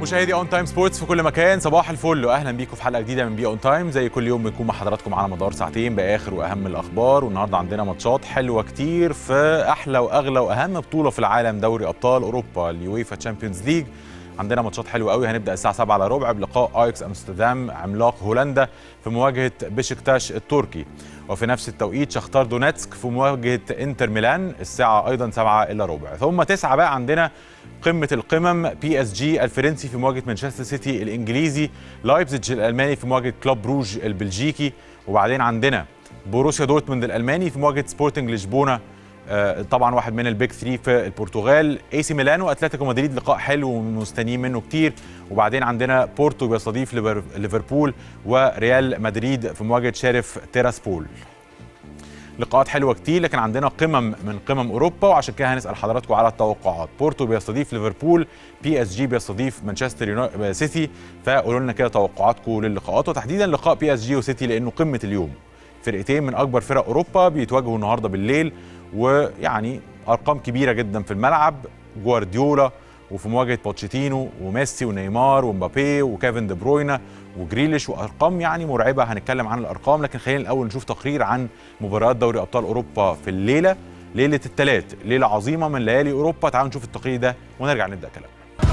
مشاهدي اون تايم سبورتس في كل مكان صباح الفل واهلا بيكم في حلقه جديده من بي اون تايم زي كل يوم بنكون مع حضراتكم على مدار ساعتين باخر واهم الاخبار والنهارده عندنا ماتشات حلوه كتير في احلى واغلى واهم بطوله في العالم دوري ابطال اوروبا اليويفا تشامبيونز ليج عندنا ماتشات حلوه قوي هنبدا الساعه 7 على ربع بلقاء ايكس امستردام عملاق هولندا في مواجهه بشكتاش التركي وفي نفس التوقيت شختار دونيتسك في مواجهه انتر ميلان الساعه ايضا 7 الا ربع ثم 9 بقى عندنا قمه القمم بي اس جي الفرنسي في مواجهه مانشستر سيتي الانجليزي لايبزيج الالماني في مواجهه كلوب بروج البلجيكي وبعدين عندنا بوروسيا دورتموند الالماني في مواجهه سبورتنج لشبونه آه، طبعا واحد من البيك 3 في البرتغال اي سي ميلان واتلتيكو مدريد لقاء حلو ومستنيين منه كتير وبعدين عندنا بورتو بيستضيف ليفر- ليفربول وريال مدريد في مواجهه شارف تيراسبول لقاءات حلوه كتير لكن عندنا قمم من قمم اوروبا وعشان كده هنسال حضراتكم على التوقعات بورتو بيستضيف ليفربول بي اس جي بيستضيف مانشستر يونايتد سيتي فقولوا لنا كده توقعاتكم للقاءات وتحديدا لقاء بي اس جي وسيتي لانه قمه اليوم فرقتين من اكبر فرق اوروبا بيتواجهوا النهارده بالليل ويعني ارقام كبيره جدا في الملعب جوارديولا وفي مواجهه بوتشيتينو وميسي ونيمار ومبابي وكيفن دي بروينا وجريليش وارقام يعني مرعبه هنتكلم عن الارقام لكن خلينا الاول نشوف تقرير عن مباريات دوري ابطال اوروبا في الليله ليله الثلاث ليله عظيمه من ليالي اوروبا تعالوا نشوف التقرير ده ونرجع نبدا كلام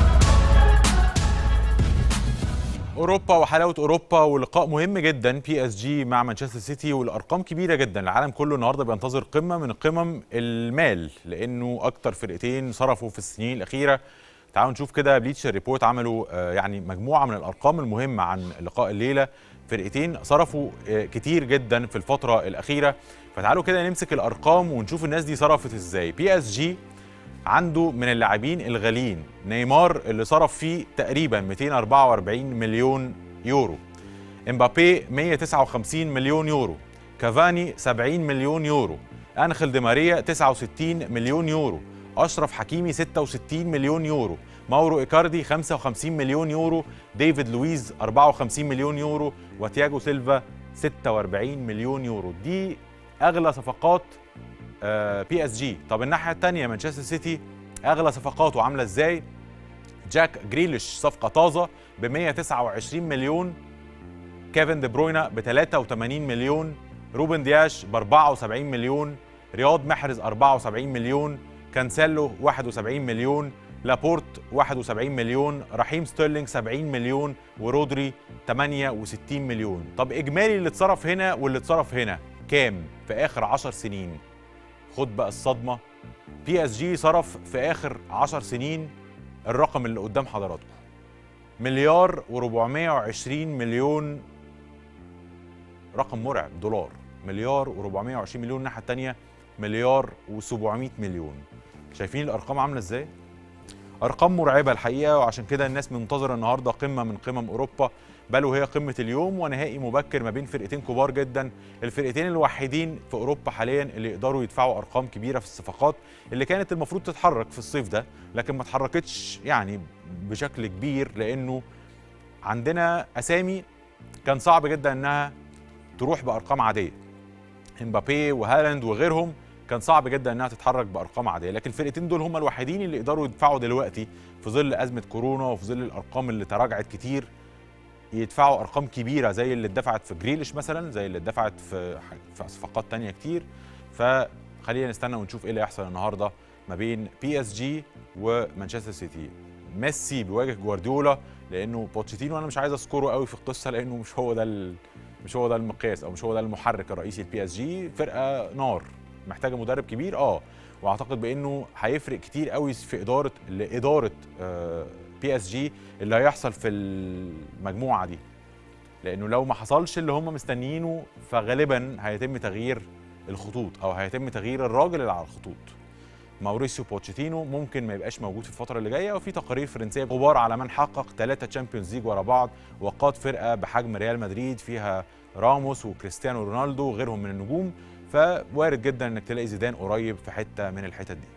اوروبا وحلاوه اوروبا ولقاء مهم جدا بي اس جي مع مانشستر سيتي والارقام كبيره جدا العالم كله النهارده بينتظر قمه من قمم المال لانه اكتر فرقتين صرفوا في السنين الاخيره تعالوا نشوف كده بليتش ريبورت عملوا آه، يعني مجموعه من الارقام المهمه عن لقاء الليله فرقتين صرفوا آه، كتير جدا في الفتره الاخيره فتعالوا كده نمسك الارقام ونشوف الناس دي صرفت ازاي بي اس جي عنده من اللاعبين الغاليين نيمار اللي صرف فيه تقريبا 244 مليون يورو امبابي 159 مليون يورو كافاني 70 مليون يورو انخيل دي ماريا 69 مليون يورو اشرف حكيمي 66 مليون يورو ماورو ايكاردي 55 مليون يورو ديفيد لويز 54 مليون يورو وتياجو سيلفا 46 مليون يورو دي اغلى صفقات بي اس جي طب الناحيه الثانيه مانشستر سيتي اغلى صفقاته عامله ازاي جاك جريليش صفقه طازه ب 129 مليون كيفن دي بروينا ب 83 مليون روبن دياش ب 74 مليون رياض محرز 74 مليون كانسيلو 71 مليون لابورت 71 مليون رحيم ستيرلينج 70 مليون ورودري 68 مليون طب اجمالي اللي اتصرف هنا واللي اتصرف هنا كام في اخر 10 سنين خد بقى الصدمه بي اس جي صرف في اخر 10 سنين الرقم اللي قدام حضراتكم مليار و420 مليون رقم مرعب دولار مليار و420 مليون الناحيه الثانيه مليار و700 مليون شايفين الارقام عامله ازاي ارقام مرعبه الحقيقه وعشان كده الناس منتظره النهارده قمه من قمم اوروبا بل وهي قمه اليوم ونهائي مبكر ما بين فرقتين كبار جدا الفرقتين الوحيدين في اوروبا حاليا اللي يقدروا يدفعوا ارقام كبيره في الصفقات اللي كانت المفروض تتحرك في الصيف ده لكن ما اتحركتش يعني بشكل كبير لانه عندنا اسامي كان صعب جدا انها تروح بارقام عاديه امبابي وهالاند وغيرهم كان صعب جدا انها تتحرك بارقام عاديه لكن الفرقتين دول هم الوحيدين اللي يقدروا يدفعوا دلوقتي في ظل ازمه كورونا وفي ظل الارقام اللي تراجعت كتير يدفعوا ارقام كبيره زي اللي اتدفعت في جريليش مثلا زي اللي اتدفعت في في صفقات تانية كتير فخلينا نستنى ونشوف ايه اللي هيحصل النهارده ما بين بي اس جي ومانشستر سيتي ميسي بيواجه جوارديولا لانه بوتشيتينو انا مش عايز اذكره قوي في القصه لانه مش هو ده ال... مش هو ده المقياس او مش هو ده المحرك الرئيسي لبي اس جي فرقه نار محتاجه مدرب كبير اه واعتقد بانه هيفرق كتير قوي في اداره لاداره بي اس جي اللي هيحصل في المجموعه دي لانه لو ما حصلش اللي هم مستنيينه فغالبا هيتم تغيير الخطوط او هيتم تغيير الراجل اللي على الخطوط ماوريسيو بوتشيتينو ممكن ما يبقاش موجود في الفتره اللي جايه وفي تقارير فرنسيه غبار على من حقق ثلاثه تشامبيونز ليج ورا بعض وقاد فرقه بحجم ريال مدريد فيها راموس وكريستيانو رونالدو وغيرهم من النجوم فوارد جدا انك تلاقي زيدان قريب في حته من الحتت دي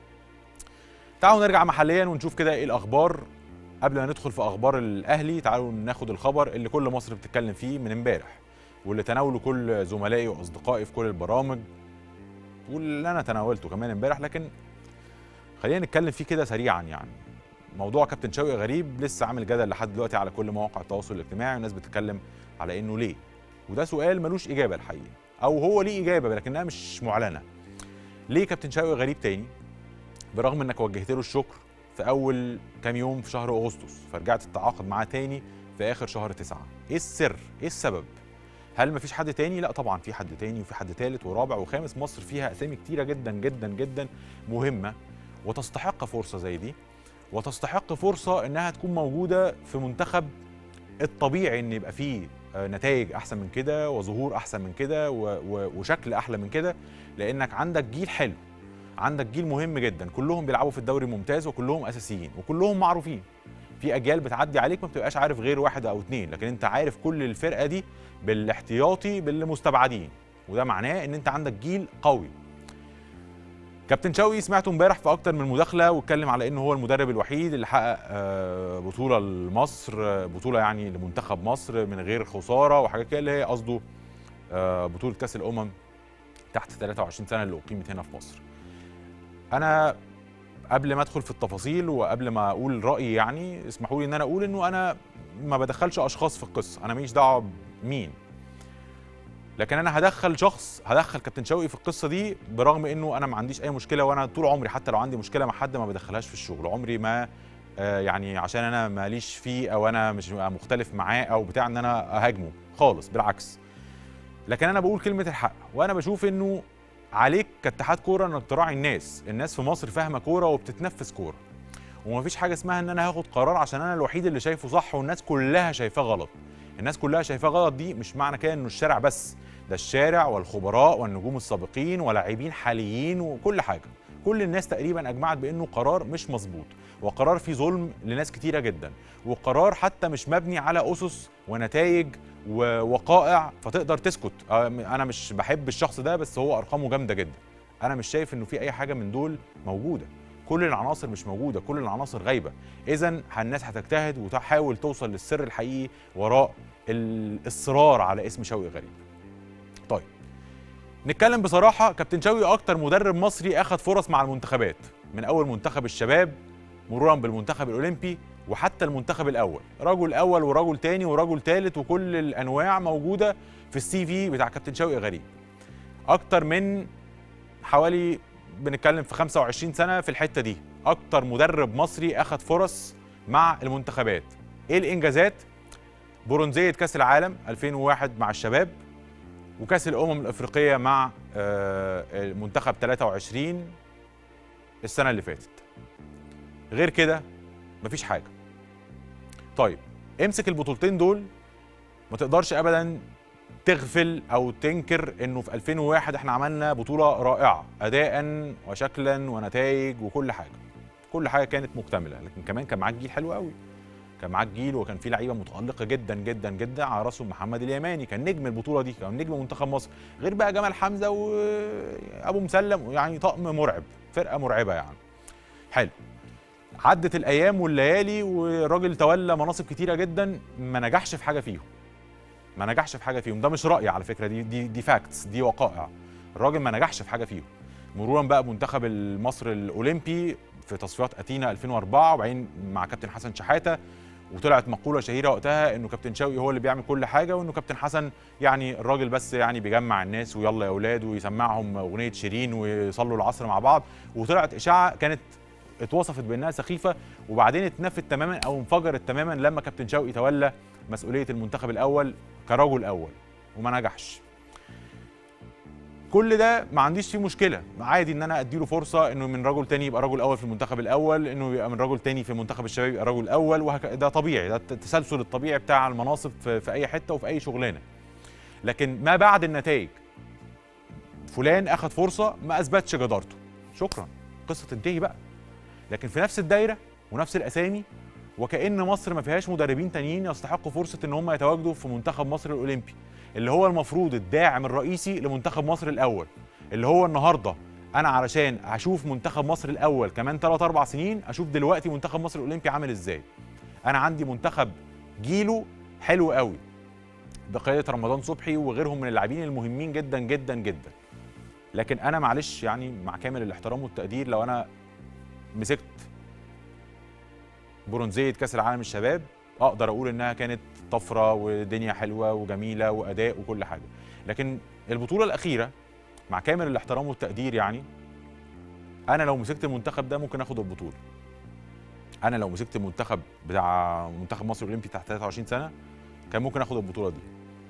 تعالوا نرجع محليا ونشوف كده ايه الاخبار قبل ما ندخل في اخبار الاهلي تعالوا ناخد الخبر اللي كل مصر بتتكلم فيه من امبارح واللي تناوله كل زملائي واصدقائي في كل البرامج واللي انا تناولته كمان امبارح لكن خلينا نتكلم فيه كده سريعا يعني موضوع كابتن شوقي غريب لسه عامل جدل لحد دلوقتي على كل مواقع التواصل الاجتماعي والناس بتتكلم على انه ليه وده سؤال ملوش اجابه الحقيقه او هو ليه اجابه لكنها مش معلنه ليه كابتن شوقي غريب تاني برغم انك وجهت له الشكر في اول كام يوم في شهر اغسطس فرجعت تتعاقد معاه تاني في اخر شهر تسعة ايه السر ايه السبب هل مفيش حد تاني لا طبعا في حد تاني وفي حد تالت ورابع وخامس مصر فيها اسامي كتيره جدا جدا جدا مهمه وتستحق فرصه زي دي وتستحق فرصه انها تكون موجوده في منتخب الطبيعي ان يبقى فيه نتائج احسن من كده وظهور احسن من كده وشكل احلى من كده لانك عندك جيل حلو عندك جيل مهم جدا كلهم بيلعبوا في الدوري الممتاز وكلهم اساسيين وكلهم معروفين في اجيال بتعدي عليك ما بتبقاش عارف غير واحد او اتنين لكن انت عارف كل الفرقه دي بالاحتياطي بالمستبعدين وده معناه ان انت عندك جيل قوي كابتن شوقي سمعته امبارح في اكتر من مداخله واتكلم على انه هو المدرب الوحيد اللي حقق بطوله لمصر بطوله يعني لمنتخب مصر من غير خساره وحاجات كده اللي هي قصده بطوله كاس الامم تحت 23 سنه اللي اقيمت هنا في مصر انا قبل ما ادخل في التفاصيل وقبل ما اقول رايي يعني اسمحوا لي ان انا اقول انه انا ما بدخلش اشخاص في القصه انا ماليش دعوه بمين لكن انا هدخل شخص هدخل كابتن شوقي في القصه دي برغم انه انا ما عنديش اي مشكله وانا طول عمري حتى لو عندي مشكله مع حد ما بدخلهاش في الشغل عمري ما آه يعني عشان انا ماليش فيه او انا مش مختلف معاه او بتاع ان انا اهاجمه خالص بالعكس لكن انا بقول كلمه الحق وانا بشوف انه عليك كاتحاد كوره انك تراعي الناس الناس في مصر فاهمه كوره وبتتنفس كوره ومفيش حاجه اسمها ان انا هاخد قرار عشان انا الوحيد اللي شايفه صح والناس كلها شايفاه غلط الناس كلها شايفاه غلط دي مش معنى كده انه الشارع بس ده الشارع والخبراء والنجوم السابقين ولاعبين حاليين وكل حاجه كل الناس تقريبا اجمعت بانه قرار مش مظبوط وقرار فيه ظلم لناس كتيره جدا وقرار حتى مش مبني على اسس ونتائج ووقائع فتقدر تسكت انا مش بحب الشخص ده بس هو ارقامه جامده جدا انا مش شايف انه في اي حاجه من دول موجوده كل العناصر مش موجوده كل العناصر غايبه اذا الناس هتجتهد وتحاول توصل للسر الحقيقي وراء الاصرار على اسم شوقي غريب طيب نتكلم بصراحه كابتن شوقي اكتر مدرب مصري اخذ فرص مع المنتخبات من اول منتخب الشباب مرورا بالمنتخب الاولمبي وحتى المنتخب الاول رجل اول ورجل تاني ورجل تالت وكل الانواع موجوده في السي في بتاع كابتن شوقي غريب اكتر من حوالي بنتكلم في 25 سنه في الحته دي اكتر مدرب مصري اخذ فرص مع المنتخبات ايه الانجازات برونزيه كاس العالم 2001 مع الشباب وكاس الامم الافريقيه مع المنتخب 23 السنه اللي فاتت غير كده مفيش حاجه طيب امسك البطولتين دول ما تقدرش ابدا تغفل او تنكر انه في 2001 احنا عملنا بطوله رائعه اداء وشكلا ونتائج وكل حاجه كل حاجه كانت مكتمله لكن كمان كان معاك جيل حلو قوي كان معاك جيل وكان في لعيبه متالقه جدا جدا جدا على راسهم محمد اليماني كان نجم البطوله دي كان نجم منتخب مصر غير بقى جمال حمزه وابو مسلم يعني طقم مرعب فرقه مرعبه يعني حلو عدت الايام والليالي والراجل تولى مناصب كتيره جدا ما نجحش في حاجه فيهم ما نجحش في حاجه فيهم ده مش رايي على فكره دي دي دي فاكتس دي وقائع الراجل ما نجحش في حاجه فيهم مرورا بقى بمنتخب مصر الاولمبي في تصفيات اتينا 2004 وبعدين مع كابتن حسن شحاته وطلعت مقوله شهيره وقتها انه كابتن شوقي هو اللي بيعمل كل حاجه وانه كابتن حسن يعني الراجل بس يعني بيجمع الناس ويلا يا اولاد ويسمعهم اغنيه شيرين ويصلوا العصر مع بعض وطلعت اشاعه كانت اتوصفت بانها سخيفه وبعدين اتنفت تماما او انفجرت تماما لما كابتن شوقي تولى مسؤوليه المنتخب الاول كرجل اول وما نجحش كل ده ما عنديش فيه مشكله عادي ان انا اديله فرصه انه من رجل تاني يبقى رجل اول في المنتخب الاول انه يبقى من رجل تاني في منتخب الشباب يبقى رجل اول وهك... ده طبيعي ده التسلسل الطبيعي بتاع المناصب في, في اي حته وفي اي شغلانه لكن ما بعد النتائج فلان اخذ فرصه ما اثبتش جدارته شكرا قصه تنتهي بقى لكن في نفس الدايره ونفس الاسامي وكأن مصر ما فيهاش مدربين تانيين يستحقوا فرصة ان هم يتواجدوا في منتخب مصر الاولمبي اللي هو المفروض الداعم الرئيسي لمنتخب مصر الاول اللي هو النهارده انا علشان اشوف منتخب مصر الاول كمان 3 4 سنين اشوف دلوقتي منتخب مصر الاولمبي عامل ازاي انا عندي منتخب جيله حلو قوي بقياده رمضان صبحي وغيرهم من اللاعبين المهمين جدا جدا جدا لكن انا معلش يعني مع كامل الاحترام والتقدير لو انا مسكت برونزيه كاس العالم الشباب اقدر اقول انها كانت طفره ودنيا حلوه وجميله واداء وكل حاجه لكن البطوله الاخيره مع كامل الاحترام والتقدير يعني انا لو مسكت المنتخب ده ممكن اخد البطوله انا لو مسكت المنتخب بتاع منتخب مصر الاولمبي تحت 23 سنه كان ممكن اخد البطوله دي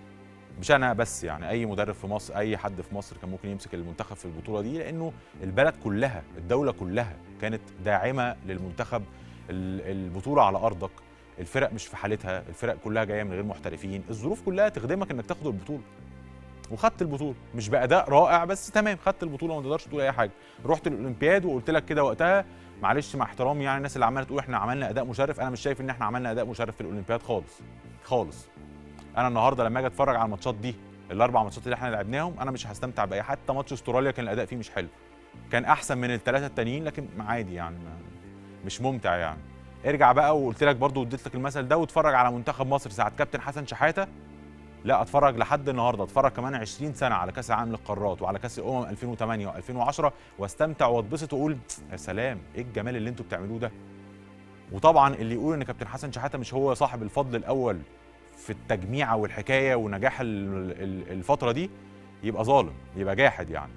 مش انا بس يعني اي مدرب في مصر اي حد في مصر كان ممكن يمسك المنتخب في البطوله دي لانه البلد كلها الدوله كلها كانت داعمه للمنتخب البطوله على ارضك الفرق مش في حالتها الفرق كلها جايه من غير محترفين الظروف كلها تخدمك انك تاخد البطوله وخدت البطوله مش باداء رائع بس تمام خدت البطوله وما تقدرش تقول اي حاجه رحت الاولمبياد وقلت لك كده وقتها معلش مع احترامي يعني الناس اللي عماله تقول احنا عملنا اداء مشرف انا مش شايف ان احنا عملنا اداء مشرف في الاولمبياد خالص خالص انا النهارده لما اجي اتفرج على الماتشات دي الاربع ماتشات اللي احنا لعبناهم انا مش هستمتع باي حتى ماتش استراليا كان الاداء فيه مش حلو كان احسن من الثلاثه التانيين لكن عادي يعني مش ممتع يعني ارجع بقى وقلت لك برضو اديت لك المثل ده واتفرج على منتخب مصر ساعه كابتن حسن شحاته لا اتفرج لحد النهارده اتفرج كمان 20 سنه على كاس العالم للقارات وعلى كاس الامم 2008 و2010 واستمتع واتبسط واقول يا سلام ايه الجمال اللي انتوا بتعملوه ده وطبعا اللي يقول ان كابتن حسن شحاته مش هو صاحب الفضل الاول في التجميعه والحكايه ونجاح الفتره دي يبقى ظالم يبقى جاحد يعني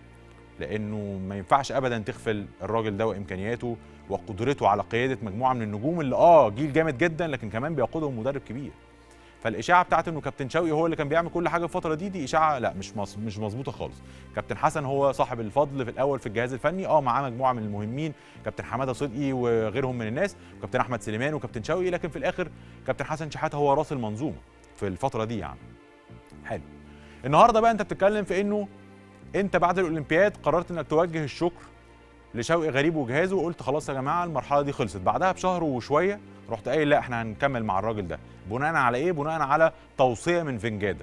لانه ما ينفعش ابدا تغفل الراجل ده وامكانياته وقدرته على قياده مجموعه من النجوم اللي اه جيل جامد جدا لكن كمان بيقودهم مدرب كبير فالاشاعه بتاعت انه كابتن شوقي هو اللي كان بيعمل كل حاجه الفتره دي دي اشاعه لا مش مش مظبوطه خالص كابتن حسن هو صاحب الفضل في الاول في الجهاز الفني اه معاه مجموعه من المهمين كابتن حماده صدقي وغيرهم من الناس وكابتن احمد سليمان وكابتن شوقي لكن في الاخر كابتن حسن شحاته هو راس المنظومه في الفتره دي يعني حلو النهارده بقى انت بتتكلم في انه انت بعد الاولمبياد قررت انك توجه الشكر لشوقي غريب وجهازه وقلت خلاص يا جماعه المرحله دي خلصت بعدها بشهر وشويه رحت قايل لا احنا هنكمل مع الراجل ده بناء على ايه بناء على توصيه من فينجادا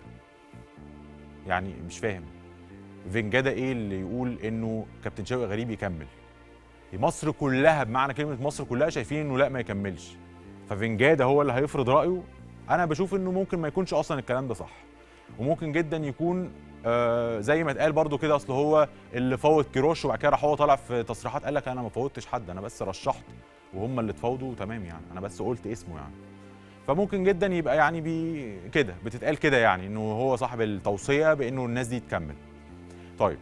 يعني مش فاهم فينجادا ايه اللي يقول انه كابتن شوقي غريب يكمل مصر كلها بمعنى كلمه مصر كلها شايفين انه لا ما يكملش ففينجادا هو اللي هيفرض رايه انا بشوف انه ممكن ما يكونش اصلا الكلام ده صح وممكن جدا يكون آه زي ما اتقال برضو كده اصل هو اللي فوت كيروش وبعد كده راح هو طالع في تصريحات قال لك انا ما فوتش حد انا بس رشحت وهم اللي اتفاوضوا تمام يعني انا بس قلت اسمه يعني فممكن جدا يبقى يعني بي كده بتتقال كده يعني انه هو صاحب التوصيه بانه الناس دي تكمل طيب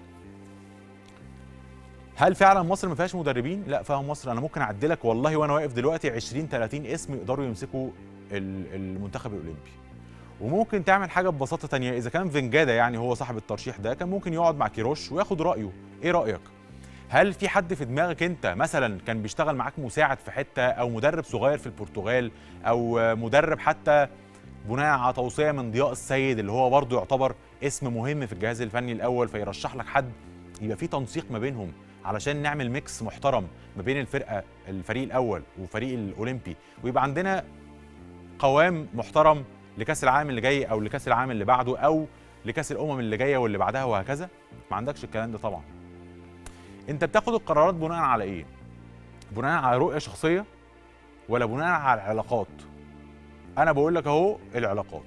هل فعلا مصر ما فيهاش مدربين لا فيها مصر انا ممكن اعدلك والله وانا واقف دلوقتي 20 30 اسم يقدروا يمسكوا المنتخب الاولمبي وممكن تعمل حاجه ببساطه تانية اذا كان فينجادا يعني هو صاحب الترشيح ده كان ممكن يقعد مع كيروش وياخد رايه ايه رايك هل في حد في دماغك انت مثلا كان بيشتغل معاك مساعد في حته او مدرب صغير في البرتغال او مدرب حتى بناء على توصيه من ضياء السيد اللي هو برضه يعتبر اسم مهم في الجهاز الفني الاول فيرشح لك حد يبقى في تنسيق ما بينهم علشان نعمل ميكس محترم ما بين الفرقه الفريق الاول وفريق الاولمبي ويبقى عندنا قوام محترم لكاس العالم اللي جاي او لكاس العالم اللي بعده او لكاس الامم اللي جايه واللي بعدها وهكذا ما عندكش الكلام ده طبعا انت بتاخد القرارات بناء على ايه بناء على رؤيه شخصيه ولا بناء على العلاقات انا بقول لك اهو العلاقات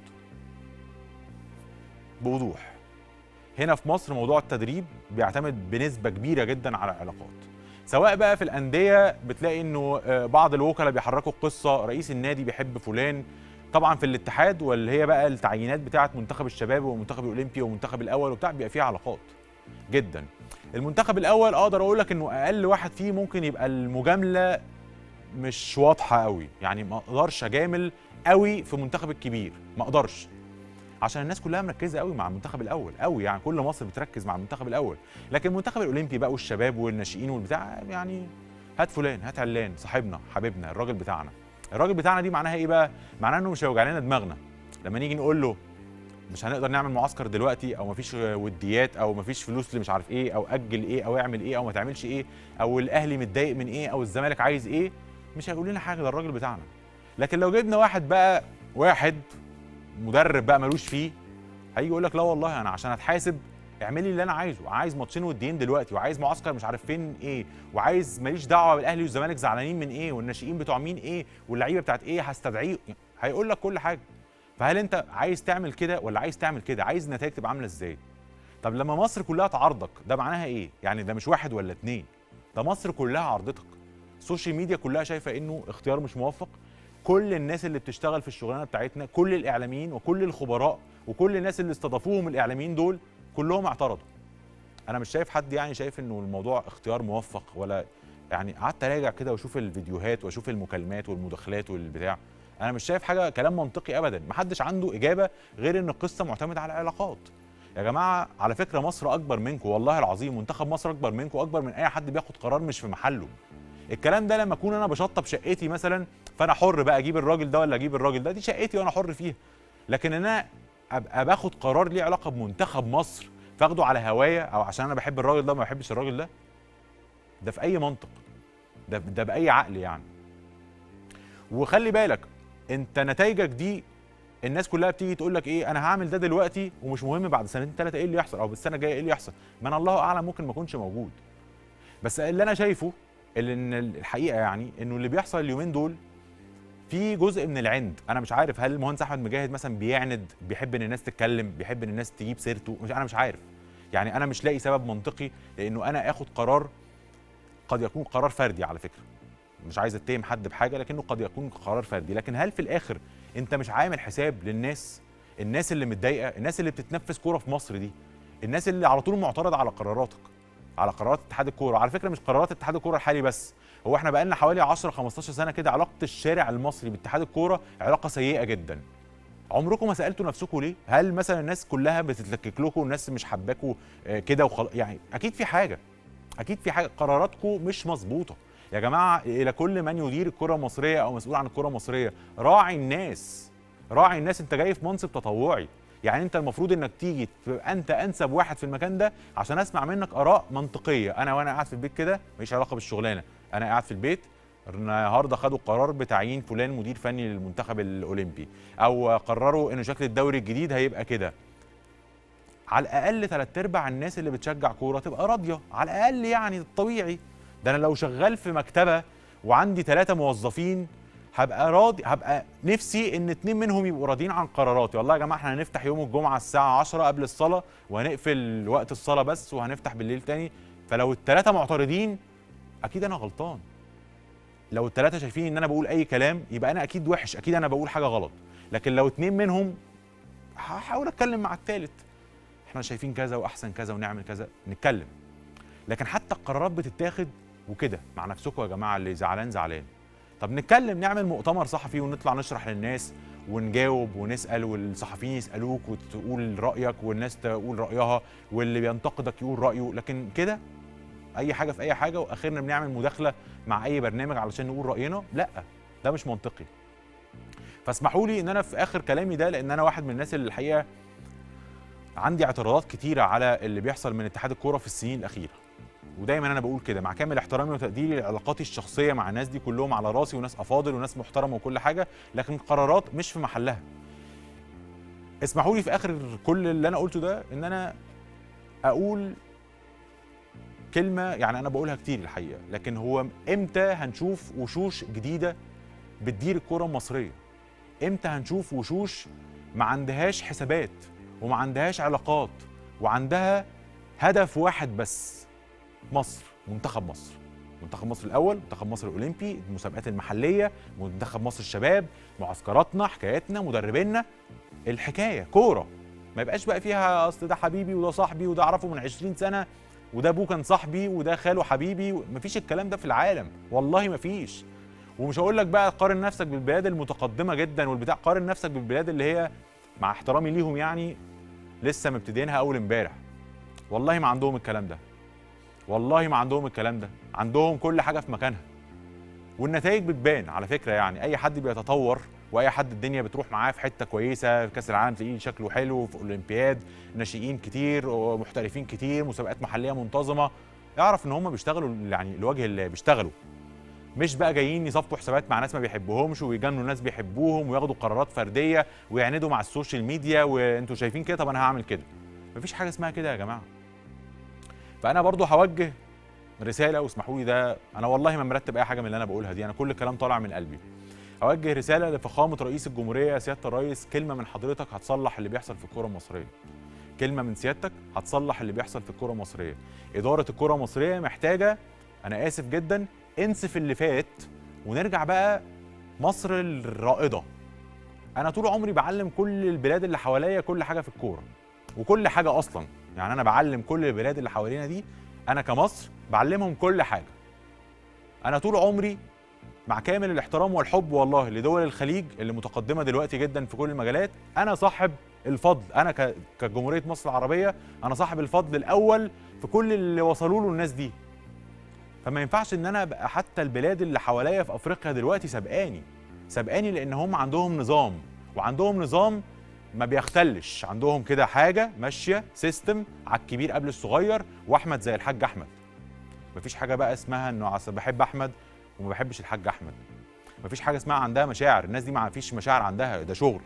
بوضوح هنا في مصر موضوع التدريب بيعتمد بنسبه كبيره جدا على العلاقات سواء بقى في الانديه بتلاقي انه آه، بعض الوكلاء بيحركوا القصه رئيس النادي بيحب فلان طبعا في الاتحاد واللي هي بقى التعيينات بتاعه منتخب الشباب والمنتخب الاولمبي والمنتخب الاول وبتاع بيبقى فيها علاقات جدا المنتخب الاول اقدر اقول لك انه اقل واحد فيه ممكن يبقى المجامله مش واضحه قوي يعني ما اقدرش اجامل قوي في المنتخب الكبير ما اقدرش عشان الناس كلها مركزه قوي مع المنتخب الاول قوي يعني كل مصر بتركز مع المنتخب الاول لكن المنتخب الاولمبي بقى والشباب والناشئين والبتاع يعني هات فلان هات علان صاحبنا حبيبنا الراجل بتاعنا الراجل بتاعنا دي معناها ايه بقى معناها انه مش هيوجع لنا دماغنا لما نيجي نقول له مش هنقدر نعمل معسكر دلوقتي او مفيش وديات او مفيش فلوس اللي مش عارف ايه او اجل ايه او اعمل ايه او ما تعملش ايه او الاهلي متضايق من ايه او الزمالك عايز ايه مش هيقول لنا حاجه ده الراجل بتاعنا لكن لو جبنا واحد بقى واحد مدرب بقى ملوش فيه هيجي يقول لك لا والله انا عشان اتحاسب اعملي اللي انا عايزه عايز ماتشين وديين دلوقتي وعايز معسكر مش عارف فين ايه وعايز ماليش دعوه بالاهلي والزمالك زعلانين من ايه والناشئين بتوع مين ايه واللعيبه بتاعت ايه هستدعيه هيقول لك كل حاجه فهل انت عايز تعمل كده ولا عايز تعمل كده عايز النتائج تبقى عامله ازاي طب لما مصر كلها تعارضك ده معناها ايه يعني ده مش واحد ولا اتنين ده مصر كلها عرضتك السوشيال ميديا كلها شايفه انه اختيار مش موفق كل الناس اللي بتشتغل في الشغلانه بتاعتنا كل الاعلاميين وكل الخبراء وكل الناس اللي استضافوهم الاعلاميين دول كلهم اعترضوا انا مش شايف حد يعني شايف انه الموضوع اختيار موفق ولا يعني قعدت اراجع كده واشوف الفيديوهات واشوف المكالمات والمداخلات والبتاع انا مش شايف حاجه كلام منطقي ابدا محدش عنده اجابه غير ان القصه معتمده على العلاقات يا جماعه على فكره مصر اكبر منكم والله العظيم منتخب مصر اكبر منكم اكبر من اي حد بياخد قرار مش في محله الكلام ده لما اكون انا بشطب شقتي مثلا فانا حر بقى اجيب الراجل ده ولا اجيب الراجل ده دي شقتي وانا حر فيها لكن انا ابقى باخد قرار ليه علاقه بمنتخب مصر فاخده على هوايا او عشان انا بحب الراجل ده ما بحبش الراجل ده ده في اي منطق ده ده باي عقل يعني وخلي بالك انت نتائجك دي الناس كلها بتيجي تقول لك ايه انا هعمل ده دلوقتي ومش مهم بعد سنتين ثلاثه ايه اللي يحصل او بالسنه الجايه ايه اللي يحصل ما انا الله اعلم ممكن ما اكونش موجود بس اللي انا شايفه اللي ان الحقيقه يعني انه اللي بيحصل اليومين دول في جزء من العند انا مش عارف هل المهندس احمد مجاهد مثلا بيعند بيحب ان الناس تتكلم بيحب ان الناس تجيب سيرته مش انا مش عارف يعني انا مش لاقي سبب منطقي لانه انا اخد قرار قد يكون قرار فردي على فكره مش عايز اتهم حد بحاجه لكنه قد يكون قرار فردي لكن هل في الاخر انت مش عامل حساب للناس الناس اللي متضايقه الناس اللي بتتنفس كوره في مصر دي الناس اللي على طول معترضه على قراراتك على قرارات اتحاد الكوره على فكره مش قرارات اتحاد الكوره الحالي بس هو احنا بقالنا حوالي 10 15 سنه كده علاقه الشارع المصري باتحاد الكوره علاقه سيئه جدا عمركم ما سالتوا نفسكم ليه هل مثلا الناس كلها بتتلكك لكم والناس مش حباكوا كده وخلاص يعني اكيد في حاجه اكيد في حاجه قراراتكم مش مظبوطه يا جماعه الى كل من يدير الكره المصريه او مسؤول عن الكره المصريه راعي الناس راعي الناس انت جاي في منصب تطوعي يعني انت المفروض انك تيجي تبقى انت انسب واحد في المكان ده عشان اسمع منك اراء منطقيه انا وانا قاعد في البيت كده ماليش علاقه بالشغلانه انا قاعد في البيت النهارده خدوا قرار بتعيين فلان مدير فني للمنتخب الاولمبي او قرروا انه شكل الدوري الجديد هيبقى كده على الاقل ثلاث ارباع الناس اللي بتشجع كوره تبقى راضيه على الاقل يعني الطبيعي ده انا لو شغال في مكتبه وعندي ثلاثه موظفين هبقى راضي هبقى نفسي ان اتنين منهم يبقوا راضيين عن قراراتي والله يا جماعه احنا هنفتح يوم الجمعه الساعه 10 قبل الصلاه وهنقفل وقت الصلاه بس وهنفتح بالليل تاني فلو الثلاثه معترضين اكيد انا غلطان لو الثلاثه شايفين ان انا بقول اي كلام يبقى انا اكيد وحش اكيد انا بقول حاجه غلط لكن لو اتنين منهم هحاول اتكلم مع الثالث احنا شايفين كذا واحسن كذا ونعمل كذا نتكلم لكن حتى القرارات بتتاخد وكده مع نفسكم يا جماعه اللي زعلان زعلان طب نتكلم نعمل مؤتمر صحفي ونطلع نشرح للناس ونجاوب ونسال والصحفيين يسالوك وتقول رايك والناس تقول رايها واللي بينتقدك يقول رايه لكن كده اي حاجه في اي حاجه واخرنا بنعمل مداخله مع اي برنامج علشان نقول راينا لا ده مش منطقي فاسمحوا لي ان انا في اخر كلامي ده لان انا واحد من الناس اللي الحقيقه عندي اعتراضات كتيره على اللي بيحصل من اتحاد الكوره في السنين الاخيره ودايما انا بقول كده مع كامل احترامي وتقديري لعلاقاتي الشخصيه مع الناس دي كلهم على راسي وناس افاضل وناس محترمه وكل حاجه لكن قرارات مش في محلها اسمحوا لي في اخر كل اللي انا قلته ده ان انا اقول كلمه يعني انا بقولها كتير الحقيقه لكن هو امتى هنشوف وشوش جديده بتدير الكره المصريه امتى هنشوف وشوش ما عندهاش حسابات وما عندهاش علاقات وعندها هدف واحد بس مصر منتخب مصر منتخب مصر الاول منتخب مصر الاولمبي المسابقات المحليه منتخب مصر الشباب معسكراتنا حكاياتنا مدربينا الحكايه كوره ما يبقاش بقى فيها اصل ده حبيبي وده صاحبي وده اعرفه من 20 سنه وده ابوه كان صاحبي وده خاله حبيبي مفيش الكلام ده في العالم والله مفيش ومش هقول لك بقى قارن نفسك بالبلاد المتقدمه جدا والبتاع قارن نفسك بالبلاد اللي هي مع احترامي ليهم يعني لسه مبتدينها اول امبارح والله ما عندهم الكلام ده والله ما عندهم الكلام ده عندهم كل حاجه في مكانها والنتائج بتبان على فكره يعني اي حد بيتطور واي حد الدنيا بتروح معاه في حته كويسه في كاس العالم تلاقيه شكله حلو في اولمبياد ناشئين كتير ومحترفين كتير مسابقات محليه منتظمه اعرف ان هم بيشتغلوا يعني لوجه الله بيشتغلوا مش بقى جايين يصفوا حسابات مع ناس ما بيحبوهمش ويجنوا ناس بيحبوهم وياخدوا قرارات فرديه ويعندوا مع السوشيال ميديا وانتوا شايفين كده طب انا هعمل كده مفيش حاجه اسمها كده يا جماعه فانا برضو هوجه رساله واسمحوا لي ده انا والله ما مرتب اي حاجه من اللي انا بقولها دي انا كل الكلام طالع من قلبي اوجه رساله لفخامه رئيس الجمهوريه سياده الرئيس كلمه من حضرتك هتصلح اللي بيحصل في الكره المصريه كلمه من سيادتك هتصلح اللي بيحصل في الكره المصريه اداره الكره المصريه محتاجه انا اسف جدا انسف اللي فات ونرجع بقى مصر الرائده انا طول عمري بعلم كل البلاد اللي حواليا كل حاجه في الكوره وكل حاجه اصلا يعني انا بعلم كل البلاد اللي حوالينا دي انا كمصر بعلمهم كل حاجه انا طول عمري مع كامل الاحترام والحب والله لدول الخليج اللي متقدمه دلوقتي جدا في كل المجالات انا صاحب الفضل انا ك- كجمهوريه مصر العربيه انا صاحب الفضل الاول في كل اللي وصلوا له الناس دي فما ينفعش ان انا ابقى حتى البلاد اللي حواليا في افريقيا دلوقتي سبقاني سبقاني لان هم عندهم نظام وعندهم نظام ما بيختلش عندهم كده حاجه ماشيه سيستم على الكبير قبل الصغير واحمد زي الحاج احمد مفيش حاجه بقى اسمها انه عس- بحب احمد وما بحبش الحاج احمد مفيش حاجه اسمها عندها مشاعر الناس دي ما فيش مشاعر عندها ده شغل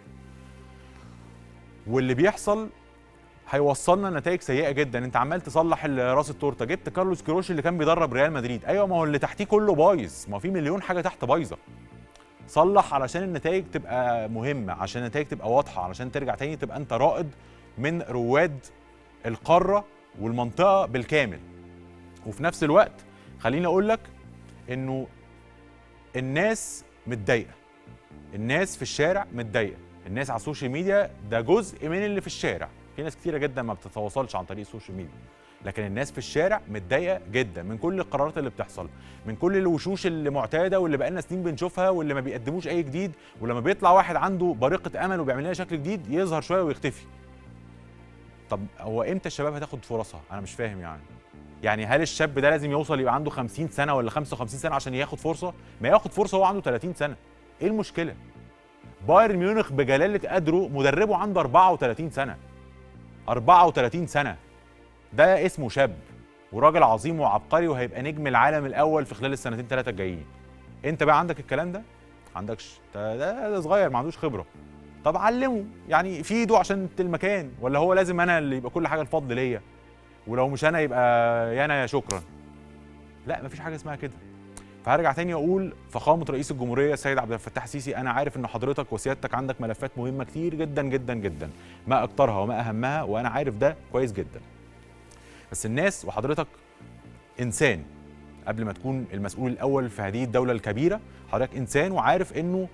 واللي بيحصل هيوصلنا نتائج سيئه جدا انت عمال تصلح ال- راس التورته جبت كارلوس كروش اللي كان بيدرب ريال مدريد ايوه ما هو اللي تحتيه كله بايظ ما هو في مليون حاجه تحت بايظه صلح علشان النتائج تبقى مهمه عشان النتائج تبقى واضحه علشان ترجع تاني تبقى انت رائد من رواد القاره والمنطقه بالكامل وفي نفس الوقت خليني اقول لك انه الناس متضايقه الناس في الشارع متضايقه الناس على السوشيال ميديا ده جزء من اللي في الشارع في ناس كتيره جدا ما بتتواصلش عن طريق السوشيال ميديا لكن الناس في الشارع متضايقه جدا من كل القرارات اللي بتحصل من كل الوشوش اللي معتاده واللي بقالنا سنين بنشوفها واللي ما بيقدموش اي جديد ولما بيطلع واحد عنده بريقه امل وبيعمل لنا شكل جديد يظهر شويه ويختفي طب هو امتى الشباب هتاخد فرصها انا مش فاهم يعني يعني هل الشاب ده لازم يوصل يبقى عنده 50 سنه ولا 55 سنه عشان ياخد فرصه ما ياخد فرصه وهو عنده 30 سنه ايه المشكله بايرن ميونخ بجلاله قدره مدربه عنده 34 سنه 34 سنه ده اسمه شاب وراجل عظيم وعبقري وهيبقى نجم العالم الاول في خلال السنتين ثلاثه الجايين انت بقى عندك الكلام ده عندكش ده, ده, ده صغير ما عندوش خبره طب علمه يعني في ايده عشان المكان ولا هو لازم انا اللي يبقى كل حاجه الفضل ليا ولو مش انا يبقى يا انا يا شكرا لا مفيش حاجه اسمها كده فهرجع تاني اقول فخامه رئيس الجمهوريه السيد عبد الفتاح السيسي انا عارف ان حضرتك وسيادتك عندك ملفات مهمه كتير جدا جدا جدا ما اكترها وما اهمها وانا عارف ده كويس جدا بس الناس وحضرتك انسان قبل ما تكون المسؤول الاول في هذه الدوله الكبيره حضرتك انسان وعارف انه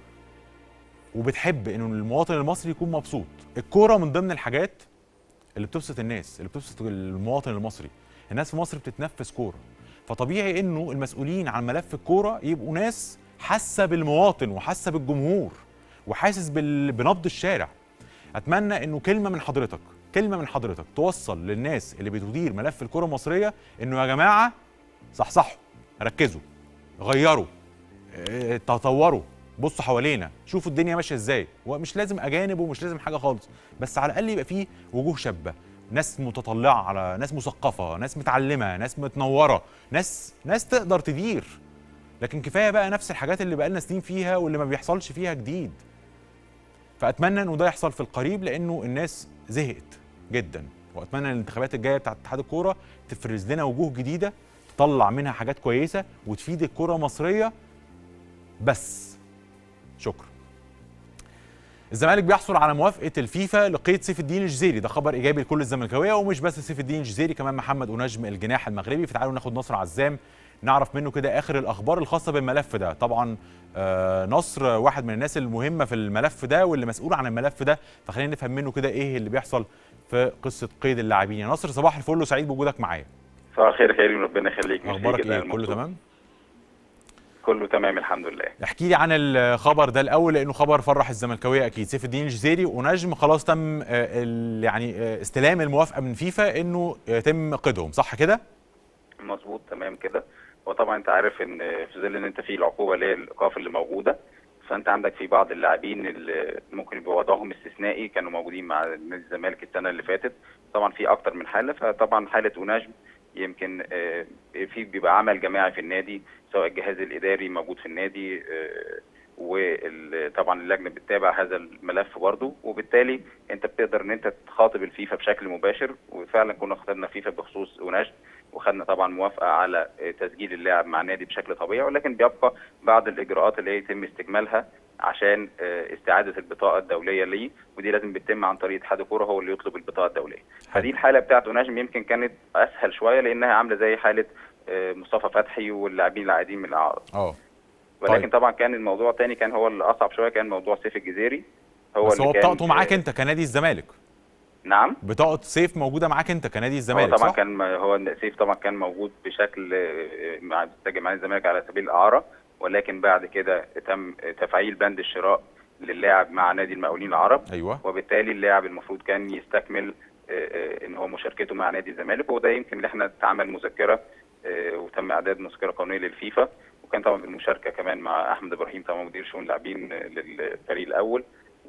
وبتحب انه المواطن المصري يكون مبسوط الكوره من ضمن الحاجات اللي بتبسط الناس اللي بتبسط المواطن المصري الناس في مصر بتتنفس كوره فطبيعي انه المسؤولين عن ملف الكوره يبقوا ناس حاسه بالمواطن وحاسه بالجمهور وحاسس بال- بنبض الشارع اتمنى انه كلمه من حضرتك كلمه من حضرتك توصل للناس اللي بتدير ملف الكره المصريه انه يا جماعه صحصحوا ركزوا غيروا اه، تطوروا بصوا حوالينا شوفوا الدنيا ماشيه ازاي ومش لازم اجانب ومش لازم حاجه خالص بس على الاقل يبقى فيه وجوه شابه ناس متطلعه على ناس مثقفه ناس متعلمه ناس متنوره ناس ناس تقدر تدير لكن كفايه بقى نفس الحاجات اللي بقالنا سنين فيها واللي ما بيحصلش فيها جديد فاتمنى انه ده يحصل في القريب لانه الناس زهقت جدا واتمنى الانتخابات الجايه بتاعت اتحاد الكوره تفرز لنا وجوه جديده تطلع منها حاجات كويسه وتفيد الكره المصريه بس شكرا الزمالك بيحصل على موافقه الفيفا لقيد سيف الدين الجزيري ده خبر ايجابي لكل الزملكاويه ومش بس سيف الدين الجزيري كمان محمد ونجم الجناح المغربي فتعالوا ناخد نصر عزام نعرف منه كده اخر الاخبار الخاصه بالملف ده طبعا آه نصر واحد من الناس المهمه في الملف ده واللي مسؤول عن الملف ده فخلينا نفهم منه كده ايه اللي بيحصل في قصه قيد اللاعبين يا نصر صباح الفل وسعيد بوجودك معايا صباح الخير يا كريم ربنا يخليك ميرسي اخبارك جداً ايه يا كله مبسوط. تمام كله تمام الحمد لله احكي لي عن الخبر ده الاول لانه خبر فرح الزملكاويه اكيد سيف الدين الجزيري ونجم خلاص تم آه، ال- يعني آه، استلام الموافقه من فيفا انه يتم قيدهم صح كده مظبوط تمام كده وطبعا انت عارف ان في ظل ان انت في العقوبه اللي هي الايقاف اللي موجوده فانت عندك في بعض اللاعبين اللي ممكن يبقى وضعهم استثنائي كانوا موجودين مع نادي الزمالك السنه اللي فاتت طبعا في اكتر من حاله فطبعا حاله ونجم يمكن آه، في بيبقى عمل جماعي في النادي سواء الجهاز الاداري موجود في النادي آه، وطبعا اللجنه بتتابع هذا الملف برضه وبالتالي انت بتقدر ان انت تخاطب الفيفا بشكل مباشر وفعلا كنا خاطبنا فيفا بخصوص ونجم وخدنا طبعا موافقه على تسجيل اللاعب مع النادي بشكل طبيعي ولكن بيبقى بعض الاجراءات اللي يتم استكمالها عشان آه، استعاده البطاقه الدوليه ليه ودي لازم بتتم عن طريق اتحاد الكوره هو اللي يطلب البطاقه الدوليه فدي الحاله بتاعته نجم يمكن كانت اسهل شويه لانها عامله زي حاله آه، مصطفى فتحي واللاعبين العاديين من الاعراض اه ولكن طيب. طبعا كان الموضوع الثاني كان هو اللي اصعب شويه كان موضوع سيف الجزيري هو بس اللي هو كان- بطاقته معاك انت كنادي الزمالك نعم بطاقه سيف موجوده معاك انت كنادي هو الزمالك طبعا صح؟ كان هو سيف طبعا كان موجود بشكل آه، مع سجل مع الزمالك على سبيل الاعاره ولكن بعد كده تم تفعيل بند الشراء للاعب مع نادي المقاولين العرب ايوه وبالتالي اللاعب المفروض كان يستكمل آه، آه، ان هو مشاركته مع نادي الزمالك وده يمكن اللي احنا اتعمل مذكره آه، وتم اعداد مذكره قانونيه للفيفا وكان طبعا بالمشاركه كمان مع احمد ابراهيم طبعا مدير شؤون اللاعبين آه، للفريق الاول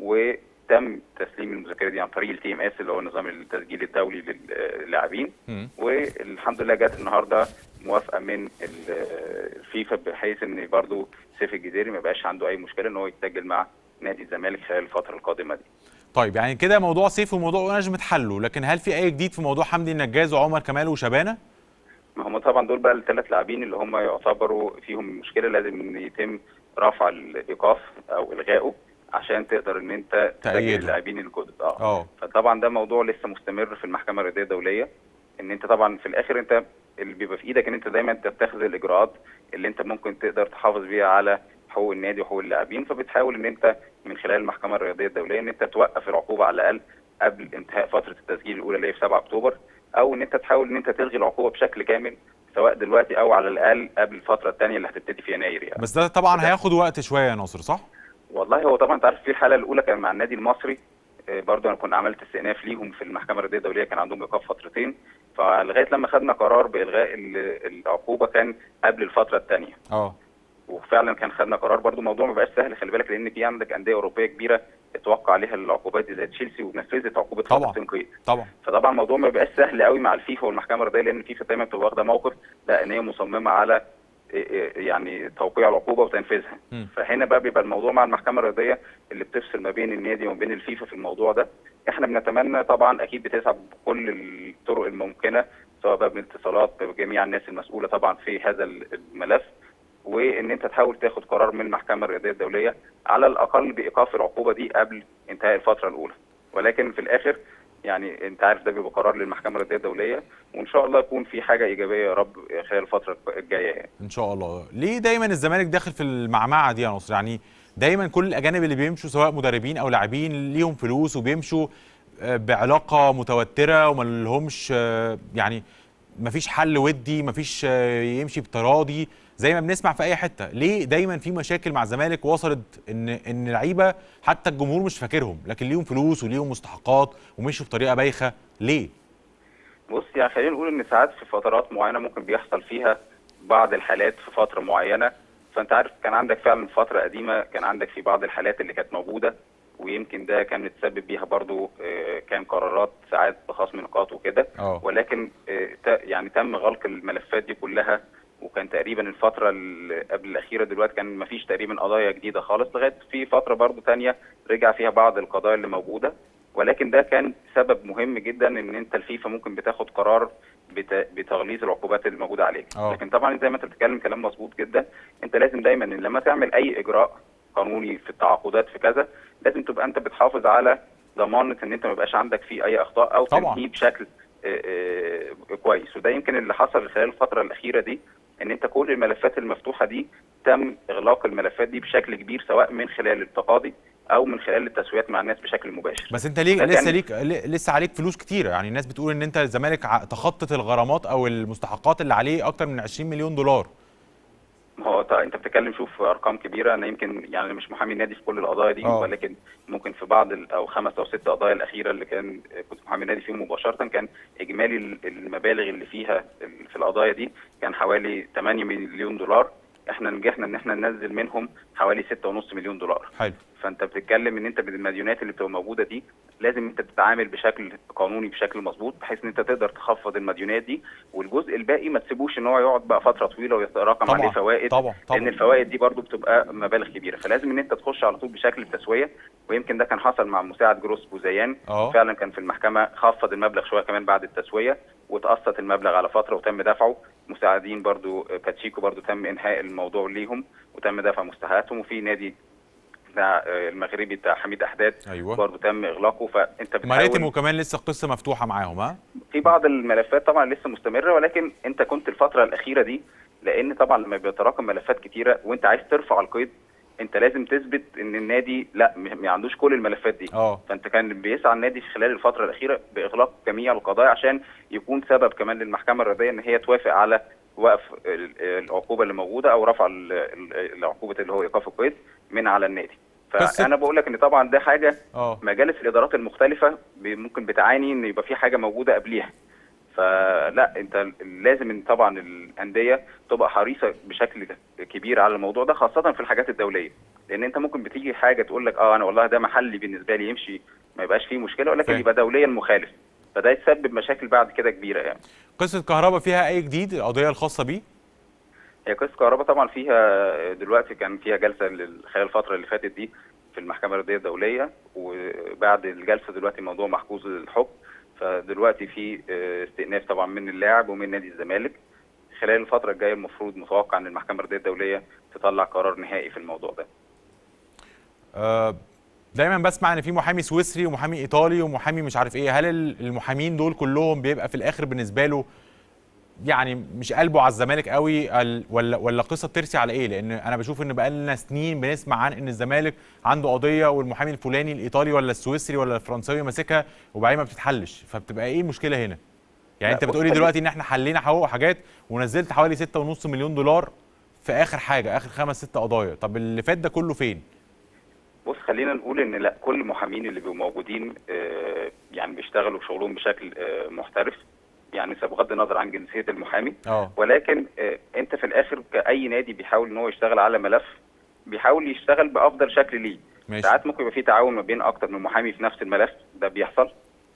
وتم تسليم المذكره دي عن طريق التي ام اس اللي هو نظام التسجيل الدولي للاعبين مم. والحمد لله جت النهارده موافقه من ال- الفيفا بحيث ان برضو سيف الجزيري ما بقاش عنده اي مشكله ان هو يتسجل مع نادي الزمالك خلال الفتره القادمه دي طيب يعني كده موضوع سيف وموضوع نجم اتحلوا لكن هل في اي جديد في موضوع حمدي النجاز وعمر كمال وشبانه؟ ما هم طبعا دول بقى الثلاث لاعبين اللي هم يعتبروا فيهم مشكله لازم ان يتم رفع الايقاف او الغائه عشان تقدر ان انت تسجل تأييده. اللاعبين الجدد اه اه فطبعا ده موضوع لسه مستمر في المحكمه الرياضيه الدوليه ان انت طبعا في الاخر انت اللي بيبقى في ايدك ان انت دايما تتخذ الاجراءات اللي انت ممكن تقدر تحافظ بيها على حقوق النادي وحقوق اللاعبين فبتحاول ان انت من خلال المحكمه الرياضيه الدوليه ان انت توقف العقوبه على الاقل قبل انتهاء فتره التسجيل الاولى اللي هي في 7 اكتوبر او ان انت تحاول ان انت تلغي العقوبه بشكل كامل سواء دلوقتي او على الاقل قبل الفتره الثانيه اللي هتبتدي في يناير يعني بس ده طبعا ده- هياخد وقت شويه يا ناصر صح؟ والله هو طبعا انت عارف في الحاله الاولى كان مع النادي المصري آه، برضه انا كنت عملت استئناف ليهم في المحكمه الرياضيه الدوليه كان عندهم ايقاف فترتين فلغايه لما خدنا قرار بالغاء ال- العقوبه كان قبل الفتره الثانيه اه وفعلا كان خدنا قرار برضه الموضوع ما بقاش سهل خلي بالك لان في عندك انديه اوروبيه كبيره اتوقع عليها العقوبات دي زي تشيلسي ونفذت عقوبه طبعا. فتره تنقيط طبعا فطبعا الموضوع ما بقاش سهل قوي مع الفيفا والمحكمه الرياضيه لان الفيفا دايما بتبقى واخده موقف لا ان هي مصممه على إيه إيه يعني توقيع العقوبه وتنفيذها مم. فهنا بقى بيبقى الموضوع مع المحكمه الرياضيه اللي بتفصل ما بين النادي وما بين الفيفا في الموضوع ده احنا بنتمنى طبعا اكيد بتسعى بكل الطرق الممكنه سواء بقى بالاتصالات بجميع الناس المسؤوله طبعا في هذا الملف وان انت تحاول تاخد قرار من المحكمه الرياضيه الدوليه على الاقل بايقاف العقوبه دي قبل انتهاء الفتره الاولى ولكن في الاخر يعني انت عارف ده بيبقى قرار للمحكمه الرياضيه الدوليه وان شاء الله يكون في حاجه ايجابيه يا رب خلال الفتره الجايه يعني. ان شاء الله ليه دايما الزمالك داخل في المعمعه دي يا نصر يعني دايما كل الاجانب اللي بيمشوا سواء مدربين او لاعبين ليهم فلوس وبيمشوا آه، بعلاقه متوتره وما لهمش آه، يعني مفيش حل ودي مفيش آه، يمشي بتراضي زي ما بنسمع في اي حته ليه دايما في مشاكل مع الزمالك وصلت ان ان لعيبه حتى الجمهور مش فاكرهم لكن ليهم فلوس وليهم مستحقات ومشوا بطريقه بايخه ليه بص يعني خلينا نقول ان ساعات في فترات معينه ممكن بيحصل فيها بعض الحالات في فتره معينه فانت عارف كان عندك فعلا فتره قديمه كان عندك في بعض الحالات اللي كانت موجوده ويمكن ده كان متسبب بيها برضو آه، كان قرارات ساعات بخصم نقاط وكده اه ولكن آه، ت- يعني تم غلق الملفات دي كلها وكان تقريبا الفتره اللي قبل الاخيره دلوقتي كان ما فيش تقريبا قضايا جديده خالص لغايه في فتره برضو تانية رجع فيها بعض القضايا اللي موجوده ولكن ده كان سبب مهم جدا ان انت الفيفا ممكن بتاخد قرار بت- بتغليظ العقوبات اللي موجوده عليك اه. لكن طبعا زي ما انت بتتكلم كلام مظبوط جدا انت لازم دايما إن لما تعمل اي اجراء قانوني في التعاقدات في كذا لازم تبقى انت بتحافظ على ضمانه ان انت ما يبقاش عندك فيه اي اخطاء او طبعا. تنهيه بشكل آه، آه، كويس وده يمكن اللي حصل خلال الفتره الاخيره دي ان انت كل الملفات المفتوحه دي تم اغلاق الملفات دي بشكل كبير سواء من خلال التقاضي او من خلال التسويات مع الناس بشكل مباشر بس انت ليه ده لسه كان- ليك ل- لسه عليك فلوس كتيره يعني الناس بتقول ان انت الزمالك ع- تخطط الغرامات او المستحقات اللي عليه اكتر من 20 مليون دولار ما هو طيب انت بتتكلم شوف ارقام كبيره انا يمكن يعني مش محامي النادي في كل القضايا دي اه. ولكن ممكن في بعض ال- او خمس او ست قضايا الاخيره اللي كان كنت محامي النادي فيهم مباشره كان اجمالي ال- المبالغ اللي فيها ال- في القضايا دي كان حوالي 8 مليون دولار احنا نجحنا ان احنا ننزل منهم حوالي 6.5 مليون دولار حلو فانت بتتكلم ان انت بالمديونات اللي بتبقى موجوده دي لازم انت تتعامل بشكل قانوني بشكل مظبوط بحيث ان انت تقدر تخفض المديونات دي والجزء الباقي ما تسيبوش ان هو يقعد بقى فتره طويله ويتراكم طبعا عليه فوائد طبعا لان طبعا الفوائد دي برضو بتبقى مبالغ كبيره فلازم ان انت تخش على طول بشكل التسويه ويمكن ده كان حصل مع مساعد جروس بوزيان اه فعلا كان في المحكمه خفض المبلغ شويه كمان بعد التسويه وتقسط المبلغ على فتره وتم دفعه مساعدين برضو باتشيكو برضو تم انهاء الموضوع ليهم وتم دفع مستحقاتهم وفي نادي بتاع آه، المغربي بتاع حميد احداد ايوه برضه تم اغلاقه فانت مراتب بتحاول وكمان لسه القصه مفتوحه معاهم ها في بعض الملفات طبعا لسه مستمره ولكن انت كنت الفتره الاخيره دي لان طبعا لما بيتراكم ملفات كتيره وانت عايز ترفع القيد انت لازم تثبت ان النادي لا م- ما عندوش كل الملفات دي اه فانت كان بيسعى النادي في خلال الفتره الاخيره باغلاق جميع القضايا عشان يكون سبب كمان للمحكمه الرياضيه ان هي توافق على وقف ال- العقوبه اللي موجوده او رفع ال- ال- العقوبه اللي هو ايقاف القيد من على النادي بس- فانا بقول لك ان طبعا ده حاجه اه مجالس الادارات المختلفه ب- ممكن بتعاني ان يبقى في حاجه موجوده قبليها فلا انت لازم ان طبعا الانديه تبقى حريصه بشكل كبير على الموضوع ده خاصه في الحاجات الدوليه لان انت ممكن بتيجي حاجه تقول لك اه انا والله ده محلي بالنسبه لي يمشي ما يبقاش فيه مشكله ولكن فاهم. يبقى دوليا مخالف فده يسبب مشاكل بعد كده كبيره يعني قصه كهرباء فيها اي جديد القضيه الخاصه بيه هي قصه كهرباء طبعا فيها دلوقتي كان فيها جلسه لل- خلال الفتره اللي فاتت دي في المحكمه الرياضيه الدوليه وبعد الجلسه دلوقتي الموضوع محجوز للحكم فدلوقتي في آه، استئناف طبعا من اللاعب ومن نادي الزمالك خلال الفتره الجايه المفروض متوقع ان المحكمه الرياضيه الدوليه تطلع قرار نهائي في الموضوع ده آه، دايما بسمع ان في محامي سويسري ومحامي ايطالي ومحامي مش عارف ايه هل ال- المحامين دول كلهم بيبقى في الاخر بالنسبه له يعني مش قلبه على الزمالك قوي ال- ولا ولا قصه بترسي على ايه لان انا بشوف ان بقالنا سنين بنسمع عن ان الزمالك عنده قضيه والمحامي الفلاني الايطالي ولا السويسري ولا الفرنساوي ماسكها وبعدين ما بتتحلش فبتبقى ايه المشكله هنا يعني لا، انت بص بتقولي خلي- دلوقتي ان احنا حلينا حقوق حاجات ونزلت حوالي 6.5 مليون دولار في اخر حاجه اخر خمس ست قضايا طب اللي فات ده كله فين بص خلينا نقول ان لا كل المحامين اللي بيبقوا موجودين آه، يعني بيشتغلوا شغلهم بشكل آه، محترف يعني بغض النظر عن جنسيه المحامي اه ولكن آه، انت في الاخر كاي نادي بيحاول ان هو يشتغل على ملف بيحاول يشتغل بافضل شكل ليه ماشي ساعات ممكن يبقى في تعاون ما بين اكتر من محامي في نفس الملف ده بيحصل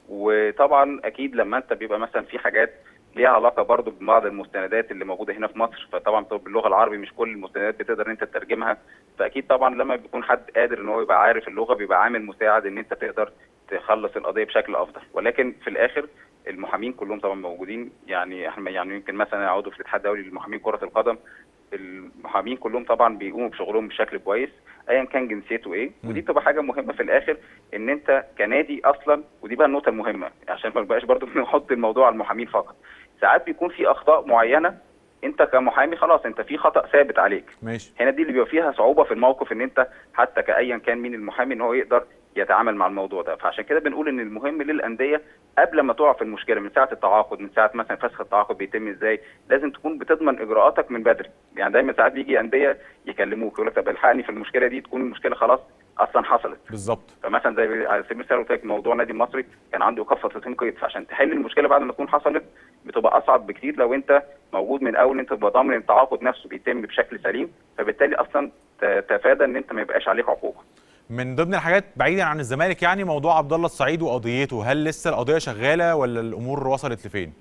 وطبعا اكيد لما انت بيبقى مثلا في حاجات ليها علاقه برضو ببعض المستندات اللي موجوده هنا في مصر فطبعا طب باللغه العربي مش كل المستندات بتقدر ان انت تترجمها فاكيد طبعا لما بيكون حد قادر ان هو يبقى عارف اللغه بيبقى عامل مساعد ان انت تقدر تخلص القضيه بشكل افضل ولكن في الاخر المحامين كلهم طبعا موجودين يعني احنا يعني يمكن مثلا عضو في الاتحاد الدولي للمحامين كره القدم المحامين كلهم طبعا بيقوموا بشغلهم بشكل كويس ايا كان جنسيته ايه مم. ودي بتبقى حاجه مهمه في الاخر ان انت كنادي اصلا ودي بقى النقطه المهمه عشان ما نبقاش برضو بنحط الموضوع على المحامين فقط ساعات بيكون في اخطاء معينه انت كمحامي خلاص انت في خطا ثابت عليك ماشي هنا دي اللي بيبقى فيها صعوبه في الموقف ان انت حتى كايا كان مين المحامي ان هو يقدر يتعامل مع الموضوع ده فعشان كده بنقول ان المهم للانديه قبل ما تقع في المشكله من ساعه التعاقد من ساعه مثلا فسخ التعاقد بيتم ازاي لازم تكون بتضمن اجراءاتك من بدري يعني دايما ساعات بيجي انديه يكلموك يقول لك طب الحقني في المشكله دي تكون المشكله خلاص اصلا حصلت بالظبط فمثلا زي على سبيل المثال قلت لك موضوع نادي المصري كان عنده ايقاف فترتين قيد فعشان تحل المشكله بعد ما تكون حصلت بتبقى اصعب بكتير لو انت موجود من اول انت تبقى ضامن ان التعاقد نفسه بيتم بشكل سليم فبالتالي اصلا ت- تفادى ان انت ما يبقاش عليك عقوبه من ضمن الحاجات بعيدا عن الزمالك يعني موضوع عبد الله السعيد وقضيته هل لسه القضيه شغاله ولا الامور وصلت لفين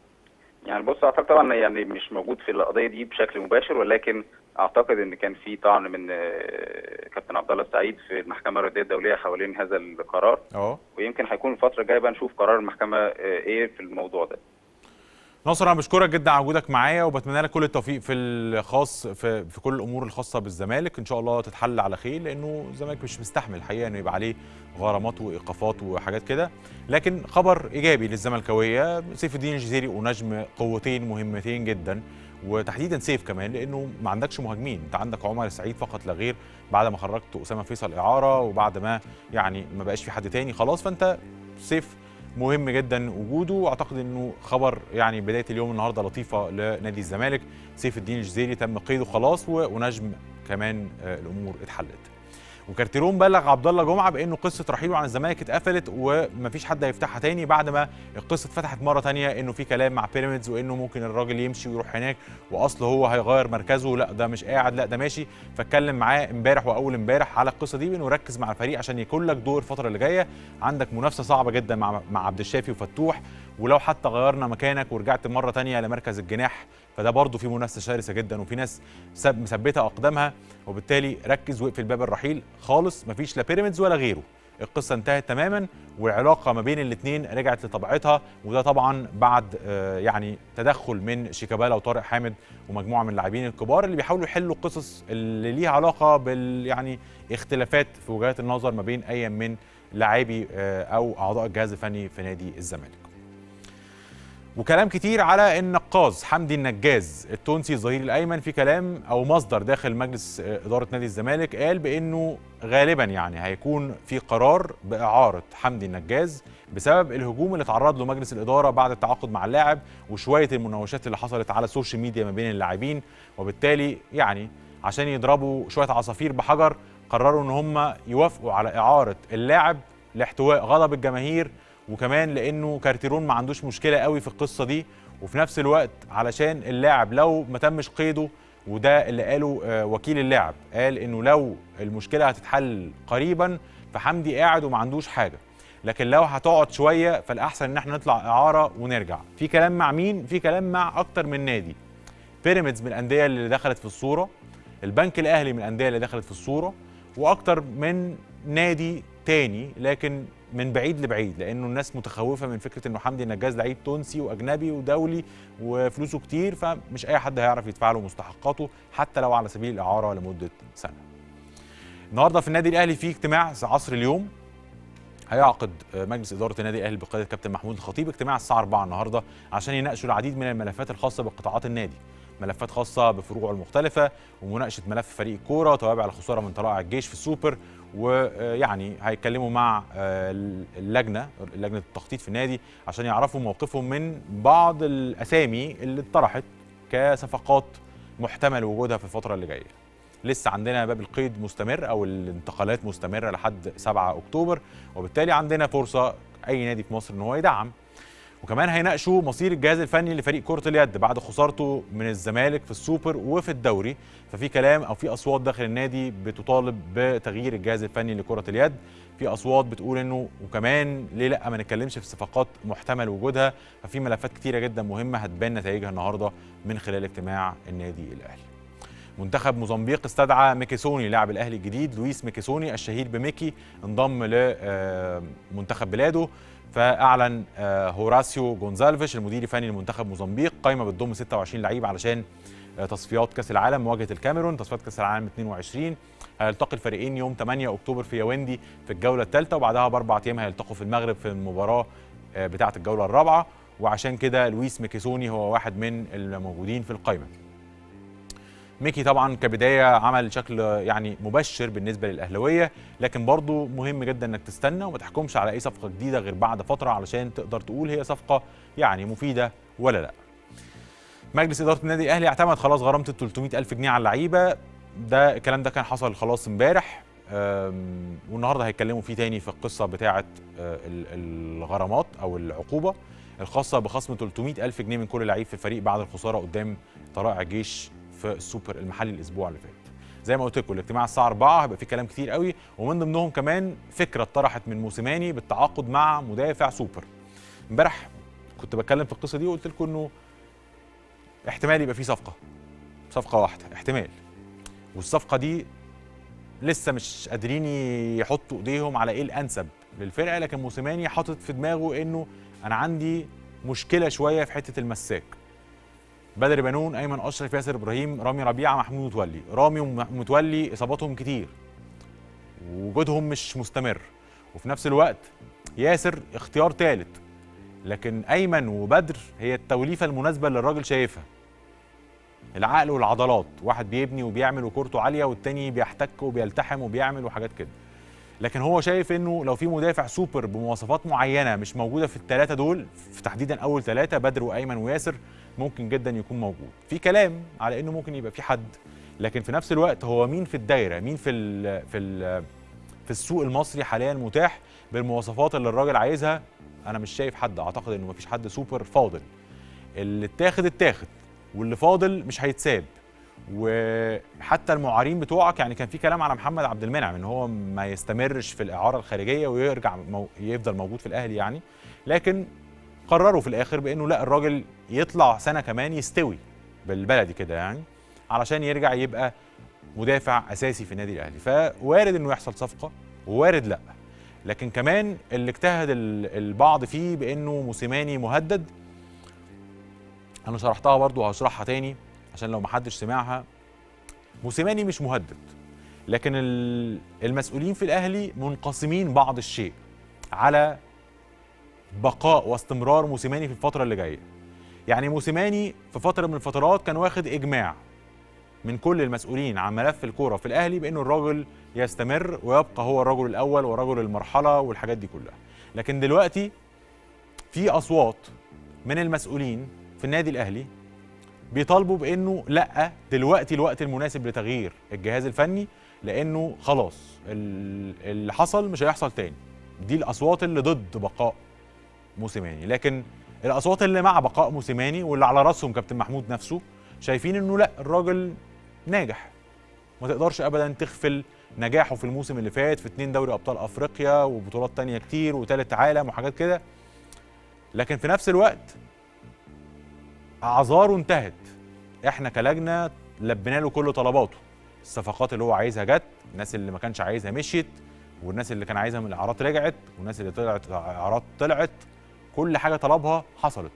يعني بص اعتقد طبعا يعني مش موجود في القضيه دي بشكل مباشر ولكن اعتقد ان كان في طعن من آه، كابتن عبد الله السعيد في المحكمه الرياضيه الدوليه حوالين هذا القرار اه ويمكن هيكون الفتره الجايه بقى نشوف قرار المحكمه آه، ايه في الموضوع ده ناصر انا بشكرك جدا على وجودك معايا وبتمنى لك كل التوفيق في الخاص في, في كل الامور الخاصه بالزمالك ان شاء الله تتحل على خير لانه الزمالك مش مستحمل الحقيقه انه يبقى عليه غرامات وايقافات وحاجات كده لكن خبر ايجابي للزملكاويه سيف الدين الجزيري ونجم قوتين مهمتين جدا وتحديدا سيف كمان لانه ما عندكش مهاجمين انت عندك عمر السعيد فقط لا غير بعد ما خرجت اسامه فيصل اعاره وبعد ما يعني ما بقاش في حد تاني خلاص فانت سيف مهم جدا وجوده واعتقد انه خبر يعني بدايه اليوم النهارده لطيفه لنادي الزمالك سيف الدين الجزيري تم قيده خلاص و- ونجم كمان آه، الامور اتحلت وكارتيرون بلغ عبد الله جمعه بانه قصه رحيله عن الزمالك اتقفلت ومفيش حد هيفتحها تاني بعد ما القصه اتفتحت مره تانية انه في كلام مع بيراميدز وانه ممكن الراجل يمشي ويروح هناك واصل هو هيغير مركزه لا ده مش قاعد لا ده ماشي فاتكلم معاه امبارح واول امبارح على القصه دي بانه ركز مع الفريق عشان يكون لك دور الفتره اللي جايه عندك منافسه صعبه جدا مع مع عبد الشافي وفتوح ولو حتى غيرنا مكانك ورجعت مره تانية لمركز الجناح فده برضه في منافسه شرسه جدا وفي ناس سب- مثبته اقدامها وبالتالي ركز واقفل باب الرحيل خالص مفيش لا بيراميدز ولا غيره القصه انتهت تماما والعلاقه ما بين الاثنين رجعت لطبيعتها وده طبعا بعد آه، يعني تدخل من شيكابالا وطارق حامد ومجموعه من اللاعبين الكبار اللي بيحاولوا يحلوا القصص اللي ليها علاقه بال يعني اختلافات في وجهات النظر ما بين اي من لاعبي آه، او اعضاء الجهاز الفني في نادي الزمالك. وكلام كتير على النقاز حمدي النجاز التونسي الظهير الايمن في كلام او مصدر داخل مجلس آه، اداره نادي الزمالك قال بانه غالبا يعني هيكون في قرار باعاره حمدي النجاز بسبب الهجوم اللي تعرض له مجلس الاداره بعد التعاقد مع اللاعب وشويه المناوشات اللي حصلت على السوشيال ميديا ما بين اللاعبين وبالتالي يعني عشان يضربوا شويه عصافير بحجر قرروا ان هم يوافقوا على اعاره اللاعب لاحتواء غضب الجماهير وكمان لانه كارتيرون ما عندوش مشكله قوي في القصه دي وفي نفس الوقت علشان اللاعب لو ما تمش قيده وده اللي قاله آه، وكيل اللاعب قال انه لو المشكله هتتحل قريبا فحمدي قاعد وما عندوش حاجه لكن لو هتقعد شويه فالاحسن ان احنا نطلع اعاره ونرجع في كلام مع مين في كلام مع اكتر من نادي بيراميدز من الانديه اللي دخلت في الصوره البنك الاهلي من الانديه اللي دخلت في الصوره واكتر من نادي تاني لكن من بعيد لبعيد لانه الناس متخوفه من فكره انه حمدي النجاز لعيب تونسي واجنبي ودولي وفلوسه كتير فمش اي حد هيعرف يدفع له مستحقاته حتى لو على سبيل الاعاره لمده سنه. النهارده في النادي الاهلي في اجتماع عصر اليوم هيعقد مجلس اداره النادي الاهلي بقياده كابتن محمود الخطيب اجتماع الساعه 4 النهارده عشان يناقشوا العديد من الملفات الخاصه بقطاعات النادي ملفات خاصه بفروعه المختلفه ومناقشه ملف فريق الكوره وتوابع الخساره من طلائع الجيش في السوبر ويعني هيتكلموا مع آه، اللجنه لجنه التخطيط في النادي عشان يعرفوا موقفهم من بعض الاسامي اللي اتطرحت كصفقات محتمل وجودها في الفتره اللي جايه لسه عندنا باب القيد مستمر او الانتقالات مستمره لحد 7 اكتوبر وبالتالي عندنا فرصه اي نادي في مصر ان هو يدعم وكمان هيناقشوا مصير الجهاز الفني لفريق كرة اليد بعد خسارته من الزمالك في السوبر وفي الدوري ففي كلام او في اصوات داخل النادي بتطالب بتغيير الجهاز الفني لكرة اليد في اصوات بتقول انه وكمان ليه لا ما نتكلمش في صفقات محتمل وجودها ففي ملفات كتيره جدا مهمه هتبان نتائجها النهارده من خلال اجتماع النادي الاهلي منتخب موزمبيق استدعى ميكيسوني لاعب الاهلي الجديد لويس ميكيسوني الشهير بميكي انضم لمنتخب بلاده فاعلن آه، هوراسيو جونزالفيش المدير الفني لمنتخب موزمبيق قائمه بتضم 26 لعيب علشان آه، تصفيات كاس العالم مواجهه الكاميرون تصفيات كاس العالم 22 هيلتقي الفريقين يوم 8 اكتوبر في ياوندي في الجوله الثالثه وبعدها باربع ايام هيلتقوا في المغرب في المباراه آه، بتاعه الجوله الرابعه وعشان كده لويس ميكيسوني هو واحد من الموجودين في القائمه ميكي طبعا كبدايه عمل شكل يعني مبشر بالنسبه للاهلاويه لكن برضو مهم جدا انك تستنى وما تحكمش على اي صفقه جديده غير بعد فتره علشان تقدر تقول هي صفقه يعني مفيده ولا لا مجلس اداره النادي الاهلي اعتمد خلاص غرامه ال 300 الف جنيه على اللعيبه ده الكلام ده كان حصل خلاص امبارح أم، والنهارده هيتكلموا فيه تاني في القصه بتاعه آه، ال- الغرامات او العقوبه الخاصه بخصم 300 الف جنيه من كل لعيب في الفريق بعد الخساره قدام طلائع الجيش في السوبر المحلي الاسبوع اللي فات زي ما قلت لكم الاجتماع الساعه 4 هيبقى فيه كلام كتير قوي ومن ضمنهم كمان فكره اتطرحت من موسيماني بالتعاقد مع مدافع سوبر امبارح كنت بتكلم في القصه دي وقلت لكم انه احتمال يبقى فيه صفقه صفقه واحده احتمال والصفقه دي لسه مش قادرين يحطوا ايديهم على ايه الانسب للفرقه لكن موسيماني حاطط في دماغه انه انا عندي مشكله شويه في حته المساك بدر بنون ايمن اشرف ياسر ابراهيم رامي ربيعه محمود متولي رامي ومتولي اصاباتهم كتير وجودهم مش مستمر وفي نفس الوقت ياسر اختيار ثالث لكن ايمن وبدر هي التوليفه المناسبه اللي الراجل شايفها العقل والعضلات واحد بيبني وبيعمل وكورته عاليه والتاني بيحتك وبيلتحم وبيعمل وحاجات كده لكن هو شايف انه لو في مدافع سوبر بمواصفات معينه مش موجوده في الثلاثه دول في تحديدا اول ثلاثه بدر وايمن وياسر ممكن جدا يكون موجود في كلام على انه ممكن يبقى في حد لكن في نفس الوقت هو مين في الدايره مين في ال في ال في السوق المصري حاليا متاح بالمواصفات اللي الراجل عايزها انا مش شايف حد اعتقد انه مفيش حد سوبر فاضل اللي اتاخد اتاخد واللي فاضل مش هيتساب وحتى المعارين بتوعك يعني كان في كلام على محمد عبد المنعم ان هو ما يستمرش في الاعاره الخارجيه ويرجع مو يفضل موجود في الاهلي يعني لكن قرروا في الاخر بانه لا الراجل يطلع سنه كمان يستوي بالبلدي كده يعني علشان يرجع يبقى مدافع اساسي في النادي الاهلي فوارد انه يحصل صفقه ووارد لا لكن كمان اللي اجتهد ال- البعض فيه بانه موسيماني مهدد انا شرحتها برضو وهشرحها تاني عشان لو محدش سمعها موسيماني مش مهدد لكن ال- المسؤولين في الاهلي منقسمين بعض الشيء على بقاء واستمرار موسيماني في الفتره اللي جايه يعني موسيماني في فتره من الفترات كان واخد اجماع من كل المسؤولين عن ملف الكوره في الاهلي بانه الراجل يستمر ويبقى هو الرجل الاول ورجل المرحله والحاجات دي كلها لكن دلوقتي في اصوات من المسؤولين في النادي الاهلي بيطالبوا بانه لا دلوقتي الوقت المناسب لتغيير الجهاز الفني لانه خلاص ال- اللي حصل مش هيحصل تاني دي الاصوات اللي ضد بقاء موسيماني لكن الاصوات اللي مع بقاء موسيماني واللي على راسهم كابتن محمود نفسه شايفين انه لا الراجل ناجح ما تقدرش ابدا تغفل نجاحه في الموسم اللي فات في اتنين دوري ابطال افريقيا وبطولات تانية كتير وتالت عالم وحاجات كده لكن في نفس الوقت اعذاره انتهت احنا كلجنه لبينا له كل طلباته الصفقات اللي هو عايزها جت الناس اللي ما كانش عايزها مشيت والناس اللي كان عايزها من الاعارات رجعت والناس اللي طلعت اعارات طلعت كل حاجه طلبها حصلت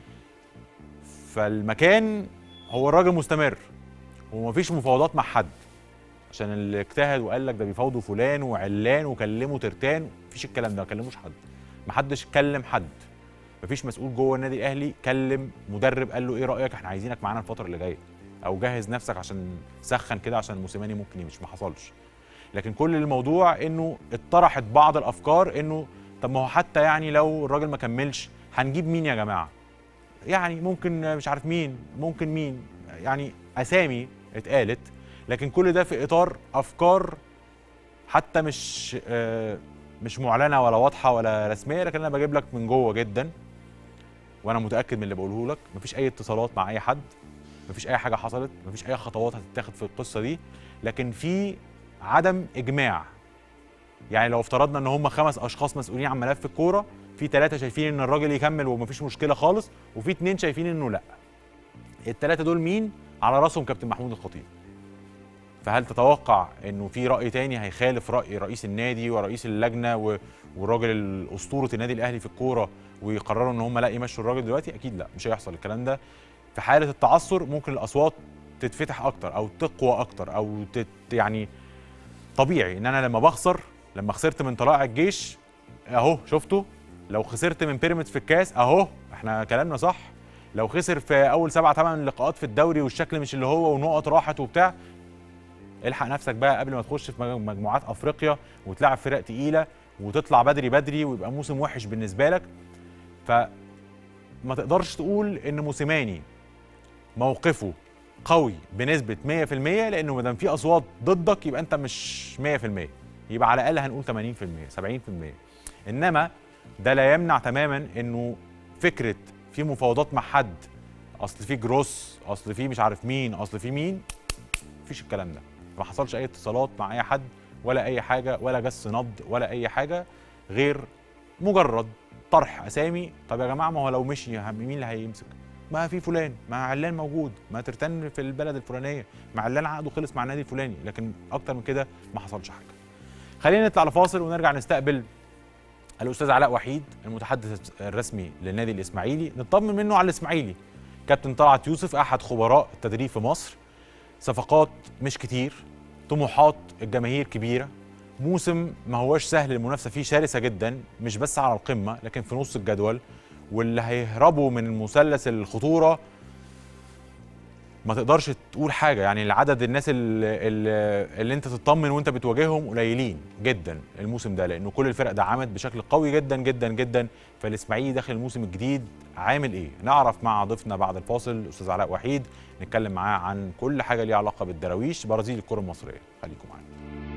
فالمكان هو الراجل مستمر ومفيش مفاوضات مع حد عشان اللي اجتهد وقال لك ده بيفاوضوا فلان وعلان وكلموا ترتان مفيش الكلام ده ما كلموش حد محدش كلم حد مفيش مسؤول جوه النادي الاهلي كلم مدرب قال له ايه رايك احنا عايزينك معانا الفتره اللي جايه او جهز نفسك عشان سخن كده عشان موسيماني ممكن مش ما حصلش لكن كل الموضوع انه اتطرحت بعض الافكار انه طب ما هو حتى يعني لو الراجل ما كملش هنجيب مين يا جماعه يعني ممكن مش عارف مين ممكن مين يعني اسامي اتقالت لكن كل ده في اطار افكار حتى مش آه، مش معلنه ولا واضحه ولا رسميه لكن انا بجيب لك من جوه جدا وانا متاكد من اللي بقوله لك مفيش اي اتصالات مع اي حد مفيش اي حاجه حصلت مفيش اي خطوات هتتاخد في القصه دي لكن في عدم اجماع يعني لو افترضنا ان هم خمس اشخاص مسؤولين عن ملف الكوره في ثلاثه شايفين ان الراجل يكمل ومفيش مشكله خالص وفي اثنين شايفين انه لا الثلاثه دول مين على راسهم كابتن محمود الخطيب فهل تتوقع انه في راي تاني هيخالف راي رئيس النادي ورئيس اللجنه و- والراجل اسطوره النادي الاهلي في الكوره ويقرروا ان هم لا يمشوا الراجل دلوقتي اكيد لا مش هيحصل الكلام ده في حاله التعثر ممكن الاصوات تتفتح اكتر او تقوى اكتر او تت يعني طبيعي ان انا لما بخسر لما خسرت من طلائع الجيش اهو شفتوا لو خسرت من بيراميدز في الكاس اهو احنا كلامنا صح لو خسر في اول سبعة ثمان لقاءات في الدوري والشكل مش اللي هو ونقط راحت وبتاع الحق نفسك بقى قبل ما تخش في مج- مجموعات افريقيا وتلعب فرق تقيله وتطلع بدري بدري ويبقى موسم وحش بالنسبه لك فما تقدرش تقول ان موسيماني موقفه قوي بنسبه 100% لانه ما دام في اصوات ضدك يبقى انت مش 100% يبقى على الاقل هنقول 80% 70% انما ده لا يمنع تماما انه فكره في مفاوضات مع حد اصل في جروس اصل في مش عارف مين اصل في مين مفيش الكلام ده ما حصلش اي اتصالات مع اي حد ولا اي حاجه ولا جس نبض ولا اي حاجه غير مجرد طرح اسامي طب يا جماعه ما هو لو مشي هم- مين اللي هيمسك ما في فلان ما علان موجود ما ترتن في البلد الفلانيه ما علان عقده خلص مع النادي الفلاني لكن اكتر من كده ما حصلش حاجه خلينا نطلع لفاصل ونرجع نستقبل الاستاذ علاء وحيد المتحدث الرسمي للنادي الاسماعيلي نطمن منه على الاسماعيلي كابتن طلعت يوسف احد خبراء التدريب في مصر صفقات مش كتير طموحات الجماهير كبيره موسم ما هوش سهل المنافسه فيه شرسه جدا مش بس على القمه لكن في نص الجدول واللي هيهربوا من مثلث الخطوره ما تقدرش تقول حاجه يعني العدد الناس اللي, اللي, اللي انت تطمن وانت بتواجههم قليلين جدا الموسم ده لانه كل الفرق دعمت بشكل قوي جدا جدا جدا فالاسماعيلي داخل الموسم الجديد عامل ايه نعرف مع ضيفنا بعد الفاصل الاستاذ علاء وحيد نتكلم معاه عن كل حاجه ليها علاقه بالدراويش برازيل الكره المصريه خليكم معانا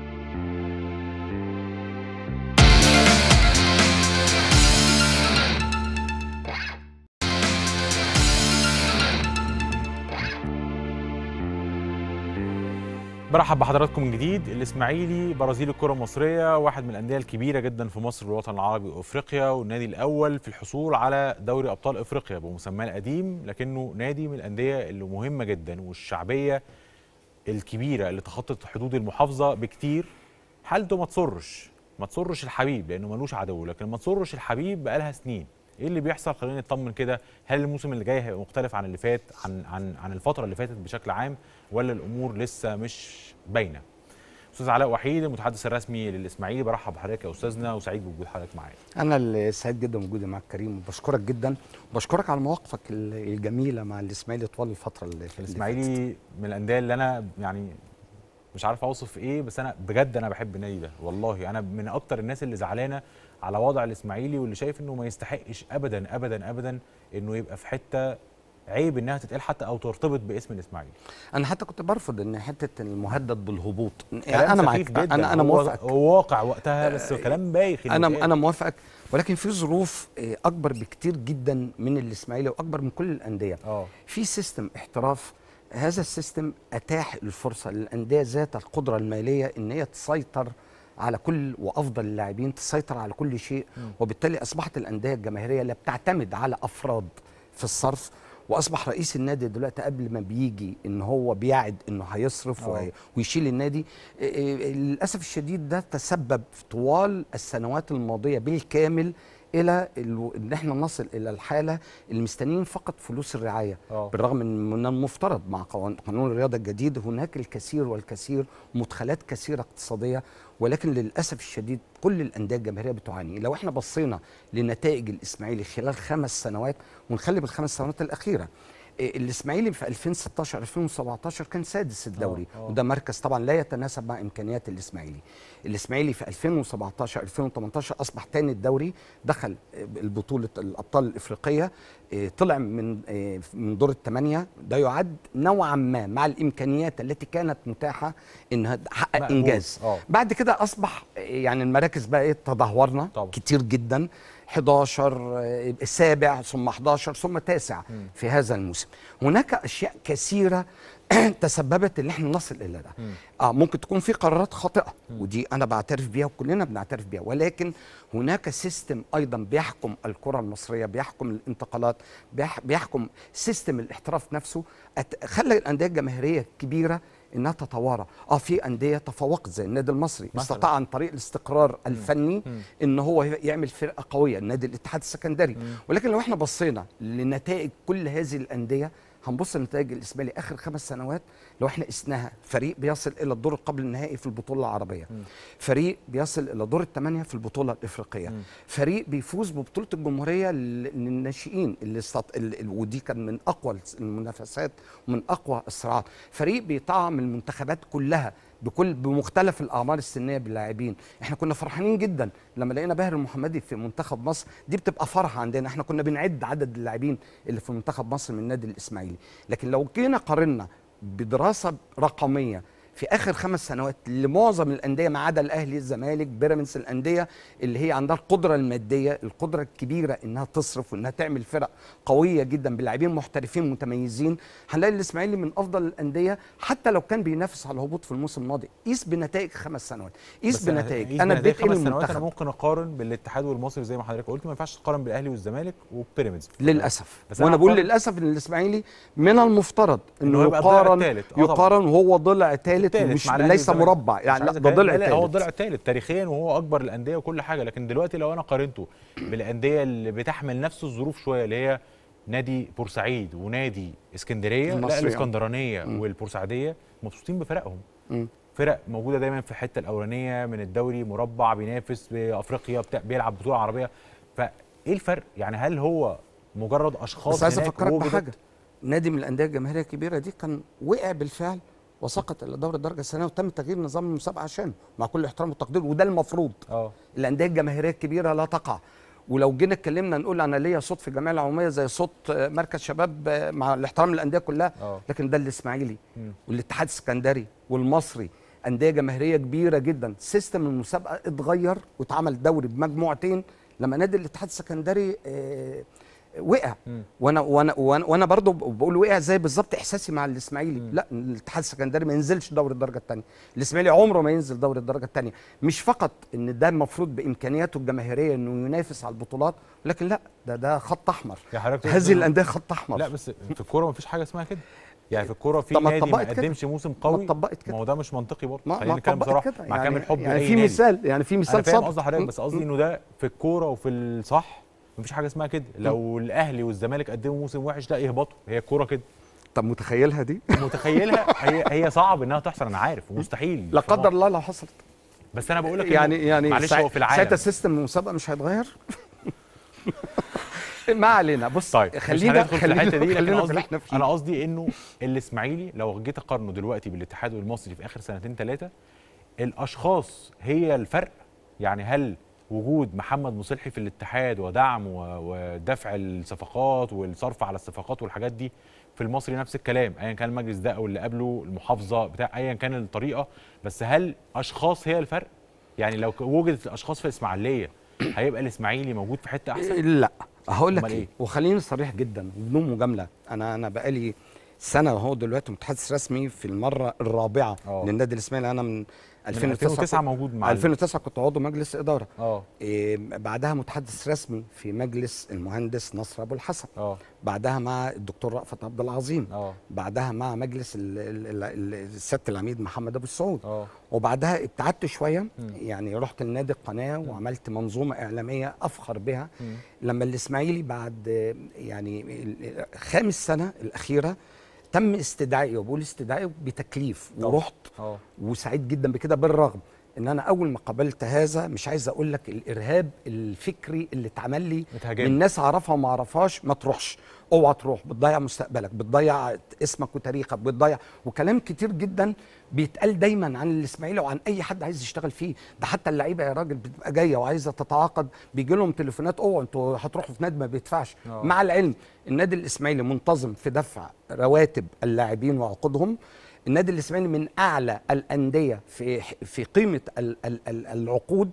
برحب بحضراتكم من جديد الاسماعيلي برازيل الكره المصريه واحد من الانديه الكبيره جدا في مصر والوطن العربي وافريقيا والنادي الاول في الحصول على دوري ابطال افريقيا بمسماه القديم لكنه نادي من الانديه اللي مهمه جدا والشعبيه الكبيره اللي تخطت حدود المحافظه بكتير حالته ما تسرش ما تسرش الحبيب لانه ملوش عدو لكن ما تسرش الحبيب بقالها سنين ايه اللي بيحصل خلينا نطمن كده هل الموسم اللي جاي هيبقى مختلف عن اللي فات عن عن عن الفتره اللي فاتت بشكل عام ولا الامور لسه مش باينه استاذ علاء وحيد المتحدث الرسمي للاسماعيلي برحب بحضرتك يا استاذنا وسعيد بوجود حضرتك معايا انا اللي سعيد جدا بوجودي معاك كريم وبشكرك جدا وبشكرك على مواقفك ال- الجميله مع الاسماعيلي طوال الفتره اللي اللي فاتت. الاسماعيلي من الانديه اللي انا يعني مش عارف اوصف ايه بس انا بجد انا بحب النادي ده والله انا من اكتر الناس اللي زعلانه على وضع الاسماعيلي واللي شايف انه ما يستحقش ابدا ابدا ابدا انه يبقى في حته عيب انها تتقال حتى او ترتبط باسم الاسماعيلي انا حتى كنت برفض ان حته المهدد بالهبوط كلام انا معاك سخيف جدا. انا انا هو- موافقك هو واقع وقتها بس كلام بايخ إنه انا يتقال. انا موافقك ولكن في ظروف آه، اكبر بكتير جدا من الاسماعيلي واكبر من كل الانديه اه في سيستم احتراف هذا السيستم اتاح الفرصه للانديه ذات القدره الماليه ان هي تسيطر على كل وافضل اللاعبين تسيطر على كل شيء وبالتالي اصبحت الانديه الجماهيريه اللي بتعتمد على افراد في الصرف واصبح رئيس النادي دلوقتي قبل ما بيجي ان هو بيعد انه هيصرف آه. وهي- ويشيل النادي إيه إيه للاسف الشديد ده تسبب في طوال السنوات الماضيه بالكامل الى ال- ان احنا نصل الى الحاله المستنيين فقط فلوس الرعايه آه. بالرغم من من المفترض مع قوان- قانون الرياضه الجديد هناك الكثير والكثير مدخلات كثيره اقتصاديه ولكن للاسف الشديد كل الانديه الجماهيريه بتعاني لو احنا بصينا لنتائج الاسماعيلي خلال خمس سنوات ونخلي بالخمس سنوات الاخيره إيه، الاسماعيلي في 2016 2017 كان سادس الدوري آه، آه. وده مركز طبعا لا يتناسب مع امكانيات الاسماعيلي الاسماعيلي في 2017 2018 اصبح ثاني الدوري دخل البطوله الابطال الافريقيه إيه، طلع من إيه، من دور الثمانيه ده يعد نوعا ما مع الامكانيات التي كانت متاحه انها تحقق مقبول. انجاز آه. بعد كده اصبح إيه، يعني المراكز بقى ايه تدهورنا طبعا. كتير جدا 11 آه، السابع ثم 11 ثم تاسع في هذا الموسم هناك اشياء كثيره تسببت ان احنا نصل الى ده اه ممكن تكون في قرارات خاطئه ودي انا بعترف بيها وكلنا بنعترف بيها ولكن هناك سيستم ايضا بيحكم الكره المصريه بيحكم الانتقالات بيح- بيحكم سيستم الاحتراف نفسه أت- خلى الانديه الجماهيريه الكبيره انها تتوارى اه في انديه تفوقت زي النادي المصري مثلاً. استطاع عن طريق الاستقرار الفني ان هو يعمل فرقه قويه النادي الاتحاد السكندري ولكن لو احنا بصينا لنتائج كل هذه الانديه هنبص لنتائج الاسماعيلي اخر خمس سنوات لو احنا قسناها فريق بيصل الى الدور قبل النهائي في البطوله العربيه فريق بيصل الى دور الثمانيه في البطوله الافريقيه فريق بيفوز ببطوله الجمهوريه لل- للناشئين اللي استط... ال- ال- ودي كان من اقوى المنافسات ومن اقوى الصراعات فريق بيطعم المنتخبات كلها بكل بمختلف الاعمار السنيه باللاعبين احنا كنا فرحانين جدا لما لقينا باهر المحمدي في منتخب مصر دي بتبقى فرحه عندنا احنا كنا بنعد عدد اللاعبين اللي في منتخب مصر من النادي الاسماعيلي لكن لو جينا قارنا بدراسه رقميه في اخر خمس سنوات لمعظم الانديه ما عدا الاهلي الزمالك بيراميدز الانديه اللي هي عندها القدره الماديه القدره الكبيره انها تصرف وانها تعمل فرق قويه جدا بلاعبين محترفين متميزين هنلاقي الاسماعيلي من افضل الانديه حتى لو كان بينافس على الهبوط في الموسم الماضي قيس بنتائج خمس سنوات قيس بس بنتائج قيس انا بنتائج اديت ايه خمس سنوات انا للمنتخب ممكن اقارن بالاتحاد والمصري زي ما حضرتك قلت ما ينفعش تقارن بالاهلي والزمالك وبيراميدز للاسف بس أنا وانا بقول أقارن- للاسف ان الاسماعيلي من المفترض إنه انه يبقى الضلع يقارن التالت. آه طبعاً. يقارن وهو ضلع ثالث التالت مش مع الأهلي ليس والزمالك. مربع مش يعني لا عايز ده أتكلم- ضلع لا، هو ثالث الضلع الثالث تاريخيا وهو اكبر الانديه وكل حاجه لكن دلوقتي لو انا قارنته بالانديه اللي بتحمل نفس الظروف شويه اللي هي نادي بورسعيد ونادي اسكندريه لا المصري. الاسكندرانيه مم. والبورسعيديه مبسوطين بفرقهم مم. فرق موجوده دايما في الحته الاولانيه من الدوري مربع بينافس بافريقيا بتاع بيلعب بطوله عربيه فايه الفرق يعني هل هو مجرد اشخاص بس عايز هناك افكرك وجدت؟ بحاجه نادي من الانديه الجماهيريه الكبيره دي كان وقع بالفعل وسقط الى دوري الدرجه الثانيه وتم تغيير نظام المسابقه عشانه مع كل احترام والتقدير وده المفروض اه الانديه الجماهيريه الكبيره لا تقع ولو جينا اتكلمنا نقول انا ليا صوت في الجمعيه العموميه زي صوت آه، مركز شباب آه، مع الاحترام للانديه كلها اه لكن ده الاسماعيلي مم. والاتحاد السكندري والمصري انديه جماهيريه كبيره جدا سيستم المسابقه اتغير واتعمل دوري بمجموعتين لما نادي الاتحاد السكندري آه، وقع مم. وانا وانا وانا, وأنا برضو بقول وقع زي بالظبط احساسي مع الاسماعيلي لا الاتحاد السكندري ما ينزلش دوري الدرجه الثانيه الاسماعيلي عمره ما ينزل دوري الدرجه الثانيه مش فقط ان ده المفروض بامكانياته الجماهيريه انه ينافس على البطولات لكن لا ده ده خط احمر يا حضرتك تقصد هذه إنه- الانديه خط احمر لا بس في الكوره مفيش حاجه اسمها كده يعني في الكوره في طب ما نادي ما اتطبقت كده. قدمش موسم ما قوي اتطبقت كده ما هو ده مش منطقي برضه ما خلينا ما نتكلم اتطبقت بصراحه كده مع كامل حب يعني لاي في نادي. مثال يعني في انا مثال فاهم صبر قصد حضرتك بس قصدي انه ده في الكوره وفي الصح مفيش حاجه اسمها كده لو الاهلي والزمالك قدموا موسم وحش لا يهبطوا هي الكوره كده طب متخيلها دي متخيلها هي هي صعب انها تحصل انا عارف ومستحيل لا قدر الله لو حصلت بس انا بقول لك يعني يعني معلش ساع- هو في العالم ساعتها سيستم المسابقه مش هيتغير ما علينا بص طيب خلينا مش هندخل خلينا في الحته دي لكن خلينا في اللي قصدي احنا فيه انا قصدي انه الاسماعيلي لو جيت اقارنه دلوقتي بالاتحاد والمصري في اخر سنتين ثلاثه الاشخاص هي الفرق يعني هل وجود محمد مصلحي في الاتحاد ودعم و- ودفع الصفقات والصرف على الصفقات والحاجات دي في المصري نفس الكلام ايا كان المجلس ده او اللي قبله المحافظه بتاع ايا كان الطريقه بس هل اشخاص هي الفرق يعني لو ك- وجدت الاشخاص في الاسماعيليه هيبقى الاسماعيلي موجود في حته احسن لا هقول لك أمال ايه إيه؟ وخليني صريح جدا وبدون مجامله انا انا بقالي سنه وهو دلوقتي متحدث رسمي في المره الرابعه آه. للنادي الاسماعيلي انا من من 2009 2009 كنت- موجود مع ال- 2009 كنت عضو مجلس اداره اه إيه بعدها متحدث رسمي في مجلس المهندس نصر ابو الحسن اه بعدها مع الدكتور رأفت عبد العظيم اه بعدها مع مجلس ال- ال- ال- ال- سياده العميد محمد ابو السعود اه وبعدها ابتعدت شويه مم. يعني رحت لنادي القناه وعملت منظومه اعلاميه افخر بها مم. لما الاسماعيلي بعد آه، يعني ال- خامس سنه الاخيره تم استدعائي وبقول استدعائي بتكليف طبعا. ورحت اه وسعيد جدا بكده بالرغم ان انا اول ما قابلت هذا مش عايز اقول لك الارهاب الفكري اللي اتعمل لي اتهاجمت. من ناس اعرفها وما اعرفهاش ما تروحش اوعى تروح بتضيع مستقبلك بتضيع اسمك وتاريخك بتضيع وكلام كتير جدا بيتقال دايما عن الاسماعيلي وعن اي حد عايز يشتغل فيه ده حتى اللعيبه يا راجل بتبقى جايه وعايزه تتعاقد بيجي لهم تليفونات اوعوا انتوا هتروحوا في نادي ما بيدفعش آه. مع العلم النادي الاسماعيلي منتظم في دفع رواتب اللاعبين وعقودهم النادي الاسماعيلي من اعلى الانديه في في قيمه ال- ال- ال- العقود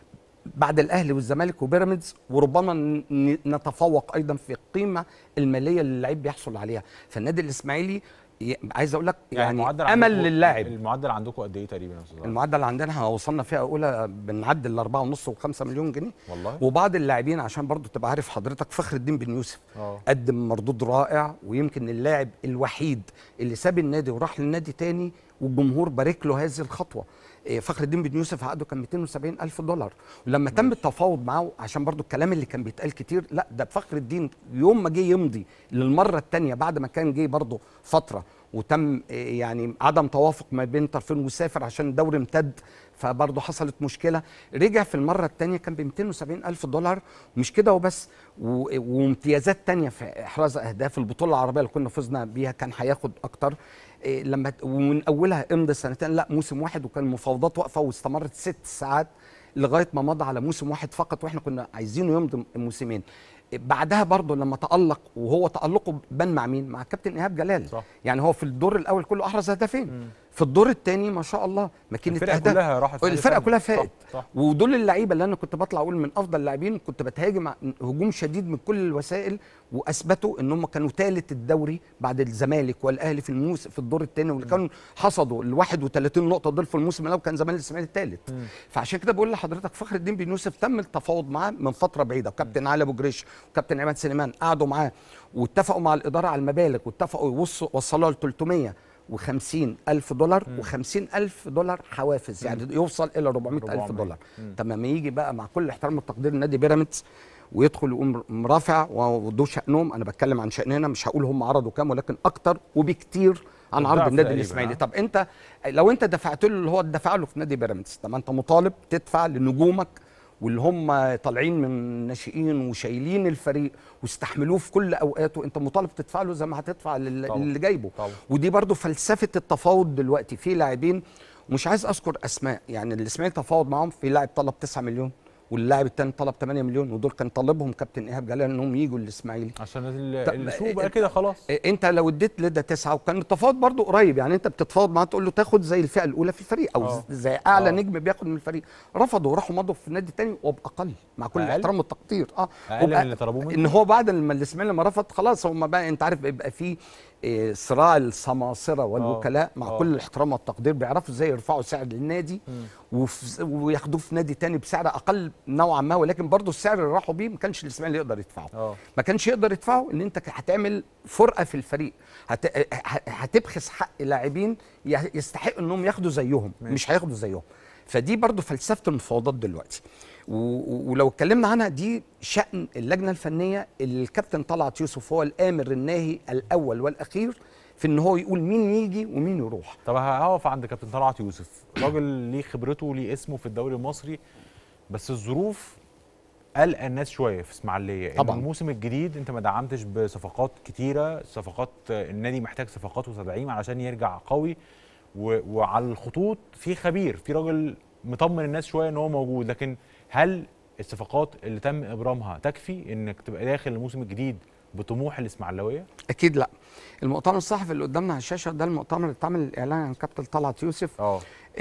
بعد الاهلي والزمالك وبيراميدز وربما ن- نتفوق ايضا في القيمه الماليه اللي اللعيب بيحصل عليها فالنادي الاسماعيلي ي- عايز اقول لك يعني, المعدل امل عندكم- للاعب المعدل عندكم قد ايه تقريبا يا استاذ عمرو؟ المعدل عندنا احنا وصلنا فيها اولى بنعدي ال 4.5 و5 مليون جنيه والله وبعض اللاعبين عشان برضو تبقى عارف حضرتك فخر الدين بن يوسف اه قدم مردود رائع ويمكن اللاعب الوحيد اللي ساب النادي وراح للنادي تاني والجمهور بارك له هذه الخطوه إيه، فخر الدين بن يوسف عقده كان 270 الف دولار ولما تم التفاوض معه عشان برضو الكلام اللي كان بيتقال كتير لا ده فخر الدين يوم ما جه يمضي للمره الثانيه بعد ما كان جه برضو فتره وتم إيه، يعني عدم توافق ما بين طرفين وسافر عشان الدوري امتد فبرضه حصلت مشكله رجع في المره الثانيه كان ب 270 الف دولار مش كده وبس و- وامتيازات تانية في احراز اهداف البطوله العربيه اللي كنا فزنا بيها كان هياخد اكتر إيه لما ت- ومن اولها امضى سنتين لا موسم واحد وكان المفاوضات واقفه واستمرت ست ساعات لغايه ما مضى على موسم واحد فقط واحنا كنا عايزينه يمضي موسمين إيه بعدها برضه لما تالق وهو تالقه بان مع مين؟ مع كابتن ايهاب جلال صح. يعني هو في الدور الاول كله احرز هدفين في الدور الثاني ما شاء الله ماكينه الفرقه اهداف كلها راحت في الفرقه حتة كلها تانية. فائت صح صح ودول اللعيبه اللي انا كنت بطلع اقول من افضل اللاعبين كنت بتهاجم ع- هجوم شديد من كل الوسائل واثبتوا ان هم كانوا ثالث الدوري بعد الزمالك والاهلي في الموسم في الدور الثاني واللي كانوا حصدوا ال 31 نقطه دول في الموسم الاول كان زمان الاسماعيلي الثالث فعشان كده بقول لحضرتك فخر الدين بن يوسف تم التفاوض معاه من فتره بعيده وكابتن علي ابو جريش وكابتن عماد سليمان قعدوا معاه واتفقوا مع الاداره على المبالغ واتفقوا يوصوا وصلوها ل 300 وخمسين ألف دولار وخمسين ألف دولار حوافز يعني يوصل إلى 400 ألف 400. دولار طب ما يجي بقى مع كل احترام والتقدير لنادي بيراميدز ويدخل يقوم مرافع وده شأنهم أنا بتكلم عن شأننا مش هقول هم عرضوا كام ولكن أكتر وبكتير عن عرض الضعف النادي تقريباً، الإسماعيلي ها؟ طب أنت لو أنت دفعت له اللي هو دفع له في نادي بيراميدز طب ما أنت مطالب تدفع لنجومك واللي هم طالعين من الناشئين وشايلين الفريق واستحملوه في كل اوقاته انت مطالب تدفع له زي ما هتدفع لل- طبعاً. للي جايبه طبعا ودي برضو فلسفه التفاوض دلوقتي في لاعبين مش عايز اذكر اسماء يعني الاسماعيلي تفاوض معاهم في لاعب طلب 9 مليون واللاعب الثاني طلب 8 مليون ودول كان طالبهم كابتن ايهاب جلال انهم يجوا الاسماعيلي عشان ال- طب- السوق بقى كده خلاص إيه، انت لو اديت لده تسعه وكان التفاوض برضو قريب يعني انت بتتفاوض معاه تقول له تاخد زي الفئه الاولى في الفريق او آه. زي اعلى آه. نجم بياخد من الفريق رفضوا وراحوا مضوا في النادي الثاني وباقل مع كل أقل؟ الاحترام والتقدير اه اقل من وبأ- اللي طلبوه منه ان هو بعد ما الاسماعيلي لما رفض خلاص هم بقى انت عارف بيبقى فيه إيه، صراع السماسره والوكلاء مع آه. كل الاحترام والتقدير بيعرفوا ازاي يرفعوا سعر للنادي وف- وياخدوه في نادي تاني بسعر اقل نوعا ما ولكن برضه السعر اللي راحوا بيه ما كانش الاسماعيلي يقدر يدفعه اه ما كانش يقدر يدفعه ان انت هتعمل فرقه في الفريق هت... ه- هتبخس حق لاعبين ي- يستحقوا انهم ياخدوا زيهم ماشي. مش هياخدوا زيهم فدي برضو فلسفه المفاوضات دلوقتي و... و- ولو اتكلمنا عنها دي شأن اللجنه الفنيه اللي الكابتن طلعت يوسف هو الامر الناهي الاول والاخير في ان هو يقول مين يجي ومين يروح طب هقف عند كابتن طلعت يوسف راجل ليه خبرته وليه اسمه في الدوري المصري بس الظروف قلق الناس شويه في اسماعيليه إن طبعاً. الموسم الجديد انت ما دعمتش بصفقات كتيره صفقات النادي محتاج صفقات وتدعيم علشان يرجع قوي و... وعلى الخطوط في خبير في راجل مطمن الناس شويه ان هو موجود لكن هل الصفقات اللي تم ابرامها تكفي انك تبقى داخل الموسم الجديد بطموح الاسماعيلاويه اكيد لا المؤتمر الصحفي اللي قدامنا على الشاشه ده المؤتمر اللي اتعمل الاعلان عن كابتن طلعت يوسف اه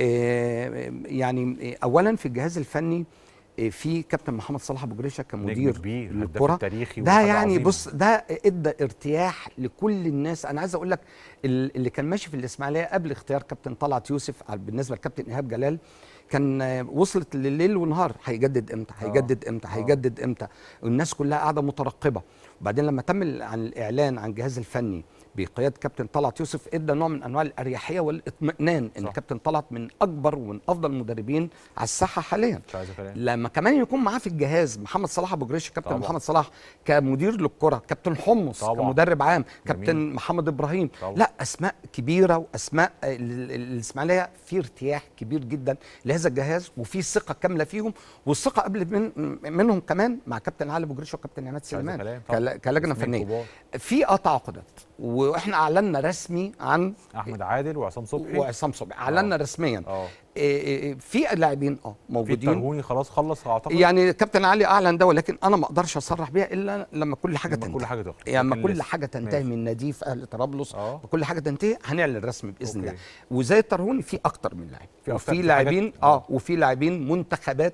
آه، يعني آه، اولا في الجهاز الفني آه، في كابتن محمد صلاح ابو جريشه نجم كمدير كبير هداف للكره التاريخي ده وحاجة يعني عظيمة. بص ده ادى ارتياح لكل الناس انا عايز اقول لك ال- اللي كان ماشي في الاسماعيليه قبل اختيار كابتن طلعت يوسف على- بالنسبه لكابتن ايهاب جلال كان آه، وصلت لليل ونهار هيجدد امتى هيجدد امتى هيجدد امتى والناس كلها قاعده مترقبه وبعدين لما تم ال- عن الاعلان عن الجهاز الفني بقياده كابتن طلعت يوسف ادى نوع من انواع الاريحيه والاطمئنان ان صح. كابتن طلعت من اكبر ومن افضل المدربين على الساحه حاليا مش عايز كلام لما كمان يكون معاه في الجهاز محمد صلاح ابو جريش كابتن طبعا. محمد صلاح كمدير للكره كابتن حمص طبعا. كمدرب عام كابتن جميل. محمد ابراهيم طبعا. لا اسماء كبيره واسماء ال- ال- الاسماعيليه في ارتياح كبير جدا لهذا الجهاز وفي ثقه كامله فيهم والثقه قبل من منهم كمان مع كابتن علي ابو جريش وكابتن عماد مش عايز سليمان كلام. طبعا. كل- كلجنه اسمين فنيه كبار. في اه تعاقدات واحنا اعلنا رسمي عن احمد عادل وعصام صبحي وعصام صبحي اعلنا رسميا اه إيه إيه في لاعبين اه في موجودين الترهوني خلاص خلص اعتقد يعني كابتن علي اعلن ده ولكن انا ما اقدرش اصرح بيها الا لما كل حاجه لما تنتهي كل حاجه تخلص يعني لما لكن كل لسه. حاجه تنتهي ماشي. من نادي في اهل طرابلس اه وكل حاجه تنتهي هنعلن رسمي باذن أوكي. الله وزي الترهوني في اكتر من لاعب في أكتر وفي في لاعبين حاجات- اه آه. وفي لاعبين منتخبات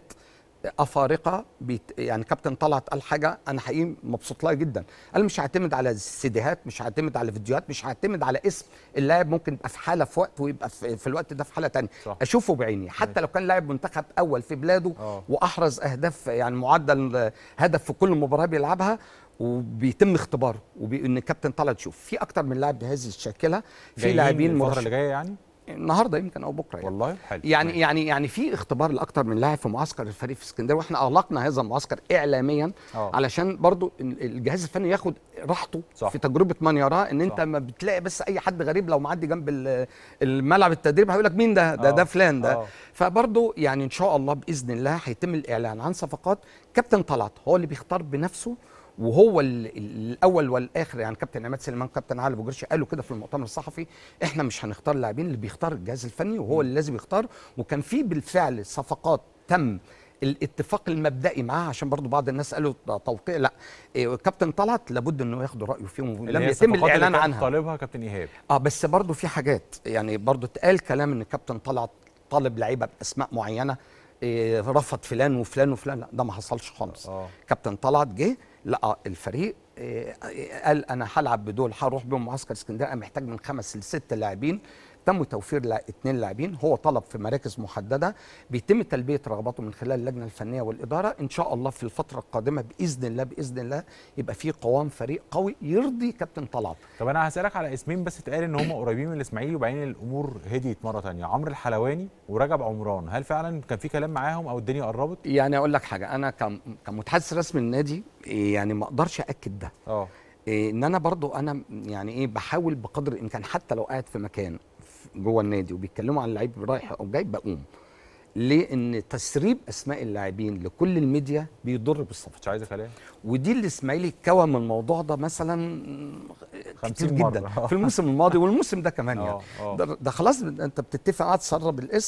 افارقه بيت يعني كابتن طلعت قال حاجه انا حقيقي مبسوط لها جدا قال مش هعتمد على سيديهات مش هعتمد على فيديوهات مش هعتمد على اسم اللاعب ممكن يبقى في حاله في وقت ويبقى في, في الوقت ده في حاله تانية صح. اشوفه بعيني حتى لو كان لاعب منتخب اول في بلاده آه. واحرز اهداف يعني معدل هدف في كل مباراه بيلعبها وبيتم اختباره وان كابتن طلعت تشوف في اكتر من لاعب بهذه الشاكله في جايين لاعبين الفتره مرشح اللي جايه يعني النهارده يمكن او بكره يعني. والله حلو يعني ماشي. يعني يعني في اختبار لاكتر من لاعب في معسكر الفريق في اسكندريه واحنا اغلقنا هذا المعسكر اعلاميا آه. علشان برضو ال- الجهاز الفني ياخد راحته صح. في تجربه من يراه ان انت صح. ما بتلاقي بس اي حد غريب لو معدي جنب ال- الملعب التدريب هيقول لك مين ده ده آه. ده فلان ده آه. فبرضو يعني ان شاء الله باذن الله هيتم الاعلان عن صفقات كابتن طلعت هو اللي بيختار بنفسه وهو ال- ال- الاول والاخر يعني كابتن عماد سليمان كابتن علي ابو جرش قالوا كده في المؤتمر الصحفي احنا مش هنختار اللاعبين اللي بيختار الجهاز الفني وهو اللي لازم يختار وكان في بالفعل صفقات تم الاتفاق المبدئي معاه عشان برضو بعض الناس قالوا ده توقيع لا إيه، كابتن طلعت لابد انه ياخد رايه فيهم اللي لم هي يتم الصفقات اللي الاعلان كان عنها طالبها كابتن ايهاب اه بس برضو في حاجات يعني برضو اتقال كلام ان كابتن طلعت طالب لعيبه باسماء معينه إيه رفض فلان وفلان وفلان لا ده ما حصلش خالص اه كابتن طلعت جه لقى الفريق إيه، قال انا هلعب بدول هروح بيهم معسكر اسكندريه انا محتاج من خمس لست لاعبين تم توفير لا اثنين لاعبين هو طلب في مراكز محدده بيتم تلبيه رغباته من خلال اللجنه الفنيه والاداره ان شاء الله في الفتره القادمه باذن الله باذن الله يبقى في قوام فريق قوي يرضي كابتن طلعت طب انا هسالك على اسمين بس اتقال ان هم قريبين من الاسماعيلي وبعدين الامور هديت مره تانية عمرو الحلواني ورجب عمران هل فعلا كان في كلام معاهم او الدنيا قربت يعني اقول لك حاجه انا كم- كمتحدث رسمي النادي إيه، يعني ما اقدرش اكد ده اه إيه، ان انا برضو انا يعني ايه بحاول بقدر الامكان حتى لو قاعد في مكان في- جوه النادي وبيتكلموا عن اللعيب رايح او جاي بقوم ليه ان تسريب اسماء اللاعبين لكل الميديا بيضر بالصفقه مش عايزه كلام ودي الاسماعيلي اتكون من الموضوع ده مثلا كتير 50 مرة. جدا في الموسم الماضي والموسم ده كمان يعني اه اه ده, ده خلاص انت بتتفق قاعد تسرب الاسم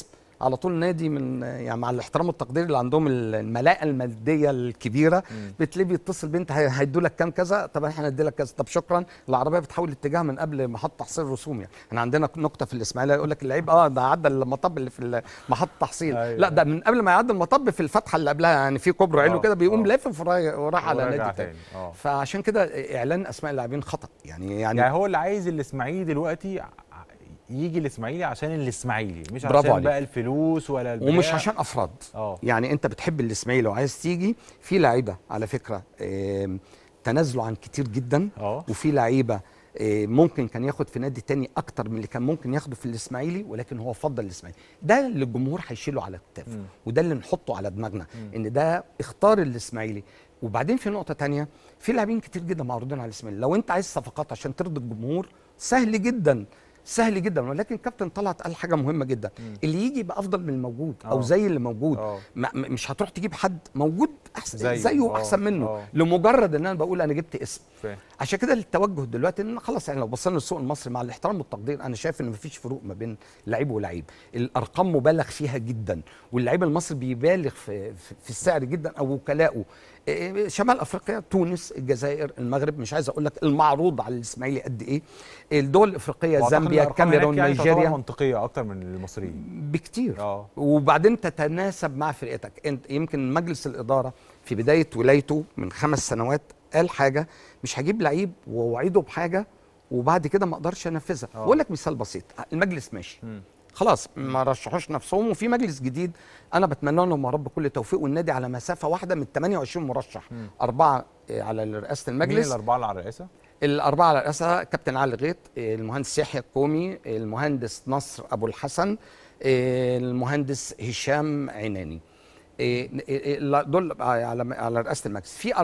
على طول نادي من يعني مع الاحترام والتقدير اللي عندهم الملاءه الماديه الكبيره بتلاقيه بيتصل بنت هيدوا لك كام كذا طب احنا هندي لك كذا طب شكرا العربيه بتحول اتجاه من قبل محطه تحصيل الرسوم يعني احنا عندنا نقطه في الاسماعيليه يقول لك اللعيب اه ده عدى المطب اللي في محطه التحصيل أيوة. لا ده من قبل ما يعدي المطب في الفتحه اللي قبلها يعني في كوبري علو آه، كده بيقوم آه. لافف ورايح وراح على وراجع نادي تاني تاني، آه. فعشان كده اعلان اسماء اللاعبين خطا يعني يعني, يعني هو اللي عايز الاسماعيلي دلوقتي ع- يجي الاسماعيلي عشان الاسماعيلي مش برافو عشان عليك. بقى الفلوس ولا البتاع. ومش عشان افراد اه يعني انت بتحب الاسماعيلي وعايز تيجي في لعيبه على فكره آم، تنازلوا عن كتير جدا اه وفي لعيبه آه، ممكن كان ياخد في نادي تاني اكتر من اللي كان ممكن ياخده في الاسماعيلي ولكن هو فضل الاسماعيلي ده اللي الجمهور هيشيله على كتافه مم. وده اللي نحطه على دماغنا ان ده اختار الاسماعيلي وبعدين في نقطه تانية في لاعبين كتير جدا معروضين على الاسماعيلي لو انت عايز صفقات عشان ترضي الجمهور سهل جدا سهل جدا ولكن كابتن طلعت قال حاجه مهمه جدا اللي يجي يبقى افضل من الموجود او آه. زي اللي موجود اه ما م- مش هتروح تجيب حد موجود احسن زيه. زيه, زيه آه. احسن منه آه. لمجرد ان انا بقول انا جبت اسم فاهم عشان كده التوجه دلوقتي ان خلاص يعني لو بصينا للسوق المصري مع الاحترام والتقدير انا شايف ان مفيش فروق ما بين لعيب ولعيب الارقام مبالغ فيها جدا واللعيب المصري بيبالغ في, في, في السعر جدا او وكلائه إيه، شمال افريقيا تونس الجزائر المغرب مش عايز اقول لك المعروض على الاسماعيلي قد ايه الدول الافريقيه وأعتقد زامبيا الأرقام هناك الكاميرون يعني تعتبر نيجيريا منطقيه اكتر من المصريين بكتير اه وبعدين تتناسب مع فرقتك انت يمكن مجلس الاداره في بدايه ولايته من خمس سنوات قال حاجه مش هجيب لعيب واوعده بحاجه وبعد كده ما اقدرش انفذها آه. بقول لك مثال بسيط المجلس ماشي مم. خلاص ما رشحوش نفسهم وفي مجلس جديد انا بتمنى لهم يا رب كل توفيق والنادي على مسافه واحده من 28 مرشح مم. اربعه آه، على رئاسه مين المجلس الاربعه اللي على الرئاسه؟ الأربعة على رأسها كابتن علي غيط آه، المهندس يحيى الكومي آه، المهندس نصر أبو الحسن آه، المهندس هشام عناني آه، آه، آه، دول على على رئاسة المجلس في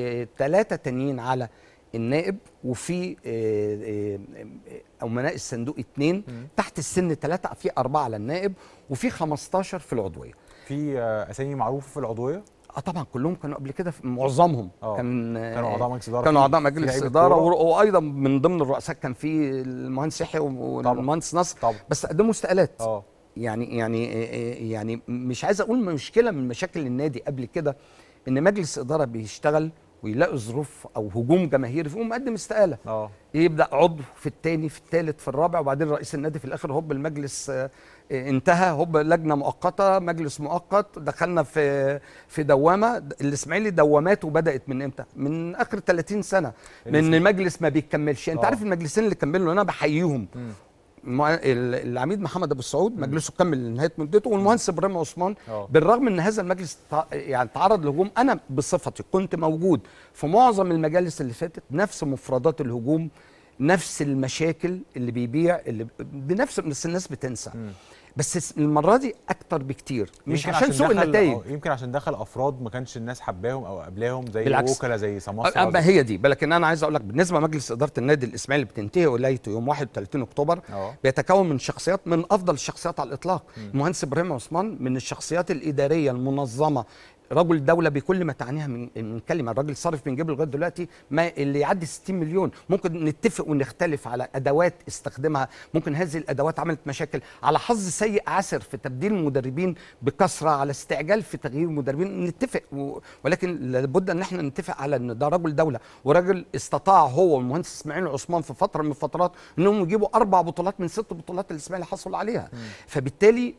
ثلاثة تانيين على النائب وفي آه، آه، أمناء الصندوق اثنين مم. تحت السن ثلاثة في أربعة على النائب وفي 15 في العضوية في آه، اسامي معروفه في العضويه اه طبعا كلهم كانوا قبل كده في- معظمهم آه. كان كانوا اعضاء مجلس اداره كانوا في- اعضاء في مجلس لعيبة اداره كورة. و- وايضا من ضمن الرؤساء كان في المهندس يحيى والمهندس نصر طبعا بس قدموا استقالات اه يعني يعني يعني مش عايز اقول مشكله من مشاكل النادي قبل كده ان مجلس اداره بيشتغل ويلاقي ظروف او هجوم جماهيري فيقوم مقدم استقاله اه يبدا عضو في الثاني في الثالث في الرابع وبعدين رئيس النادي في الاخر هوب المجلس آه، آه، انتهى هوب لجنه مؤقته مجلس مؤقت دخلنا في في دوامه الاسماعيلي دواماته بدات من امتى من اخر 30 سنه من الإسماعيلي. المجلس ما بيكملش انت آه. عارف المجلسين اللي كملوا انا بحييهم مم. مع- ال- العميد محمد ابو السعود مجلسه كمل لنهايه مدته والمهندس ابراهيم عثمان اه بالرغم ان هذا المجلس تع- يعني تعرض لهجوم انا بصفتي كنت موجود في معظم المجالس اللي فاتت نفس مفردات الهجوم نفس المشاكل اللي بيبيع اللي ب- بنفس بس الناس بتنسى مم. بس الس- المره دي اكتر بكتير مش يمكن عشان سوء دخل- النتائج آه، يمكن عشان دخل افراد ما كانش الناس حباهم او قبلاهم زي بالعكس. وكلاء زي سماسرة أما هي دي لكن انا عايز اقول لك بالنسبه لمجلس اداره النادي الاسماعيلي بتنتهي ولايته يوم 31 اكتوبر اه بيتكون من شخصيات من افضل الشخصيات على الاطلاق المهندس ابراهيم عثمان من الشخصيات الاداريه المنظمه رجل دوله بكل ما تعنيها من من كلمه الراجل صارف من جيبه لغايه دلوقتي ما اللي يعدي 60 مليون ممكن نتفق ونختلف على ادوات استخدمها ممكن هذه الادوات عملت مشاكل على حظ سيء عسر في تبديل المدربين بكثره على استعجال في تغيير المدربين نتفق و... ولكن لابد ان احنا نتفق على ان ده رجل دوله وراجل استطاع هو والمهندس اسماعيل عثمان في فتره من الفترات انهم يجيبوا اربع بطولات من ست بطولات اللي الاسماعيلي حصل عليها فبالتالي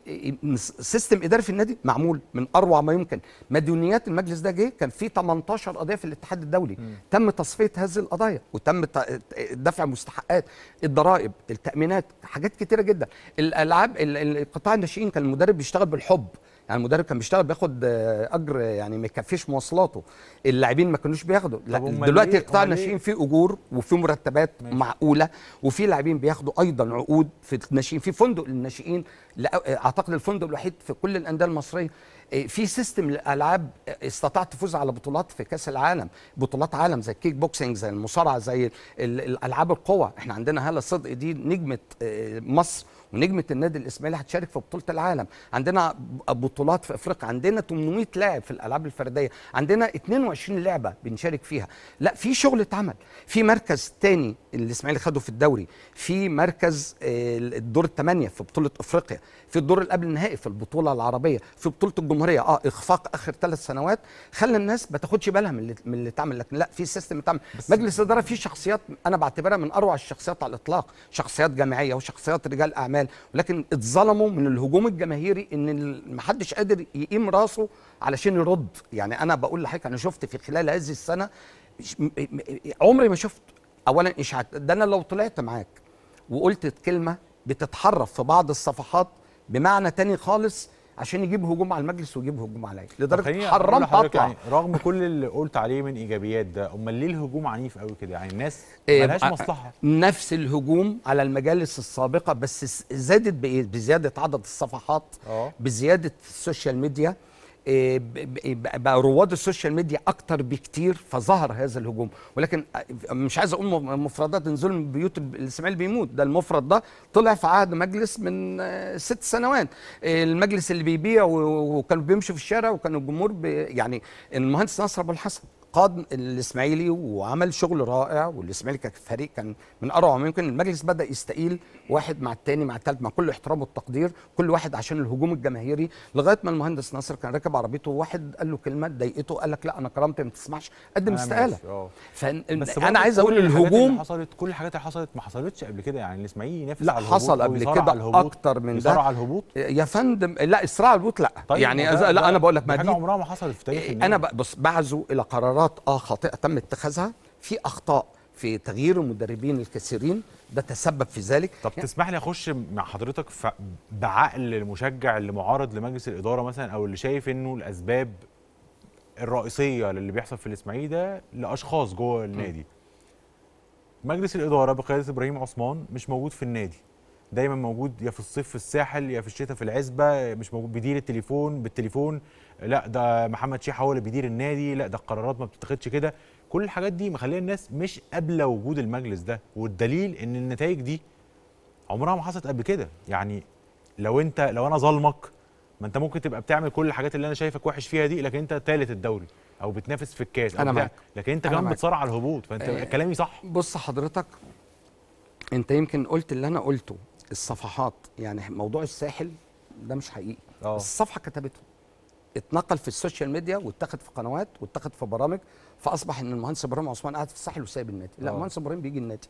سيستم اداري في النادي معمول من اروع ما يمكن مديونيات المجلس ده جه كان في 18 قضيه في الاتحاد الدولي تم تصفيه هذه القضايا وتم ت- دفع مستحقات الضرائب التامينات حاجات كتيره جدا الالعاب ال- ال- القطاع الناشئين كان المدرب بيشتغل بالحب يعني المدرب كان بيشتغل بياخد آه، اجر يعني ما يكفيش مواصلاته اللاعبين ما كانوش بياخدوا لا طب أمال دلوقتي ليه- قطاع أمال ليه؟ الناشئين فيه اجور وفيه مرتبات ماشي. معقوله وفي لاعبين بياخدوا ايضا عقود في الناشئين في فندق للناشئين لا- اعتقد الفندق الوحيد في كل الانديه المصريه إيه، في سيستم للالعاب استطعت تفوز على بطولات في كاس العالم بطولات عالم زي الكيك بوكسينج زي المصارعه زي ال- ال- الالعاب القوى احنا عندنا هاله صدق دي نجمه آه، مصر ونجمه النادي الاسماعيلي هتشارك في بطوله العالم عندنا ب- بطولات في افريقيا عندنا 800 لاعب في الالعاب الفرديه عندنا 22 لعبه بنشارك فيها لا في شغل اتعمل في مركز تاني اللي الاسماعيلي خده في الدوري في مركز آه، الدور الثمانيه في بطوله افريقيا في الدور اللي قبل النهائي في البطوله العربيه في بطوله الجمهوريه اه اخفاق اخر ثلاث سنوات خلى الناس ما تاخدش بالها من اللي من اللي اتعمل لكن لا في سيستم اتعمل مجلس الاداره فيه شخصيات انا بعتبرها من اروع الشخصيات على الاطلاق شخصيات جماعيه وشخصيات رجال اعمال ولكن اتظلموا من الهجوم الجماهيري ان ال- محدش قادر يقيم راسه علشان يرد يعني انا بقول لحضرتك انا شفت في خلال هذه السنه مش- م- م- عمري ما شفت اولا اشاعات ده انا لو طلعت معاك وقلت كلمه بتتحرف في بعض الصفحات بمعنى تاني خالص عشان يجيب هجوم على المجلس ويجيب هجوم عليا لدرجه خليني أقول حرمت لحضرتك اطلع يعني رغم كل اللي قلت عليه من ايجابيات ده امال ليه الهجوم عنيف قوي كده يعني الناس إيه، ملهاش آه، مصلحه نفس الهجوم على المجالس السابقه بس س- زادت بايه بزياده عدد الصفحات اه بزياده السوشيال ميديا إيه، ب- ب- بقى رواد السوشيال ميديا اكتر بكتير فظهر هذا الهجوم ولكن آه، مش عايز اقول م- مفردات نزول من بيوت ال- الاسماعيلي بيموت ده المفرد ده طلع في عهد مجلس من آه، ست سنوات إيه، المجلس اللي بيبيع و- وكانوا بيمشوا في الشارع وكان الجمهور بي يعني المهندس نصر ابو الحسن قاد الاسماعيلي وعمل شغل رائع والاسماعيلي كفريق كان من اروع ما يمكن المجلس بدا يستقيل واحد مع الثاني مع الثالث مع كل احترام والتقدير كل واحد عشان الهجوم الجماهيري لغايه ما المهندس ناصر كان راكب عربيته وواحد قال له كلمه ضايقته قال لك لا انا كرامتي ما تسمحش قدم أنا استقاله ماشي، اه فانا برضه عايز كل اقول الحاجات اللي الهجوم حصلت كل الحاجات اللي حصلت ما حصلتش قبل كده يعني الاسماعيلي ينافس لا على الهبوط حصل أو قبل يصارع كده على الهبوط اكتر من يصارع ده على الهبوط يا فندم لا اسراع البوت لا طيب يعني ما ده- لا ده- انا بقول لك دي ما حاجه دي عمرها ما حصلت في تاريخ إيه، النادي. انا ب- بص بعزو الى قرارات اه خاطئه تم اتخاذها في اخطاء في تغيير المدربين الكثيرين ده تسبب في ذلك طب تسمح لي اخش مع حضرتك ف- بعقل المشجع اللي معارض لمجلس الاداره مثلا او اللي شايف انه الاسباب الرئيسيه للي بيحصل في الاسماعيلي ده لاشخاص جوه النادي مجلس الاداره بقياده ابراهيم عثمان مش موجود في النادي دايما موجود يا في الصيف في الساحل يا في الشتاء في العزبه مش موجود بيدير التليفون بالتليفون لا ده محمد شيحه هو اللي بيدير النادي لا ده القرارات ما بتتاخدش كده كل الحاجات دي مخليه الناس مش قابله وجود المجلس ده والدليل ان النتائج دي عمرها ما حصلت قبل كده يعني لو انت لو انا ظالمك ما انت ممكن تبقى بتعمل كل الحاجات اللي انا شايفك وحش فيها دي لكن انت ثالث الدوري او بتنافس في الكاس أو أنا بتاع. معاك. لكن انت أنا كمان معاك. بتصارع على الهبوط فانت آه. كلامي صح بص حضرتك انت يمكن قلت اللي انا قلته الصفحات يعني موضوع الساحل ده مش حقيقي اه الصفحه كتبته اتنقل في السوشيال ميديا واتخذ في قنوات واتخذ في برامج فاصبح ان المهندس ابراهيم عثمان قاعد في الساحل وسايب النادي لا آه. المهندس ابراهيم بيجي النادي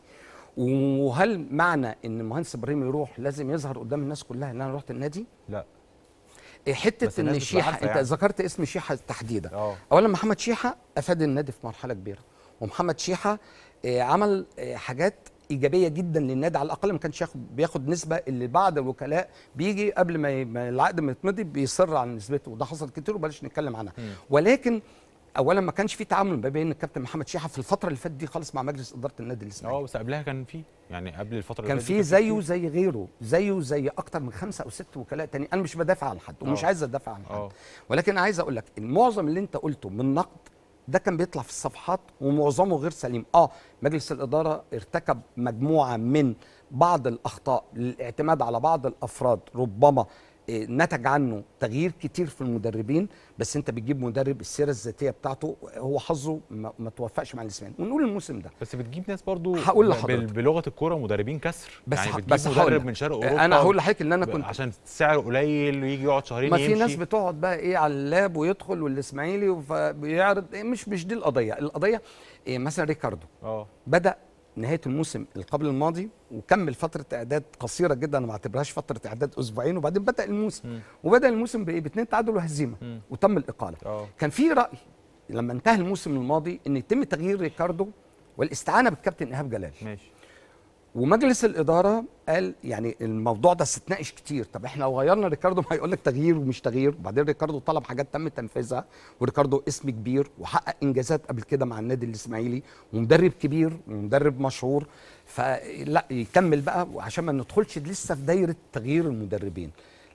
وهل معنى ان المهندس ابراهيم يروح لازم يظهر قدام الناس كلها ان انا رحت النادي لا إيه حته بس ان الناس بتبقى شيحه عارفة انت يعني. ذكرت اسم شيحه تحديدا اه اولا محمد شيحه افاد النادي في مرحله كبيره ومحمد شيحه آه، عمل آه، حاجات ايجابيه جدا للنادي على الاقل ما كانش ياخد بياخد نسبه اللي بعض الوكلاء بيجي قبل ما ي- ما العقد ما يتمضي بيصر على نسبته وده حصل كتير وبلاش نتكلم عنها مم. ولكن اولا ما كانش في تعامل ما بين الكابتن محمد شيحه في الفتره اللي فاتت دي خالص مع مجلس اداره النادي الاسماعيلي اه بس قبلها كان في يعني قبل الفتره اللي كان فاتت في دي زيه كتير. زي غيره زيه زي اكتر من خمسه او ست وكلاء تاني انا مش بدافع عن حد ومش آه. عايز ادافع عن حد اه ولكن عايز اقول لك المعظم اللي انت قلته من نقد ده كان بيطلع في الصفحات ومعظمه غير سليم اه مجلس الاداره ارتكب مجموعه من بعض الاخطاء للاعتماد على بعض الافراد ربما إيه، نتج عنه تغيير كتير في المدربين بس انت بتجيب مدرب السيره الذاتيه بتاعته هو حظه ما, ما توفقش مع الاسماعيلي ونقول الموسم ده بس بتجيب ناس برضو هقول ب- لحضرتك. بال- بلغه الكوره مدربين كسر بس يعني ه- بتجيب بس هقول مدرب لك. من شرق اوروبا انا هقول لحضرتك ان انا ب- كنت عشان السعر قليل ويجي يقعد شهرين ما في يمشي ناس بتقعد بقى ايه على اللاب ويدخل والاسماعيلي فبيعرض إيه مش مش دي القضيه القضيه إيه مثلا ريكاردو اه بدا نهايه الموسم اللي قبل الماضي وكمل فتره اعداد قصيره جدا انا ما اعتبرهاش فتره اعداد اسبوعين وبعدين بدا الموسم مم. وبدا الموسم بايه باثنين تعادل وهزيمه مم. وتم الاقاله اه كان في راي لما انتهى الموسم الماضي ان يتم تغيير ريكاردو والاستعانه بالكابتن ايهاب جلال ماشي ومجلس الاداره قال يعني الموضوع ده اتناقش كتير طب احنا لو غيرنا ريكاردو ما هيقول لك تغيير ومش تغيير وبعدين ريكاردو طلب حاجات تم تنفيذها وريكاردو اسم كبير وحقق انجازات قبل كده مع النادي الاسماعيلي ومدرب كبير ومدرب مشهور فلا يكمل بقى عشان ما ندخلش لسه في دايره تغيير المدربين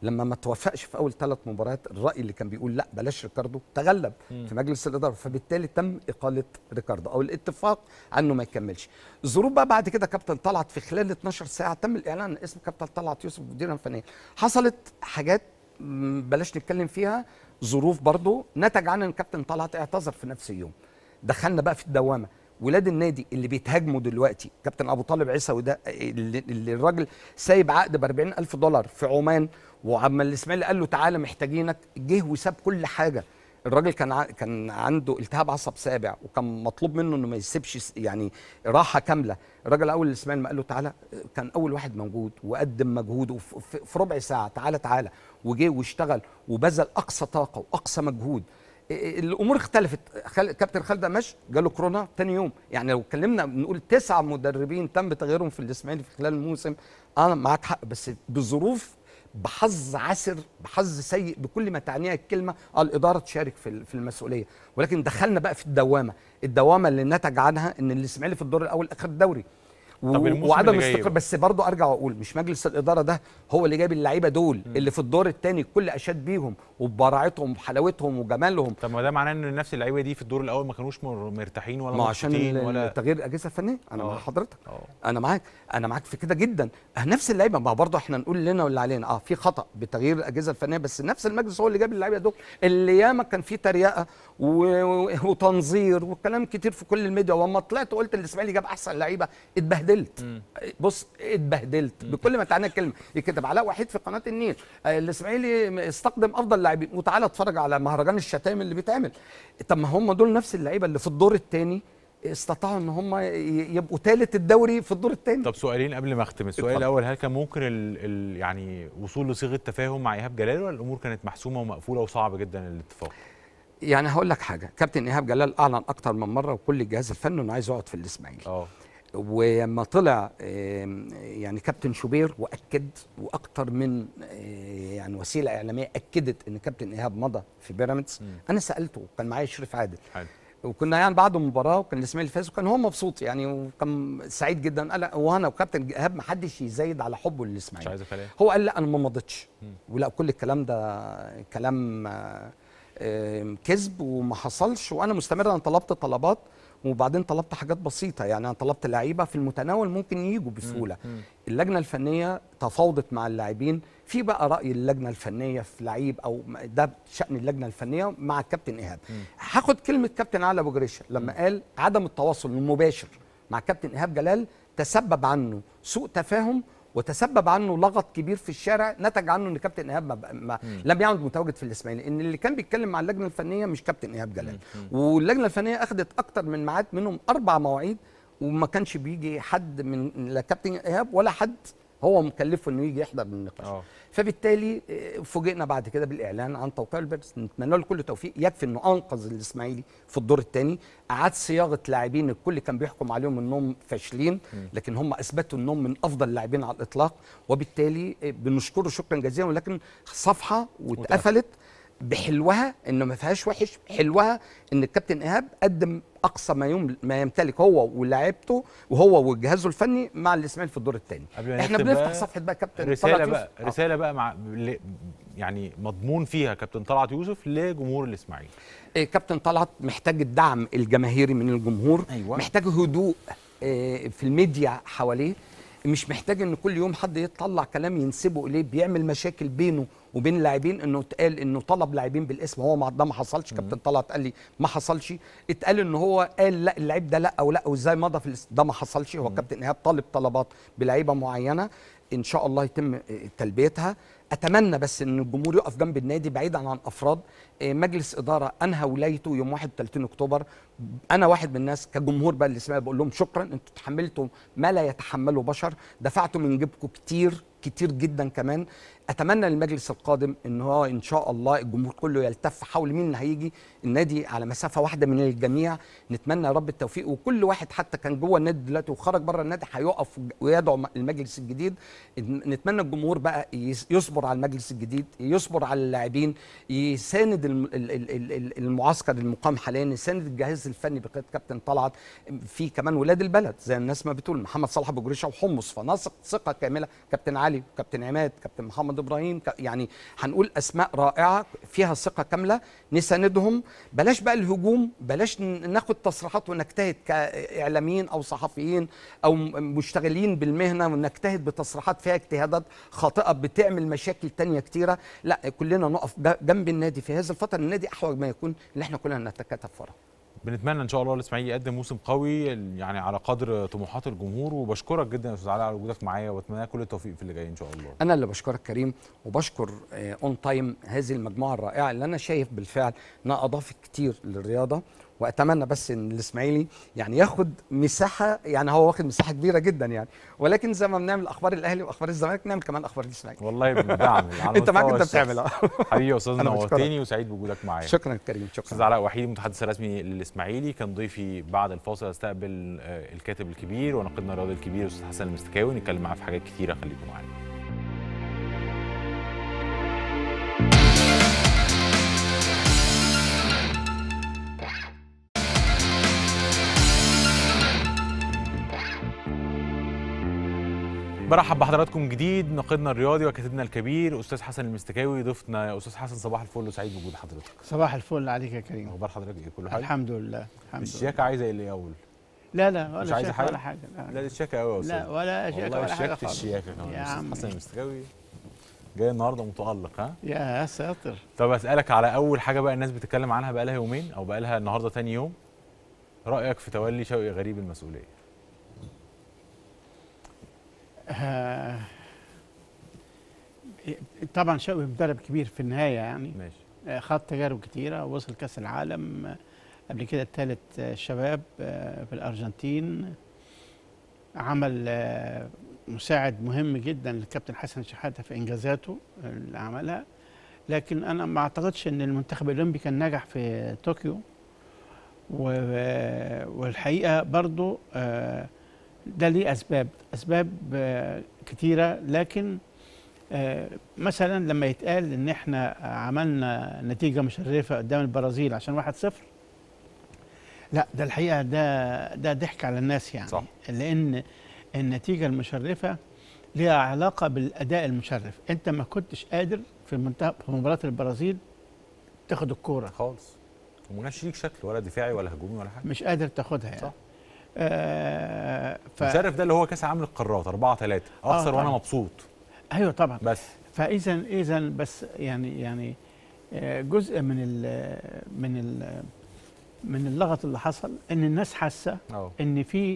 لما ما توفقش في اول ثلاث مباريات الراي اللي كان بيقول لا بلاش ريكاردو تغلب مم. في مجلس الاداره فبالتالي تم اقاله ريكاردو او الاتفاق عنه ما يكملش الظروف بقى بعد كده كابتن طلعت في خلال 12 ساعه تم الاعلان عن اسم كابتن طلعت يوسف مديرا فنيا حصلت حاجات م، بلاش نتكلم فيها ظروف برضو نتج عنها ان كابتن طلعت اعتذر في نفس اليوم دخلنا بقى في الدوامه ولاد النادي اللي بيتهاجموا دلوقتي كابتن ابو طالب عيسوي ده اللي, اللي الراجل سايب عقد ب 40 الف دولار في عمان وعما الاسماعيلي قال له تعالى محتاجينك جه وساب كل حاجه الراجل كان ع- كان عنده التهاب عصب سابع وكان مطلوب منه انه ما يسيبش س- يعني راحه كامله الراجل اول الاسماعيلي ما قال له تعالى كان اول واحد موجود وقدم مجهوده في- في في ربع ساعه تعالى تعالى وجه واشتغل وبذل اقصى طاقه واقصى مجهود إيه الامور اختلفت خل... كابتن خالد قماش جاله كورونا تاني يوم يعني لو اتكلمنا نقول تسعة مدربين تم تغييرهم في الاسماعيلي في خلال الموسم انا معاك حق بس بظروف بحظ عسر بحظ سيء بكل ما تعنيها الكلمه آه الاداره تشارك في ال- في المسؤوليه ولكن دخلنا بقى في الدوامه الدوامه اللي نتج عنها ان الاسماعيلي في الدور الاول اخر الدوري و- طب الموسم وعدم اللي جاي استقرار بقى. بس برضه ارجع واقول مش مجلس الاداره ده هو اللي جايب اللعيبه دول اللي في الدور الثاني الكل اشاد بيهم وببراعتهم وحلاوتهم وجمالهم طب ما ده معناه ان نفس اللعيبه دي في الدور الاول ما كانوش مر- مرتاحين ولا ما عشان مبسوطين ال- ولا تغيير الاجهزه الفنيه انا مع آه. حضرتك اه انا معاك انا معاك في كده جدا أه نفس اللعيبه ما برضه احنا نقول لنا واللي علينا اه في خطا بتغيير الاجهزه الفنيه بس نفس المجلس هو اللي جاب اللعيبه دول اللي ياما كان فيه تريقه و... و- وتنظير وكلام كتير في كل الميديا واما طلعت وقلت الاسماعيلي جاب احسن لعيبه اتبهدلت بص اتبهدلت بكل ما تعنيها الكلمه يكتب علاء وحيد في قناه النيل آه، الاسماعيلي استخدم افضل لاعبين وتعالى اتفرج على مهرجان الشتائم اللي بيتعمل طب ما هم دول نفس اللعيبه اللي في الدور الثاني استطاعوا ان هم ي- يبقوا ثالث الدوري في الدور الثاني طب سؤالين قبل ما اختم السؤال اتفضل. الاول هل كان ممكن ال ال يعني وصول لصيغه تفاهم مع ايهاب جلال ولا الامور كانت محسومه ومقفوله وصعب جدا الاتفاق يعني هقول لك حاجه كابتن ايهاب جلال اعلن اكتر من مره وكل الجهاز الفني انه عايز يقعد في الاسماعيلي اه ولما طلع آم، يعني كابتن شوبير واكد واكتر من آه، يعني وسيله اعلاميه اكدت ان كابتن ايهاب مضى في بيراميدز مم. انا سالته وكان معايا شريف عادل حلو وكنا يعني بعد المباراه وكان الاسماعيلي فاز وكان هو مبسوط يعني وكان سعيد جدا قال وانا وكابتن ايهاب ما حدش يزايد على حبه مش للاسماعيلي عايز كلام هو قال لا انا ما مضيتش مم. ولا كل الكلام ده كلام آه، آه، كذب وما حصلش وانا مستمر انا طلبت طلبات وبعدين طلبت حاجات بسيطه يعني انا طلبت لعيبه في المتناول ممكن يجوا بسهوله مم. اللجنه الفنيه تفاوضت مع اللاعبين في بقى راي اللجنه الفنيه في لعيب او م- ده شان اللجنه الفنيه مع الكابتن ايهاب هاخد كلمه كابتن علي ابو جريشه لما قال عدم التواصل المباشر مع كابتن ايهاب جلال تسبب عنه سوء تفاهم وتسبب عنه لغط كبير في الشارع نتج عنه ان كابتن ايهاب ما بقى- ما لم يعد متواجد في الاسماعيلي ان اللي كان بيتكلم مع اللجنه الفنيه مش كابتن ايهاب جلال واللجنه الفنيه اخذت اكتر من ميعاد منهم اربع مواعيد وما كانش بيجي حد من لا كابتن ايهاب ولا حد هو مكلفه انه يجي يحضر النقاش اه فبالتالي آه، فوجئنا بعد كده بالاعلان عن توقيع البيرس نتمنى له كل التوفيق يكفي انه انقذ الاسماعيلي في الدور الثاني اعاد صياغه لاعبين الكل كان بيحكم عليهم انهم فاشلين لكن هم اثبتوا انهم من افضل اللاعبين على الاطلاق وبالتالي آه، بنشكره شكرا جزيلا ولكن صفحه واتقفلت بحلوها انه ما فيهاش وحش حلوها ان الكابتن ايهاب قدم اقصى ما يم ما يمتلك هو ولاعيبته وهو وجهازه الفني مع الاسماعيلي في الدور الثاني قبل ما احنا نختم بنفتح بقى، صفحه بقى كابتن رساله طلعت بقى يوسف. آه. رساله بقى مع ل- يعني مضمون فيها كابتن طلعت يوسف لجمهور الاسماعيلي إيه، كابتن طلعت محتاج الدعم الجماهيري من الجمهور أيوة. محتاج هدوء إيه، في الميديا حواليه مش محتاج ان كل يوم حد يطلع كلام ينسبه اليه بيعمل مشاكل بينه وبين اللاعبين انه اتقال انه طلب لاعبين بالاسم هو ما ده ما حصلش كابتن طلعت قال لي ما حصلش اتقال ان هو قال لا اللعيب ده لا او لا وازاي مضى في الاس- ده ما حصلش هو كابتن ايهاب طالب طلبات بلعيبه معينه ان شاء الله يتم إيه، تلبيتها اتمنى بس ان الجمهور يقف جنب النادي بعيدا عن افراد إيه، مجلس اداره انهى ولايته يوم 31 اكتوبر انا واحد من الناس كجمهور بقى الاسماعيلي بقول لهم شكرا انتوا تحملتوا ما لا يتحمله بشر دفعتوا من جيبكم كتير كتير جدا كمان اتمنى للمجلس القادم ان هو ان شاء الله الجمهور كله يلتف حول مين اللي هيجي النادي على مسافه واحده من الجميع نتمنى يا رب التوفيق وكل واحد حتى كان جوه النادي دلوقتي وخرج بره النادي هيقف ويدعو المجلس الجديد نتمنى الجمهور بقى يس- يصبر يصبر على المجلس الجديد يصبر على اللاعبين يساند الم- ال- ال- ال- ال- المعسكر المقام حاليا يساند الجهاز الفني بقياده كابتن طلعت في كمان ولاد البلد زي الناس ما بتقول محمد صلاح ابو جريشه وحمص فنثق ثقه كامله كابتن علي كابتن عماد كابتن محمد ابراهيم ك- يعني هنقول اسماء رائعه فيها ثقه كامله نساندهم بلاش بقى الهجوم بلاش ن- ناخد تصريحات ونجتهد كاعلاميين او صحفيين او م- مشتغلين بالمهنه ونجتهد بتصريحات فيها اجتهادات خاطئه بتعمل مشاكل تانية كتيره لا كلنا نقف ج- جنب النادي في هذه الفتره النادي احوج ما يكون ان احنا كلنا نتكاتف وراه بنتمنى ان شاء الله الاسماعيلي يقدم موسم قوي يعني على قدر طموحات الجمهور وبشكرك جدا يا استاذ علي على وجودك معايا واتمنى لك كل التوفيق في اللي جاي ان شاء الله انا اللي بشكرك كريم وبشكر اون تايم هذه المجموعه الرائعه اللي انا شايف بالفعل انها اضافت كتير للرياضه واتمنى بس ان الاسماعيلي يعني ياخد مساحه يعني هو واخد مساحه كبيره جدا يعني ولكن زي ما بنعمل اخبار الاهلي واخبار الزمالك نعمل كمان اخبار الاسماعيلي والله بندعم على انت معاك مستوى انت الشخص. بتعمل حبيبي يا استاذ أنا بشكرك. نورتني وسعيد بوجودك معايا شكرا كريم استاذ شكرا علاء وحيد المتحدث الرسمي للاسماعيلي كان ضيفي بعد الفاصل استقبل آه، الكاتب الكبير وناقدنا الرياضي الكبير استاذ حسن المستكاوي نتكلم معاه في حاجات كتيره خليكم معانا برحب بحضراتكم جديد ناقدنا الرياضي وكاتبنا الكبير استاذ حسن المستكاوي ضيفنا يا استاذ حسن صباح الفل وسعيد بوجود حضرتك صباح الفل عليك يا كريم اخبار حضرتك ايه كله حلو الحمد لله الحمد لله الشياكه عايزه ايه الاول لا لا مش ولا عايزة شيك حاجة؟ ولا حاجه لا, لا دي الشياكه قوي يا استاذ لا ولا شيك والله ولا حاجه شياكه خالص الشياكه كمان يا استاذ عم حسن المستكاوي جاي النهارده متالق ها يا ساتر طب اسالك على اول حاجه بقى الناس بتتكلم عنها بقى لها يومين او بقى لها النهارده تاني يوم رايك في تولي شوقي غريب المسؤوليه آه طبعا شوقي مدرب كبير في النهايه يعني ماشي آه، خاض تجارب كتيره وصل كاس العالم آه، قبل كده الثالث شباب آه، في الارجنتين عمل آه، مساعد مهم جدا للكابتن حسن شحاته في انجازاته اللي عملها لكن انا ما اعتقدش ان المنتخب الاولمبي كان نجح في طوكيو و- والحقيقه برضو آه، ده ليه اسباب اسباب آه، كتيره لكن آه، مثلا لما يتقال ان احنا عملنا نتيجه مشرفه قدام البرازيل عشان 1-0 لا ده الحقيقه ده ده ضحك على الناس يعني صح. لان النتيجه المشرفه ليها علاقه بالاداء المشرف انت ما كنتش قادر في المنتخب في مباراه البرازيل تاخد الكوره خالص ومناش ليك شكل ولا دفاعي ولا هجومي ولا حاجه مش قادر تاخدها يعني صح. آه ف... المشرف ده اللي هو كاس العالم للقارات 4 3 آه، اخسر وانا طبعا. مبسوط ايوه طبعا بس فاذا اذا بس يعني يعني آه، جزء من ال من ال من اللغط اللي حصل ان الناس حاسه اه ان في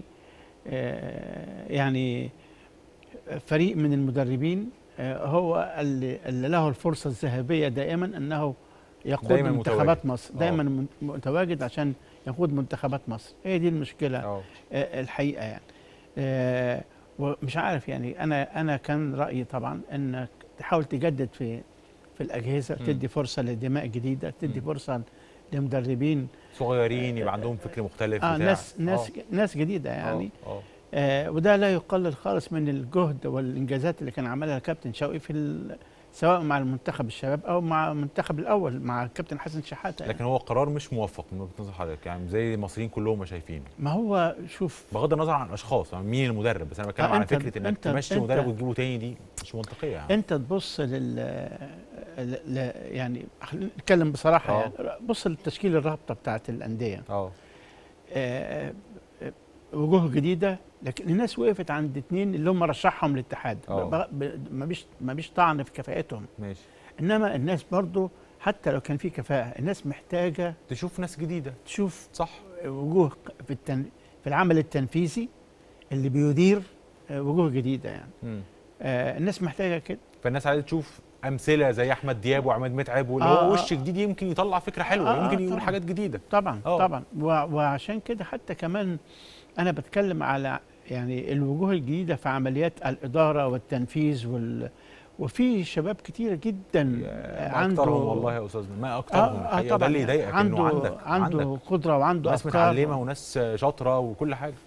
آه، يعني فريق من المدربين آه، هو اللي, اللي له الفرصه الذهبيه دائما انه يقود دايماً منتخبات متواجد. مصر آه. دائما من- متواجد عشان يقود منتخبات مصر هي دي المشكله اه آه، الحقيقه يعني آه، ومش عارف يعني انا انا كان رايي طبعا انك تحاول تجدد في في الاجهزه مم. تدي فرصه لدماء جديده تدي مم. فرصه لمدربين صغيرين يبقى عندهم فكر مختلف اه بتاع. ناس ناس آه. ناس جديده يعني اه آه. آه وده لا يقلل خالص من الجهد والانجازات اللي كان عملها الكابتن شوقي في ال- سواء مع المنتخب الشباب او مع المنتخب الاول مع الكابتن حسن شحاته يعني. لكن هو قرار مش موفق من وجهه نظر حضرتك يعني زي المصريين كلهم ما شايفين ما هو شوف بغض النظر عن الاشخاص يعني مين المدرب بس انا بتكلم آه، عن أنت- فكره انك أنت- تمشي أنت- مدرب وتجيبه تاني دي مش منطقيه يعني انت تبص لل ل- ل- يعني خلينا نتكلم بصراحه آه. يعني بص للتشكيل الرابطه بتاعت الانديه اه آه، آه، وجوه جديده لكن الناس وقفت عند اتنين اللي هم رشحهم للاتحاد آه. ب- ب- ما بيش ما بيش طعن في كفاءتهم ماشي انما الناس برضو حتى لو كان في كفاءه الناس محتاجه تشوف ناس جديده تشوف صح وجوه في التن... في العمل التنفيذي اللي بيدير آه، وجوه جديده يعني مم. آه، الناس محتاجه كده فالناس عايزه تشوف امثله زي احمد دياب وعماد متعب واللي آه، هو آه. وش جديد يمكن يطلع فكره حلوه آه، آه، يمكن يقول طبعاً. حاجات جديده طبعا آه. طبعا و... وعشان كده حتى كمان انا بتكلم على يعني الوجوه الجديده في عمليات الاداره والتنفيذ وال وفي شباب كتير جدا ما عنده اكترهم والله يا استاذنا ما اكترهم آه آه الحقيقة. طبعا ده اللي يضايقك عنده انه عندك عنده عندك قدره وعنده ناس افكار متعلمه وناس شاطره وكل حاجه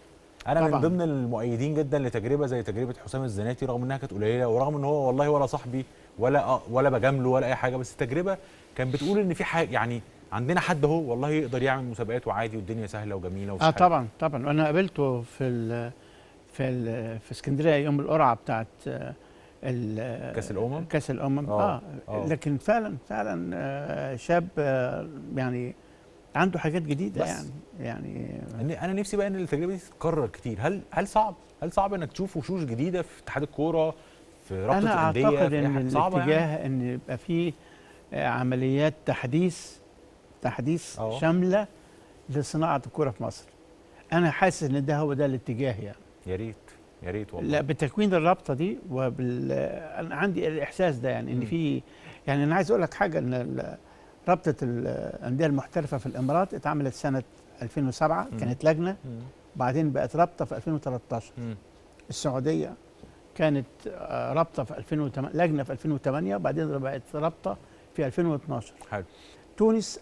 انا من طبعاً. ضمن المؤيدين جدا لتجربه زي تجربه حسام الزناتي رغم انها كانت قليله ورغم ان هو والله ولا صاحبي ولا آه ولا بجامله ولا اي حاجه بس التجربه كان بتقول ان في حاجه يعني عندنا حد اهو والله يقدر يعمل مسابقات وعادي والدنيا سهله وجميله ومفيش اه حاجة. طبعا طبعا وانا قابلته في ال في ال في اسكندريه يوم القرعه بتاعت آه، ال- كأس الأمم؟ كاس الامم آه، اه, آه. لكن فعلا فعلا آه، شاب آه، يعني عنده حاجات جديده بس. يعني يعني أنا- انا نفسي بقى ان التجربه دي تتكرر كتير هل هل صعب هل صعب انك تشوف وشوش جديده في اتحاد الكوره في رابطه انا الانديه اعتقد في أي ان حاجة؟ صعبة الاتجاه يعني؟ ان يبقى في آه، عمليات تحديث تحديث أه. شامله لصناعه الكوره في مصر انا حاسس ان ده هو ده الاتجاه يعني يا ريت يا ريت والله لا بتكوين الرابطه دي وبال انا عندي الاحساس ده يعني ان مم. في يعني انا عايز اقول لك حاجه ان ال- رابطه الانديه المحترفه في الامارات اتعملت سنه 2007 مم. كانت لجنه مم. بعدين بقت رابطه في 2013 مم. السعوديه كانت آه، رابطه في 2008 لجنه في 2008 وبعدين بقت رابطه في 2012 حلو تونس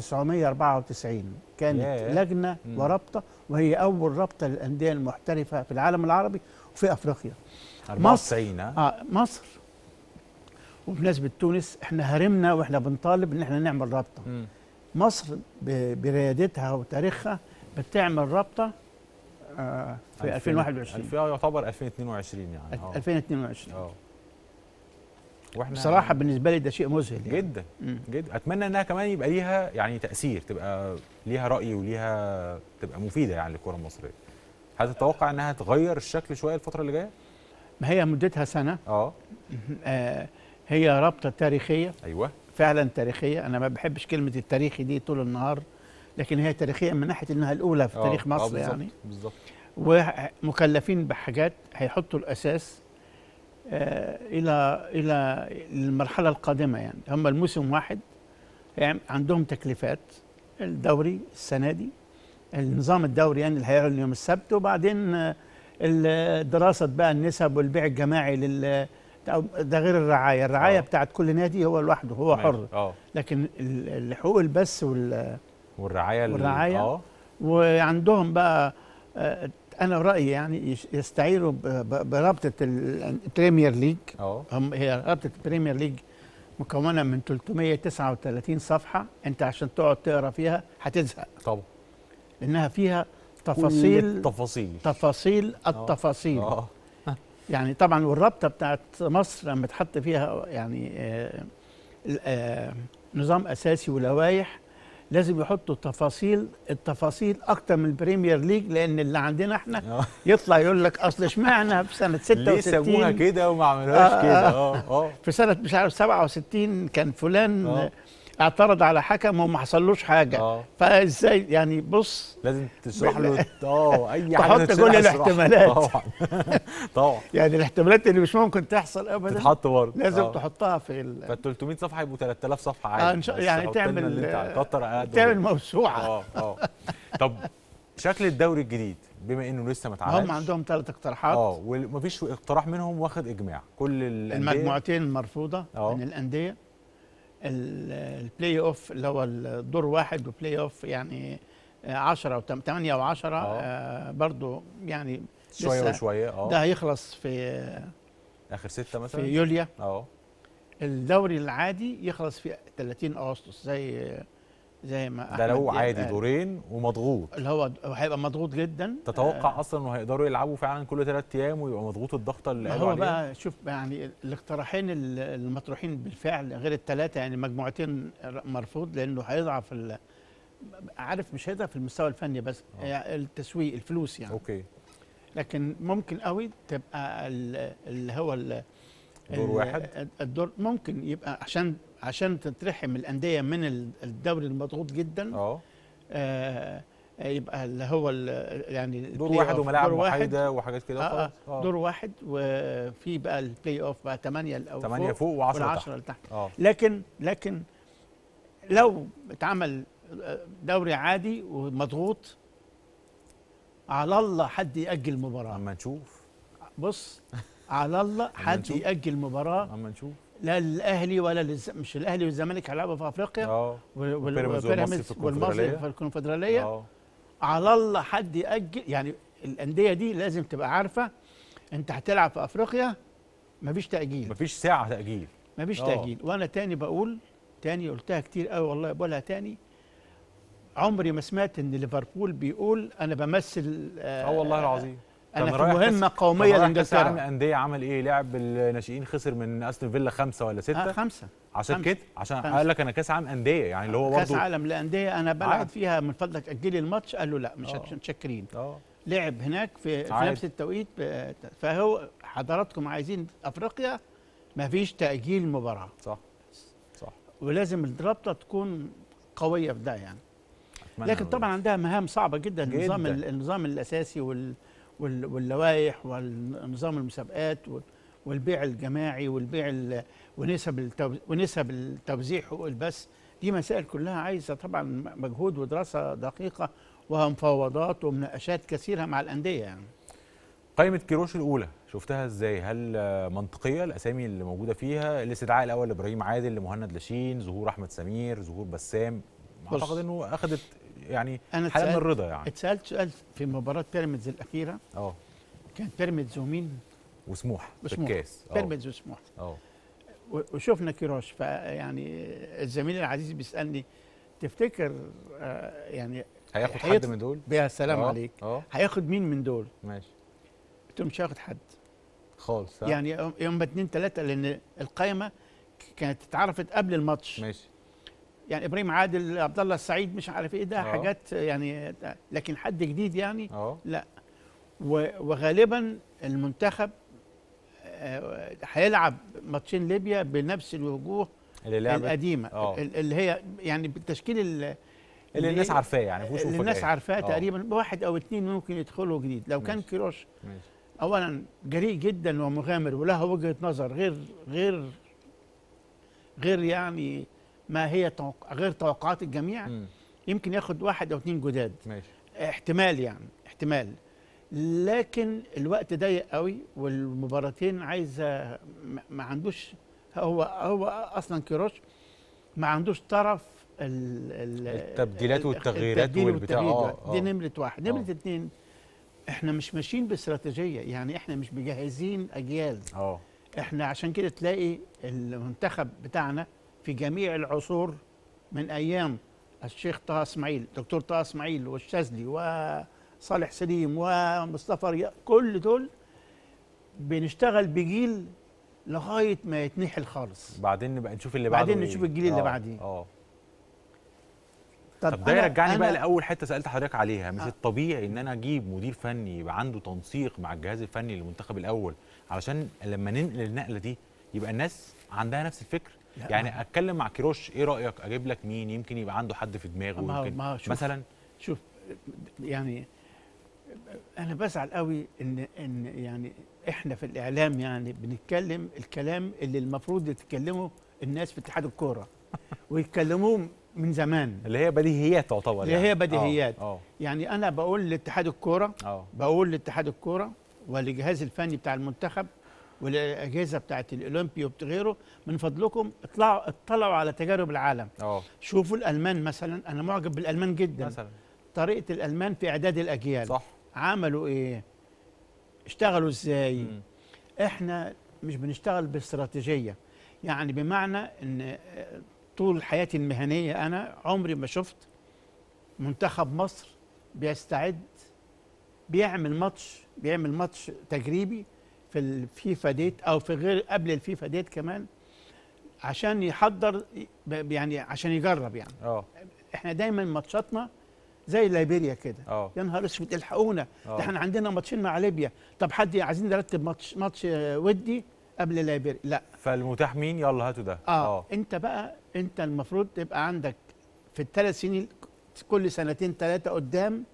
1994 كانت ياه. لجنه مم. ورابطه وهي اول رابطه للانديه المحترفه في العالم العربي وفي افريقيا 94 ها اه مصر وبمناسبه تونس احنا هرمنا واحنا بنطالب ان احنا نعمل رابطه مم. مصر ب- بريادتها وتاريخها بتعمل رابطه آه في 2021 2000 يعتبر 2022 يعني اه 2022 اه واحنا بصراحه بالنسبه لي ده شيء مذهل يعني. جدا مم. جدا اتمنى انها كمان يبقى ليها يعني تاثير تبقى ليها راي وليها تبقى مفيده يعني للكره المصريه هل تتوقع انها تغير الشكل شويه الفتره اللي جايه ما هي مدتها سنه اه آه هي رابطه تاريخيه ايوه فعلا تاريخيه انا ما بحبش كلمه التاريخي دي طول النهار لكن هي تاريخيه من ناحيه انها الاولى في آه، تاريخ آه، مصر بالظبط، يعني بالظبط ومكلفين بحاجات هيحطوا الاساس آه، الى الى المرحله القادمه يعني هم الموسم واحد يعني عندهم تكليفات الدوري السنه دي النظام الدوري يعني اللي هيعلن يوم السبت وبعدين آه، ال- دراسه بقى النسب والبيع الجماعي لل ده غير الرعايه الرعايه آه. بتاعت كل نادي هو لوحده هو ماشي. حر اه لكن ال- الحقوق البث وال والرعايه ال- والرعاية. اه وعندهم بقى آه، انا رايي يعني يش- يستعيروا ب- ب- برابطه ال- البريمير ليج اه هم هي رابطه البريمير ليج مكونه من 339 صفحه انت عشان تقعد تقرا فيها هتزهق طبعا لانها فيها كل تفاصيل التفاصيل تفاصيل التفاصيل اه يعني طبعا والرابطه بتاعت مصر لما تحط فيها يعني آه ال- آه نظام اساسي ولوائح لازم يحطوا تفاصيل التفاصيل اكتر من البريمير ليج لان اللي عندنا احنا آه. يطلع يقول لك اصل اشمعنى في سنه ليه سابوها 66 كده وما عملوهاش آه، كده آه. اه اه في سنه مش عارف 67 كان فلان آه. آه. اعترض على حكم وما حصلوش حاجه اه فازاي يعني بص لازم تشرح بال- له اه اي تحط حاجه كل تتشرح اشرحها. الاحتمالات. طبعا طبعا يعني الاحتمالات اللي مش ممكن تحصل ابدا تتحط برضه لازم آه. تحطها في ال... فال 300 صفحه يبقوا 3000 صفحه عادي آه إن شاء- بس يعني حط لنا تعمل- اللي انت عايزه. كتر على قد ما تعمل تقدر. موسوعه اه اه طب شكل الدوري الجديد بما انه لسه ما اتعملش هم عندهم ثلاث اقتراحات اه ومفيش اقتراح منهم واخد اجماع كل الأندية- المجموعتين المرفوضه آه. من الانديه ال- البلاي اوف اللي هو الدور واحد وبلاي اوف يعني 10 و 8 و10 آه. برضو يعني شويه لسه وشويه اه ده هيخلص في اخر سته في مثلا يوليو اه الدوري العادي يخلص في 30 اغسطس زي زي ما ده أحمد لو دياب عادي قال. دورين ومضغوط اللي هو هيبقى مضغوط جدا تتوقع اصلا انه هيقدروا يلعبوا فعلا كل ثلاث ايام ويبقى مضغوط الضغطه اللي ما قالوا هو عليها بقى شوف يعني الاقتراحين ال- المطروحين بالفعل غير الثلاثه يعني مجموعتين مرفوض لانه هيضعف ال- عارف مش هيضعف المستوى الفني بس آه. يعني التسويق الفلوس يعني اوكي لكن ممكن قوي تبقى ال- اللي هو ال- دور ال- واحد؟ الدور ممكن يبقى عشان عشان تترحم الانديه من ال- الدوري المضغوط جدا اه آه يبقى اللي هو ال- يعني دور البلاي واحد أوف. وملاعب دور واحد محايده وحاجات كده آه آه خلاص دور واحد وفي بقى البلاي اوف بقى 8 او 8 فوق و10 تحت والعشرة اللي تحت اه لكن لكن لو اتعمل دوري عادي ومضغوط على الله حد يأجل مباراة اما نشوف بص على الله حد نشوف. يأجل مباراة اما نشوف لا للأهلي ولا للز... مش الأهلي والزمالك هيلعبوا في أفريقيا اه وال- وال- وبيراميدز والمصري في والمصري الكونفدرالية. في الكونفدرالية اه على الله حد يأجل يعني الانديه دي لازم تبقى عارفه انت هتلعب في افريقيا مفيش تاجيل مفيش ساعه تاجيل مفيش آه. تاجيل وانا تاني بقول تاني قلتها كتير قوي والله بقولها تاني عمري ما سمعت ان ليفربول بيقول انا بمثل اه والله العظيم انا كان في رايح مهمه كاس- قوميه كان رايح كاس العالم لانجلترا الانديه عمل ايه لعب الناشئين خسر من استون فيلا خمسه ولا سته آه خمسه عشان خمسة. كده عشان خمسة. قال لك انا كاس عالم انديه يعني اللي هو كاس برضه عالم للانديه انا بلعب عادي. فيها من فضلك اجلي الماتش قال له لا مش آه. متشكرين اه لعب هناك في, في عادي. نفس التوقيت ب- فهو حضراتكم عايزين افريقيا ما فيش تاجيل مباراه صح صح ولازم الرابطه تكون قويه في ده يعني أتمنى لكن والله. طبعا عندها مهام صعبه جدا, جداً. النظام ال- النظام الاساسي وال وال واللوائح والنظام المسابقات وال- والبيع الجماعي والبيع ال- ونسب التو ونسب التوزيع حقوق البث دي مسائل كلها عايزه طبعا مجهود ودراسه دقيقه ومفاوضات ومناقشات كثيره مع الانديه يعني قائمة كيروش الأولى شفتها ازاي؟ هل آه، منطقية الأسامي اللي موجودة فيها؟ الاستدعاء الأول لإبراهيم عادل لمهند لاشين، ظهور أحمد سمير، ظهور بسام بص. أعتقد إنه أخذت يعني أنا حالة من اتسألت- الرضا يعني اتسالت سؤال في مباراه بيراميدز الاخيره اه كان بيراميدز ومين؟ وسموح في وسموح. الكاس اه بيراميدز وسموح اه و- وشفنا كيروش فيعني الزميل العزيز بيسالني تفتكر آه، يعني هياخد حد هيطلع- من دول؟ بيا السلام آه، عليك اه هياخد مين من دول؟ ماشي قلت له مش هياخد حد خالص ها؟ يعني يوم- يوم اتنين تلاته لان القائمه ك- كانت اتعرفت قبل الماتش ماشي يعني ابراهيم عادل عبد الله السعيد مش عارف ايه ده آه. حاجات يعني لكن حد جديد يعني اه لا و- وغالبا المنتخب آه، هيلعب ماتشين ليبيا بنفس الوجوه اللي لعبت القديمه آه. ال- اللي هي يعني بالتشكيل ال- اللي الناس هي- عارفاه يعني مفيهوش اللي الناس مفاجآت. عارفاه آه، تقريبا بواحد او اتنين ممكن يدخلوا جديد لو كان ماشي. كيروش ماشي اولا جريء جدا ومغامر وله وجهه نظر غير غير غير يعني ما هي توق... غير توقعات الجميع مم، يمكن ياخد واحد او اتنين جداد ماشي احتمال يعني احتمال لكن الوقت ضيق قوي والمباراتين عايزه ما- ما عندوش هو هو اصلا كيروش ما عندوش طرف ال ال التبديلات ال- والتغييرات التبديل والبتاع، والتغيير آه، دي آه. نمره واحد نمره آه. اتنين احنا مش ماشيين باستراتيجيه يعني احنا مش مجهزين اجيال اه احنا عشان كده تلاقي المنتخب بتاعنا في جميع العصور من ايام الشيخ طه اسماعيل دكتور طه اسماعيل والشاذلي وصالح سليم ومصطفى رياض كل دول بنشتغل بجيل لغايه ما يتنحل خالص بعدين نبقى نشوف اللي بعده بعدين إيه. نشوف الجيل اللي آه، بعديه. اه طب ده أنا- يرجعني بقى أنا لاول حته سالت حضرتك عليها مش آه. الطبيعي ان انا اجيب مدير فني يبقى عنده تنسيق مع الجهاز الفني للمنتخب الاول علشان لما ننقل النقله دي يبقى الناس عندها نفس الفكر لا، يعني اتكلم مع كيروش ايه رايك اجيب لك مين يمكن يبقى عنده حد في دماغه ما هو- يمكن ما هو شوف. مثلا شوف يعني انا بزعل قوي ان ان يعني احنا في الاعلام يعني بنتكلم الكلام اللي المفروض يتكلموا الناس في اتحاد الكوره ويتكلموه من زمان اللي هي بديهيات تعتبر اللي يعني. هي بديهيات. اه يعني انا بقول لاتحاد الكوره اه بقول لاتحاد الكوره والجهاز الفني بتاع المنتخب والاجهزه بتاعت الاولمبي وغيره من فضلكم اطلعوا اطلعوا على تجارب العالم اه شوفوا الالمان مثلا انا معجب بالالمان جدا مثلا طريقه الالمان في اعداد الاجيال صح عملوا ايه اشتغلوا ازاي مم. احنا مش بنشتغل باستراتيجيه يعني بمعنى ان آه، طول حياتي المهنيه انا عمري ما شفت منتخب مصر بيستعد بيعمل ماتش بيعمل ماتش تجريبي في الفيفا ديت او في غير قبل الفيفا ديت كمان عشان يحضر ب- يعني عشان يجرب يعني اه احنا دايما ماتشاتنا زي ليبيريا كده اه يا نهار اسود الحقونا آه. ده احنا عندنا ماتشين مع ليبيا طب حد عايزين نرتب ماتش ماتش آه، ودي قبل ليبيريا لا فالمتاح مين يلا هاتوا ده اه, آه. انت بقى انت المفروض تبقى عندك في الثلاث سنين كل سنتين ثلاثه قدام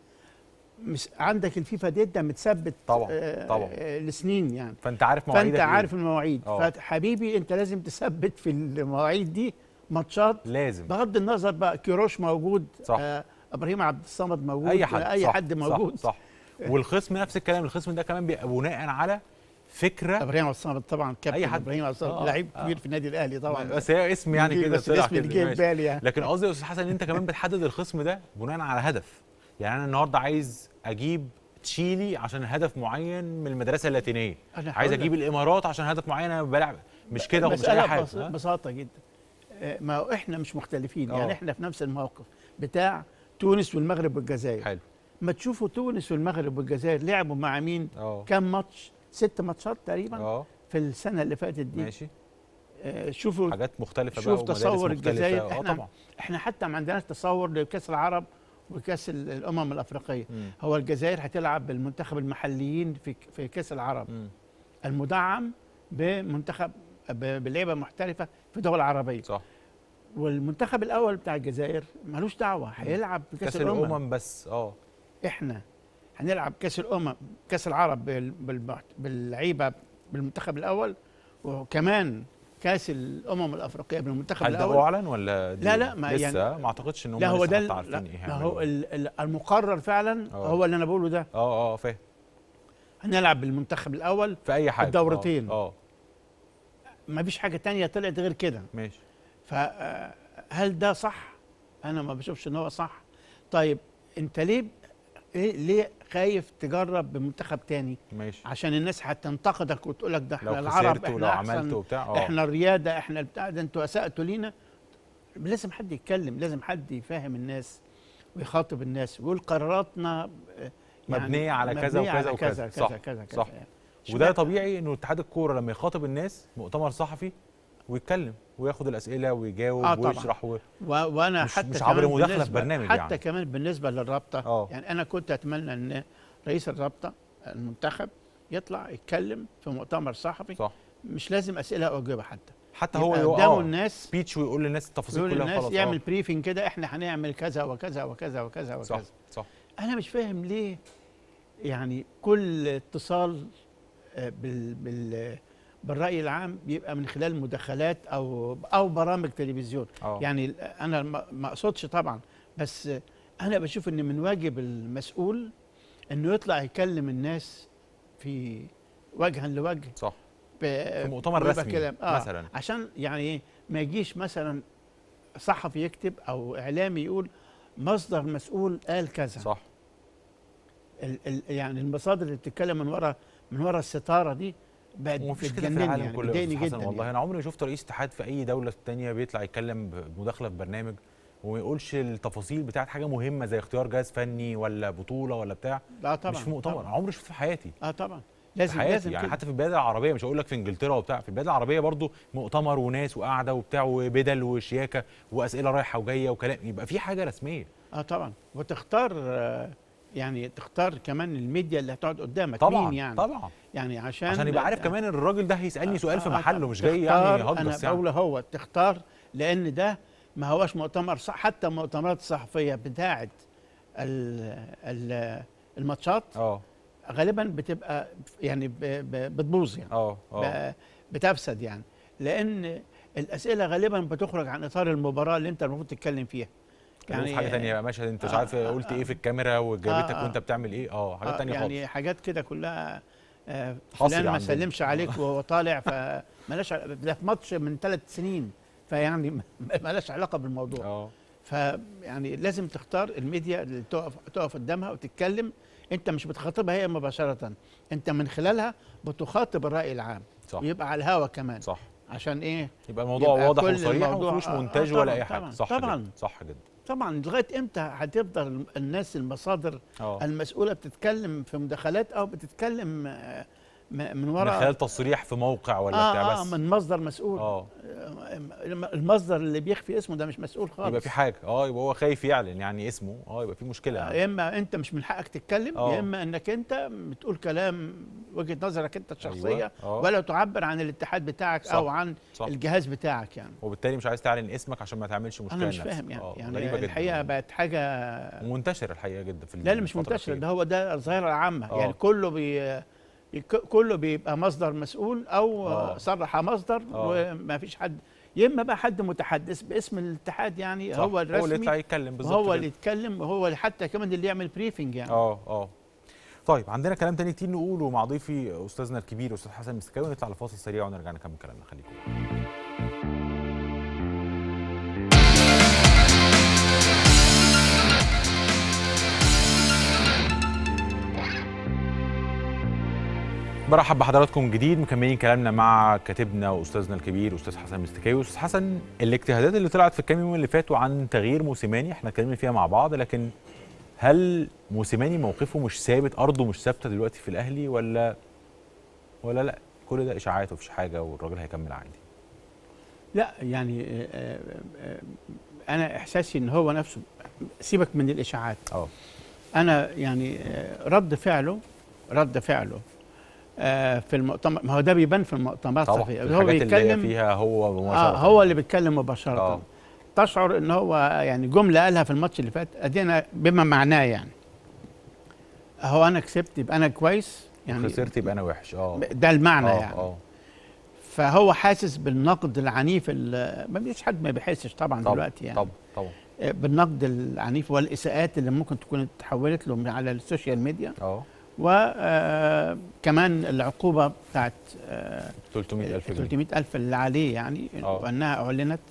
مش عندك الفيفا ديت ده متثبت طبعاً، آه طبعاً. آه لسنين يعني فانت عارف مواعيدك فانت إيه؟ عارف المواعيد آه. فحبيبي انت لازم تثبت في المواعيد دي ماتشات لازم بغض النظر بقى كيروش موجود صح. آه ابراهيم عبد الصمد موجود اي حد اي صح حد صح موجود صح والخصم نفس الكلام الخصم ده كمان بيبقى بناء على فكره ابراهيم عبد الصمد طبعا كابتن أي حد. ابراهيم عبد الصمد آه، لعيب آه. كبير في النادي الاهلي طبعا بس هي اسم يعني بيجي- كده بس طلع الاسم اللي كده، جاي في ماشي. بالي يعني لكن قصدي يا استاذ حسن ان انت كمان بتحدد الخصم ده بناء على هدف يعني انا النهارده عايز اجيب تشيلي عشان هدف معين من المدرسه اللاتينيه أنا عايز هقول اجيب الامارات عشان هدف معين انا بلعب مش كده ومش مسألة اي حاجه بس- ها؟ بساطة جدا آه، ما هو احنا مش مختلفين آه. يعني احنا في نفس الموقف بتاع تونس والمغرب والجزائر حلو ما تشوفوا تونس والمغرب والجزائر لعبوا مع مين اه كام ماتش ست ماتشات تقريبا اه في السنة اللي فاتت دي ماشي آه، شوفوا حاجات مختلفه شوف بقى ومدارس تصور مختلفة. الجزائر اه احنا طبعا احنا حتى ما عندناش تصور لكاس العرب وكاس ال- الامم الافريقيه مم. هو الجزائر هتلعب بالمنتخب المحليين في في كاس العرب مم. المدعم بمنتخب ب- بلعيبه محترفه في دول عربيه صح والمنتخب الاول بتاع الجزائر ملوش دعوه هيلعب في كاس, كاس الامم الامم بس اه احنا هنلعب كاس الامم كاس العرب بال- بالمحت- باللعيبه بالمنتخب الاول وكمان كاس الامم الافريقيه بالمنتخب هل ده الاول اعلن ولا دي لا، لا، ما لسه يعني- ما اعتقدش ان هم لا هو لسه ده حتى ال- عارفين لا ايه ما هو هيعملوا. ال- ال- المقرر فعلا آه. هو اللي انا بقوله ده اه اه فاهم هنلعب بالمنتخب الاول في اي حاجه الدورتين. اه آه، ما فيش حاجه تانية طلعت غير كده ماشي فهل ده صح انا ما بشوفش ان هو صح طيب انت ليه إيه ليه خايف تجرب بمنتخب تاني ماشي عشان الناس هتنتقدك وتقول لك ده لو احنا العرب خسرت ولو احنا عملت احسن وبتاع اه احنا الرياده احنا البتاع ده انتوا اساتوا لينا لازم حد يتكلم لازم حد يفهم الناس ويخاطب الناس ويقول قراراتنا آه، مبنية على كذا مبنية وكذا على وكذا. كذا صح، كذا كذا كذا صح. يعني. وده اشمعنى- طبيعي انه اتحاد الكوره لما يخاطب الناس مؤتمر صحفي ويتكلم وياخد الاسئله ويجاوب آه طبعا. ويشرح و... و... وانا مش- حتى مش عبر كمان مداخلة في بالنسبة- برنامج حتى يعني. كمان بالنسبه للرابطه آه. يعني انا كنت اتمنى ان رئيس الرابطه المنتخب يطلع يتكلم في مؤتمر صحفي صح مش لازم اسئله او اجوبه حتى حتى هو يبقى يو- قدامه آه، الناس سبيتش ويقول للناس التفاصيل يقول كلها للناس خلاص يعمل آه. بريفنج كده احنا هنعمل كذا وكذا وكذا وكذا وكذا صح صح انا مش فاهم ليه يعني كل اتصال آه، بال بال بالراي العام بيبقى من خلال مداخلات او او برامج تلفزيون اه يعني ال- انا ما ما اقصدش طبعا بس آه، انا بشوف ان من واجب المسؤول انه يطلع يكلم الناس في وجها لوجه صح في مؤتمر رسمي آه مثلاً. عشان يعني ايه ما يجيش مثلا صحفي يكتب او اعلامي يقول مصدر مسؤول قال كذا صح ال ال يعني المصادر اللي بتتكلم من ورا من ورا الستاره دي بقت ومفيش كده في بتجنني العالم يعني كله يا بتضايقني أستاذ حسن جدا والله يعني. انا عمري ما شفت رئيس اتحاد في اي دوله تانية بيطلع يتكلم بمداخله في برنامج وما يقولش التفاصيل بتاعت حاجه مهمه زي اختيار جهاز فني ولا بطوله ولا بتاع اه طبعا مش في مؤتمر طبعا. عمري شفته في حياتي اه طبعا في لازم حياتي لازم يعني كده. حتى في البلاد العربيه مش هقول لك في انجلترا وبتاع في البلاد العربيه برضو مؤتمر وناس وقعده وبتاع وبدل وشياكه واسئله رايحه وجايه وكلام يبقى في حاجه رسميه اه طبعا وتختار آه يعني تختار كمان الميديا اللي هتقعد قدامك طبعا مين يعني طبعا يعني عشان عشان يبقى عارف كمان ان الراجل ده هيسالني سؤال في آه، محله طبعاً. مش جاي تختار- يعني انا هجص يعني بقول هو تختار لان ده ما هوش مؤتمر صح حتى المؤتمرات الصحفيه بتاعه ال- ال- الماتشات اه غالبا بتبقى يعني ب- ب- بتبوظ يعني اه اه ب- بتفسد يعني لان الاسئله غالبا بتخرج عن اطار المباراه اللي انت المفروض تتكلم فيها يعني حاجه تانية بقى مشهد انت مش آه، عارف آه، قلت آه. ايه في الكاميرا وجابتك آه، آه. وانت بتعمل ايه اه حاجات آه، تانية يعني خالص حاجات كده كلها آه، حصري فلان ما عندنا. سلمش عليك وهو طالع فمالهاش عل- ده في ماتش من ثلاث سنين فيعني ما- مالهاش علاقه بالموضوع اه فيعني لازم تختار الميديا اللي تقف تقف قدامها وتتكلم انت مش بتخاطبها هي مباشره انت من خلالها بتخاطب الراي العام صح ويبقى على الهوا كمان صح عشان ايه يبقى الموضوع يبقى واضح كل وصريح الموضوع- ومفيهوش آه، آه، مونتاج طبعاً، ولا اي حاجه طبعاً، صح طبعاً. جدا صح جدا طبعا لغايه امتى هتفضل الناس المصادر اه المسؤوله بتتكلم في مداخلات او بتتكلم آه، م- من من وراء خلال تصريح في موقع ولا آه بتاع آه بس من مصدر مسؤول اه المصدر اللي بيخفي اسمه ده مش مسؤول خالص يبقى في حاجه اه يبقى هو خايف يعلن يعني اسمه اه يبقى في مشكله يعني. يا اما انت مش من حقك تتكلم آه. يا اما انك انت بتقول كلام وجهه نظرك انت الشخصيه أيوة، آه. ولا تعبر عن الاتحاد بتاعك صح، او عن صح. الجهاز بتاعك يعني وبالتالي مش عايز تعلن اسمك عشان ما تعملش مشكله انا مش لنفسك. فاهم يعني آه، يعني غريبة جداً. الحقيقه بقت حاجه ومنتشره الحقيقه جدا في لا لا مش الفترة منتشره الأخيرة. ده هو ده الظاهره العامه آه. يعني كله بي يك- كله بيبقى مصدر مسؤول او آه. صرح مصدر آه. وما فيش حد يا اما بقى حد متحدث باسم الاتحاد يعني صح. هو هو اللي الرسمي يطلع يتكلم بالظبط وهو كده. اللي يتكلم وهو اللي حتى كمان اللي يعمل بريفنج يعني اه اه طيب عندنا كلام تاني كتير نقوله مع ضيفي استاذنا الكبير استاذ حسن مستكاوي نطلع لفاصل سريع ونرجع نكمل كلامنا خليكم برحب بحضراتكم من جديد مكملين كلامنا مع كاتبنا واستاذنا الكبير استاذ حسن مستكاوي استاذ حسن الاجتهادات اللي طلعت في الكام يوم اللي فاتوا عن تغيير موسيماني احنا اتكلمنا فيها مع بعض لكن هل موسيماني موقفه مش ثابت ارضه مش ثابته دلوقتي في الاهلي ولا ولا لا كل ده اشاعات ومفيش حاجه والراجل هيكمل عادي لا يعني آه، آه، آه، انا احساسي ان هو نفسه سيبك من الاشاعات اه انا يعني آه، رد فعله رد فعله آه، في المؤتمر ما هو ده بيبان في المؤتمرات طبعا الصحفية. هو الحاجات اللي هي بيتكلم فيها هو مباشره اه هو اللي بيتكلم مباشره آه. آه. تشعر ان هو يعني جمله قالها في الماتش اللي فات ادينا بما معناه يعني هو انا كسبت يبقى انا كويس يعني خسرت يبقى انا وحش اه ده المعنى اه يعني اه فهو حاسس بالنقد العنيف ال- ما فيش حد ما بيحسش طبعا طبعا دلوقتي يعني طبعا طبعا بالنقد العنيف والاساءات اللي ممكن تكون اتحولت له من على السوشيال ميديا اه وكمان العقوبه بتاعت آه، 300000 جنيه 300 ألف اللي عليه يعني آه. وأنها أعلنت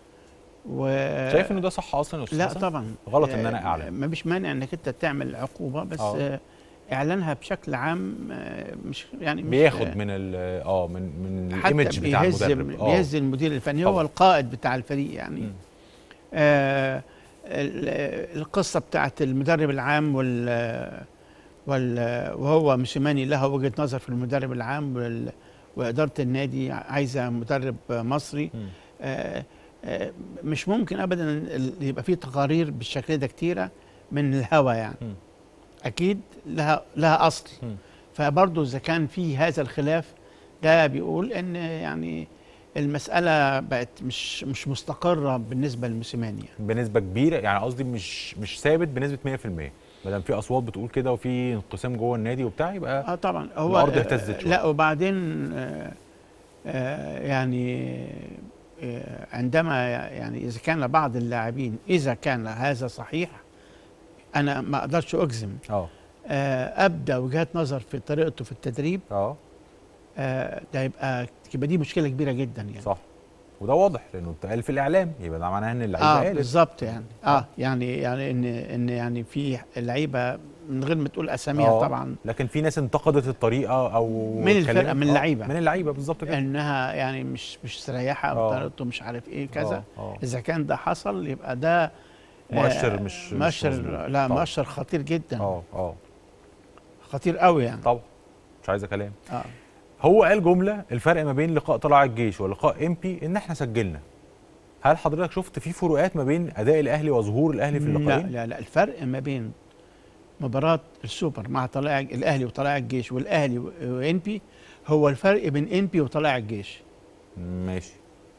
و شايف انه ده صح اصلا يا استاذ لا حسن؟ طبعا غلط إن أنا أعلن. ما فيش مانع انك انت تعمل عقوبه بس آه. آه. اعلانها بشكل عام آه، مش يعني مش بياخد من ال اه من من حتى الايمج بتاع بيهز المدرب اه بيهز المدير الفني طبعا. هو القائد بتاع الفريق يعني مم. آه ال- القصه بتاعت المدرب العام وال وال وهو موسيماني له وجهه نظر في المدرب العام وال واداره النادي عايزه مدرب مصري مم. آه آه مش ممكن ابدا ال- يبقى فيه تقارير بالشكل ده كتيره من الهوى يعني مم. اكيد لها لها اصل مم. فبرضه اذا كان في هذا الخلاف ده بيقول ان يعني المساله بقت مش مش مستقره بالنسبه للموسيماني يعني. بنسبه كبيره يعني قصدي مش مش ثابت بنسبه 100% ما دام في اصوات بتقول كده وفي انقسام جوه النادي وبتاع يبقى اه طبعا هو الأرض آه، اهتزت شوية. لا وبعدين آه آه يعني آه عندما يعني اذا كان بعض اللاعبين اذا كان هذا صحيح انا ما اقدرش اجزم اه آه ابدا وجهات نظر في طريقته في التدريب اه آه ده يبقى يبقى دي مشكله كبيره جدا يعني صح وده واضح لانه اتقال في الاعلام يبقى ده معناه ان اللعيبه اه قالت بالظبط يعني آه. اه يعني يعني ان ان يعني في لعيبه من غير ما تقول اساميها آه. طبعا لكن في ناس انتقدت الطريقه او من الفرقة، اتكلمت- من آه، اللعيبة. من اللعيبه بالظبط كده انها يعني مش مش سريحه او آه. طريقته مش عارف ايه كذا آه، آه. اذا كان ده حصل يبقى ده مؤشر آه، مش- مش مؤشر مظبوط. لا طبعا. مؤشر خطير جدا اه اه خطير قوي يعني طبعا مش عايزه كلام اه هو قال جمله الفرق ما بين لقاء طلائع الجيش ولقاء امبي ان احنا سجلنا هل حضرتك شفت في فروقات ما بين اداء الاهلي وظهور الاهلي في لا اللقاءين لا لا الفرق ما بين مباراة السوبر مع طلائع الاهلي وطلائع الجيش والاهلي و- وانبي هو الفرق بين انبي وطلائع الجيش ماشي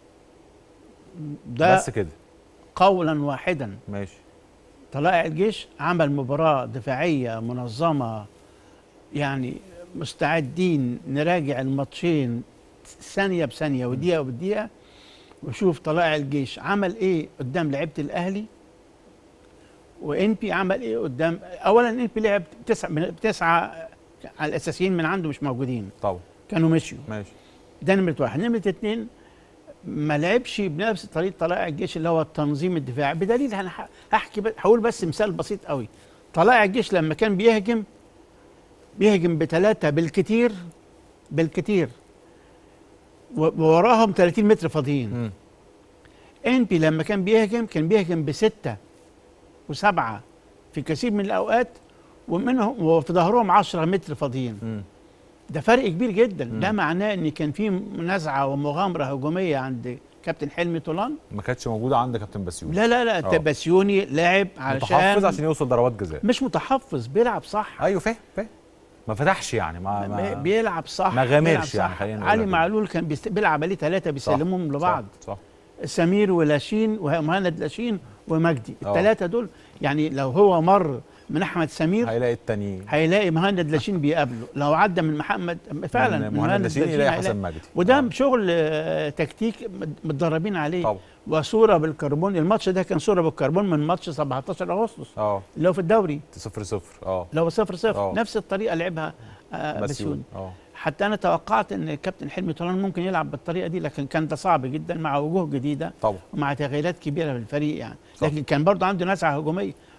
ده بس كده قولا واحدا ماشي طلائع الجيش عمل مباراة دفاعية منظمة يعني مستعدين نراجع الماتشين ثانية بثانية ودقيقة بدقيقة وشوف طلائع الجيش عمل ايه قدام لعيبة الاهلي وانبي عمل ايه قدام اولا انبي لعب تسعة من تسعة على الاساسيين من عنده مش موجودين طبعا كانوا مشيوا ماشي ده نمرة واحد نمرة اتنين ما لعبش بنفس طريقة طلائع الجيش اللي هو التنظيم الدفاعي بدليل انا ح- هحكي ب- هقول بس مثال بسيط قوي طلائع الجيش لما كان بيهجم بيهجم بثلاثة بالكتير بالكتير و- ووراهم 30 متر فاضيين مم. انبي لما كان بيهجم كان بيهجم بستة وسبعة في كثير من الأوقات ومنهم وفي ظهرهم 10 متر فاضيين مم. ده فرق كبير جدا مم. ده معناه ان كان في نزعه ومغامره هجوميه عند كابتن حلمي طولان ما كانتش موجوده عند كابتن بسيوني لا لا لا آه. بسيوني لاعب علشان متحفظ عشان يوصل ضربات جزاء مش متحفظ بيلعب صح ايوه فاهم فاهم ما فتحش يعني ما, بي- ما بيلعب صح ما غامرش بيلعب يعني، صح. خلينا نقول علي كده. معلول كان بيست... بيلعب عليه ثلاثه بيسلمهم لبعض صح, صح. سمير ولاشين ومهند لاشين ومجدي آه. الثلاثه دول يعني لو هو مر من احمد سمير هيلاقي التاني هيلاقي مهند لاشين بيقابله لو عدى من محمد فعلا من مهند لاشين يلاقي هيلاقي- حسن مجدي وده آه. شغل آه، تكتيك مت- متدربين عليه طبعا وصوره بالكربون الماتش ده كان صوره بالكربون من ماتش 17 اغسطس اه اللي هو في الدوري صفر صفر اه اللي هو 0 0 آه. نفس الطريقه لعبها آه بسيوني اه حتى انا توقعت ان الكابتن حلمي طولان ممكن يلعب بالطريقه دي لكن كان ده صعب جدا مع وجوه جديده طبعا ومع تغييرات كبيره في الفريق يعني صح. لكن كان برضه عنده نزعه هجوميه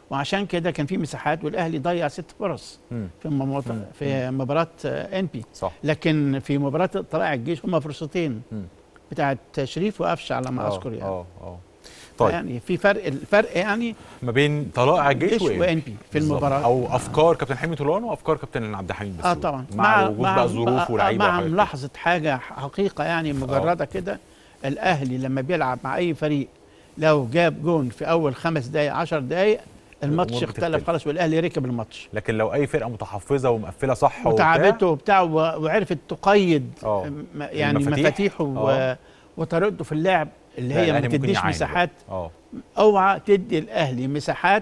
وعشان كده كان في مساحات والاهلي ضيع ست فرص مم. في مموت... في مباراه ان بي صح لكن في مباراه طلائع الجيش هم فرصتين مم. بتاعت شريف وقفشه على ما آه، اذكر يعني اه اه طيب يعني في فرق الفرق يعني ما بين طلائع الجيش الجيش وإيه؟ وان بي في بالظبط. المباراه او افكار كابتن حلمي طولان وافكار كابتن عبد الحميد بسيوني اه طبعا مع, وجود بقى الظروف آه، ولاعيبه مع وحاجات كده. ملاحظه حاجه حقيقه يعني مجرده كده الاهلي لما بيلعب مع اي فريق لو جاب جون في اول خمس دقائق عشر دقائق الماتش الأمور اختلف بتختلف. خلاص والاهلي ركب الماتش لكن لو اي فرقه متحفظه ومقفله صح وبتاع، وتعبته وبتاع و- وعرفت تقيد آه. م- يعني المفاتيح. مفاتيحه و... آه. وطريقته في اللعب اللي لا، هي ما الأهلي ممكن تديش يعاني مساحات بقى. اه اوعى تدي الاهلي مساحات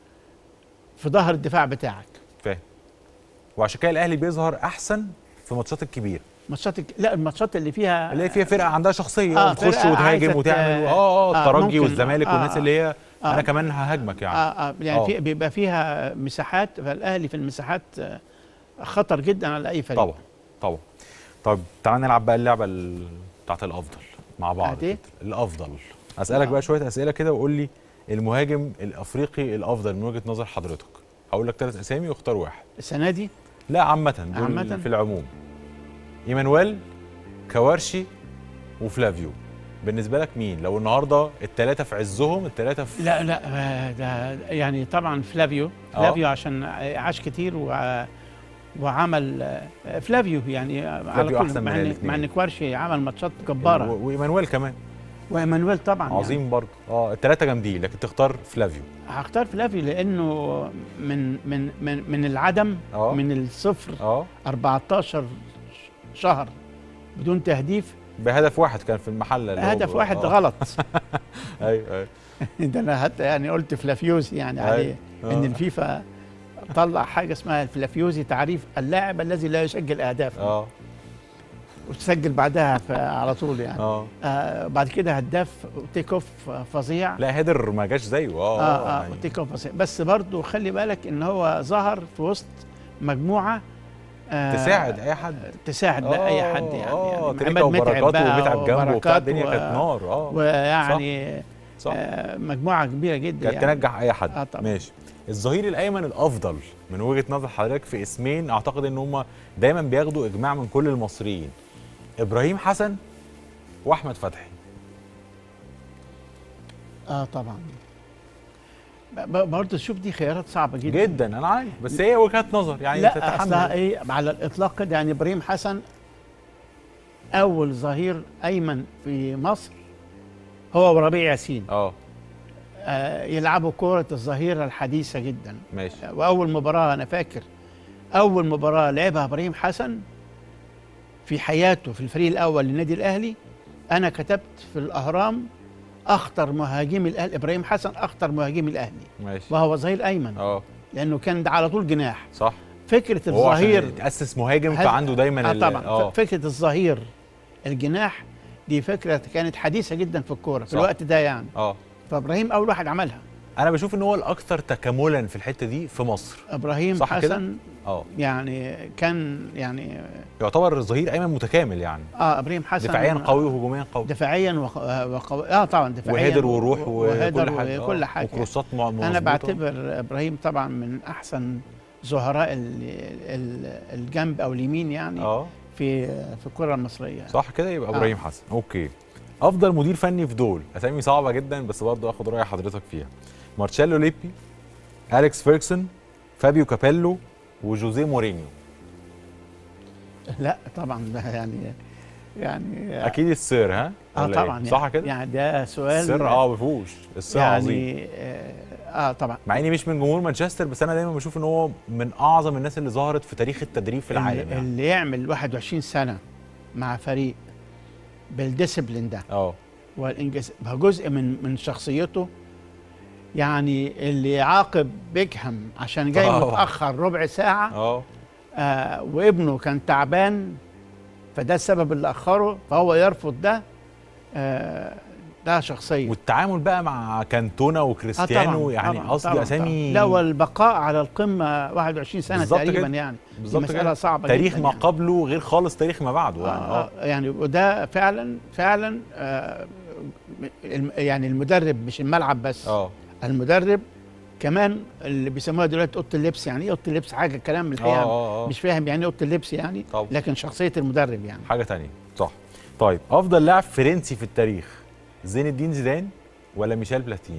في ظهر الدفاع بتاعك فاهم وعشان كده الاهلي بيظهر احسن في الماتشات الكبيره ماتشات الك- لا الماتشات اللي فيها اللي هي فيها فرقه عندها شخصيه آه، وتخش فرقة وتهاجم عايزة وتعمل ت- اه اه آه، الترجي ممكن. والزمالك آه، والناس اللي هي آه. انا كمان ههاجمك يعني آه آه يعني آه. في بيبقى فيها مساحات فالاهلي في المساحات آه، خطر جدا على اي فريق طبعا طبعا طب تعال نلعب بقى اللعبه ال- بتاعت الافضل مع بعض بتاعت إيه؟ كده. الافضل اسالك آه. بقى شويه اسئله كده وقول لي المهاجم الافريقي الافضل من وجهه نظر حضرتك هقول لك ثلاث اسامي واختار واحد السنه دي لا عامه دول عامةً؟ في العموم ايمانويل كوارشي وفلافيو بالنسبه لك مين لو النهارده الثلاثه في عزهم الثلاثه في لا لا آه، ده يعني طبعا فلافيو آه. فلافيو عشان عاش كتير وع- وعمل آه، فلافيو يعني على فلافيو طول أحسن مع من ان الاتنين. مع ان كوارشي عمل ماتشات جباره و- وايمانويل كمان وايمانويل طبعا يعني. عظيم برضه اه الثلاثه جامدين لكن تختار فلافيو هختار فلافيو لانه من من من من العدم آه. من الصفر اه 14 شهر بدون تهديف بهدف واحد كان في المحل اللي هو- هدف واحد آه. غلط ايوه ايوه ده انا حتى يعني قلت فلافيوزي يعني أيوة. عليه ان آه. الفيفا طلع حاجه اسمها الفلافيوزي تعريف اللاعب الذي لا يسجل اهداف اه وتسجل بعدها ف- على طول يعني اه آه بعد كده هداف تيك اوف فظيع لا هيدر ما جاش زيه اه اه اه يعني تيك اوف فظيع بس برضه خلي بالك ان هو ظهر في وسط مجموعه آه تساعد اي حد تساعد بقى اي حد يعني, اه يعني تريكا وبركات بقى ومتعب جنبه وبتاع وبركات الدنيا و- كانت نار اه ويعني صح آه مجموعه كبيره جدا كانت يعني. تنجح اي حد آه طبعا. ماشي الظهير الايمن الافضل من وجهه نظر حضرتك في اسمين اعتقد ان هم دايما بياخدوا اجماع من كل المصريين ابراهيم حسن واحمد فتحي اه طبعا ب- برضه شوف دي خيارات صعبه جدا جدا انا عارف بس هي وجهات نظر يعني لا تتحمل. اصلها ايه على الاطلاق كده يعني ابراهيم حسن اول ظهير ايمن في مصر هو وربيع ياسين اه آه يلعبوا كره الظهيره الحديثه جدا ماشي واول مباراه انا فاكر اول مباراه لعبها ابراهيم حسن في حياته في الفريق الاول للنادي الاهلي انا كتبت في الاهرام اخطر مهاجمي الاهلي ابراهيم حسن اخطر مهاجمي الاهلي ماشي وهو ظهير ايمن اه لانه كان ده على طول جناح صح فكره هو عشان الظهير تاسس مهاجم هذا- فعنده دايما آه ال- طبعا اه ف- فكره الظهير الجناح دي فكره كانت حديثه جدا في الكوره في صح. الوقت ده يعني اه فابراهيم اول واحد عملها انا بشوف ان هو الاكثر تكاملا في الحته دي في مصر ابراهيم صح كده؟ حسن اه يعني كان يعني يعتبر ظهير ايمن متكامل يعني اه ابراهيم حسن دفاعيا قوي وهجوميا قوي دفاعيا وق- وقوي اه طبعا دفاعيا وهيدر وروح وكل وهيدر حاجه آه. وكل حاجه وكروسات مع- انا مظبوطة. بعتبر ابراهيم طبعا من احسن زهراء ال- ال- الجنب او اليمين يعني اه في في الكره المصريه صح كده يبقى آه. ابراهيم حسن اوكي افضل مدير فني في دول اسامي صعبه جدا بس برضه اخد راي حضرتك فيها مارتشيلو ليبي اليكس فيركسون فابيو كابيلو وجوزيه مورينيو لا طبعا ده يعني يعني اكيد السير ها اه ولا إيه؟ طبعا صح يعني كده يعني ده سؤال السر اه ما فيهوش السر عظيم يعني آه, اه طبعا مع اني مش من جمهور مانشستر بس انا دايما بشوف ان هو من اعظم الناس اللي ظهرت في تاريخ التدريب في العالم اللي, يعني. اللي يعمل 21 سنه مع فريق بالديسبلين ده اه والانجاز بقى جزء من من شخصيته يعني اللي يعاقب بيكهام عشان جاي آه. متاخر ربع ساعه اه آه وابنه كان تعبان فده السبب اللي اخره فهو يرفض ده آه ده شخصيه والتعامل بقى مع كانتونا وكريستيانو يعني طبعاً، قصدي طبعاً، اسامي طبعاً. لا والبقاء على القمه 21 سنه بالظبط تقريبا كده. يعني دي بالظبط مساله كده. صعبه تاريخ جدا ما يعني. قبله غير خالص تاريخ ما بعده يعني آه اه آه يعني وده فعلا فعلا آه الم- يعني المدرب مش الملعب بس اه المدرب كمان اللي بيسموها دلوقتي اوضه اللبس يعني ايه اوضه اللبس حاجه كلام اه الحقيقه اه اه مش فاهم يعني ايه اوضه اللبس يعني طبعا. لكن شخصيه المدرب يعني حاجه تانية صح طيب افضل لاعب فرنسي في التاريخ زين الدين زيدان ولا ميشيل بلاتيني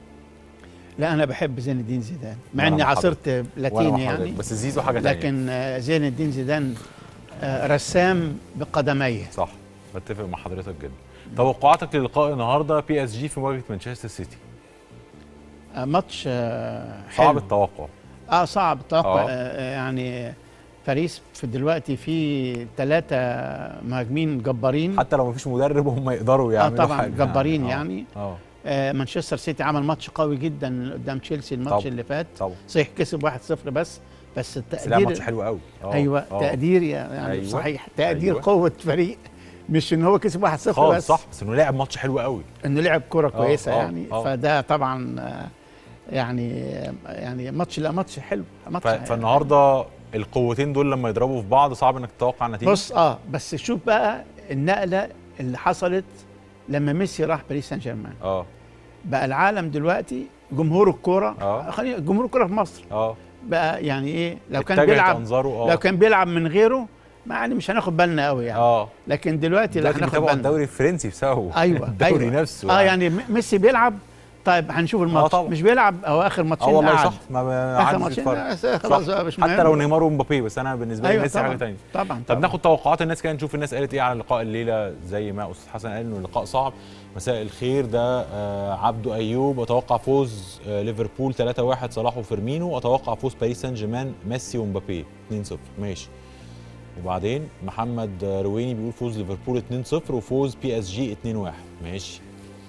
لا انا بحب زين الدين زيدان مع وأنا اني مع عاصرت وأنا بلاتيني مع حضرتك، يعني بس زيزو حاجه تانية لكن آه، زين الدين زيدان آه، رسام بقدميه صح بتفق مع حضرتك جدا توقعاتك للقاء النهارده بي اس جي في مواجهه مانشستر سيتي آه، ماتش آه، صعب حلو. التوقع اه صعب التوقع آه. آه. يعني باريس في دلوقتي في ثلاثة مهاجمين جبارين حتى لو مفيش مدرب هم يقدروا اه يعملوا طبعا حاجه جبارين آه. يعني اه آه مانشستر سيتي عمل ماتش قوي جدا قدام تشيلسي الماتش طبعا. اللي فات طبعا صحيح كسب 1-0 بس بس بس لا التقدير ماتش حلو قوي آه. ايوه آه. تقدير يعني أيوة. أيوة. صحيح تقدير أيوة. أيوة. قوه فريق مش ان هو كسب 1-0 خالص بس صح بس انه لعب ماتش حلو قوي انه لعب كرة آه، كويسه آه، يعني آه. فده طبعا آه، يعني يعني ماتش لا ماتش حلو ماتش ف- فالنهارده القوتين دول لما يضربوا في بعض صعب انك تتوقع النتيجه بص اه بس شوف بقى النقله اللي حصلت لما ميسي راح باريس سان جيرمان اه بقى العالم دلوقتي جمهور الكوره آه. خلينا جمهور الكوره في مصر اه بقى يعني ايه لو كان اتجهت بيلعب انظاره اه لو كان بيلعب من غيره ما يعني مش هناخد بالنا قوي يعني اه لكن دلوقتي لا دلوقتي هناخد بيتابعوا بالنا الدوري الفرنسي بسببه ايوه الدوري أيوة. نفسه اه يعني م- ميسي بيلعب طيب هنشوف الماتش طبعا. مش بيلعب او اخر اه ماتشين والله قعد. صح ما ما اخر عادش ماتشين يتفرج. آه، خلاص صح. بقى مش حتى مهم. لو نيمار ومبابي بس انا بالنسبه لي ايوه ميسي طبعا حاجه تانية طبعا طب طبعا. ناخد توقعات الناس كده نشوف الناس قالت ايه على لقاء الليله زي ما استاذ حسن قال انه اللقاء صعب مساء الخير ده آه عبده ايوب اتوقع فوز آه ليفربول 3-1 صلاح وفيرمينو اتوقع فوز باريس سان جيرمان ميسي ومبابي 2-0 ماشي وبعدين محمد آه، رويني بيقول فوز ليفربول 2-0 وفوز بي اس جي 2-1 ماشي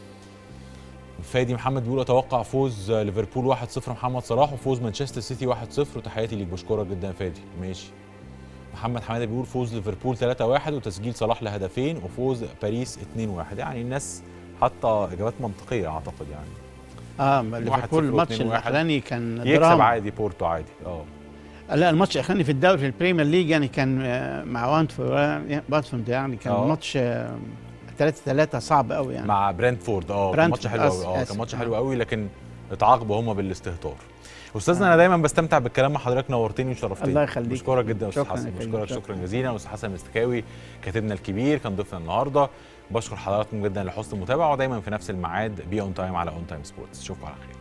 فادي محمد بيقول اتوقع فوز آه، ليفربول 1-0 محمد صلاح وفوز مانشستر سيتي 1-0 وتحياتي ليك بشكرك جدا يا فادي ماشي محمد حماده بيقول فوز ليفربول 3-1 وتسجيل صلاح لهدفين وفوز باريس 2-1 يعني الناس حاطه اجابات منطقيه اعتقد يعني اه واحد ليفربول صفر الماتش واتنين واحد. الاخراني كان يكسب دراما عادي بورتو عادي اه لا الماتش الاخراني في الدوري في البريمير ليج يعني كان آه، مع وانتفورد واتفورد يعني كان آه. ماتش 3 3 صعب قوي يعني مع برنتفورد اه كان برنتفورد، ماتش حلو قوي آسف، اه كان آسف. ماتش حلو قوي لكن اتعاقبوا هم بالاستهتار استاذنا انا دايما بستمتع بالكلام مع حضرتك نورتني وشرفتني الله يخليك. بشكرك جدا يا استاذ شكراً حسن يا كريم، بشكرك شكراً. شكرا جزيلا استاذ حسن مستكاوي كاتبنا الكبير كان ضيفنا النهارده بشكر حضراتكم جدا لحسن المتابعه ودايما في نفس الميعاد بي اون تايم على اون تايم سبورتس اشوفكم على خير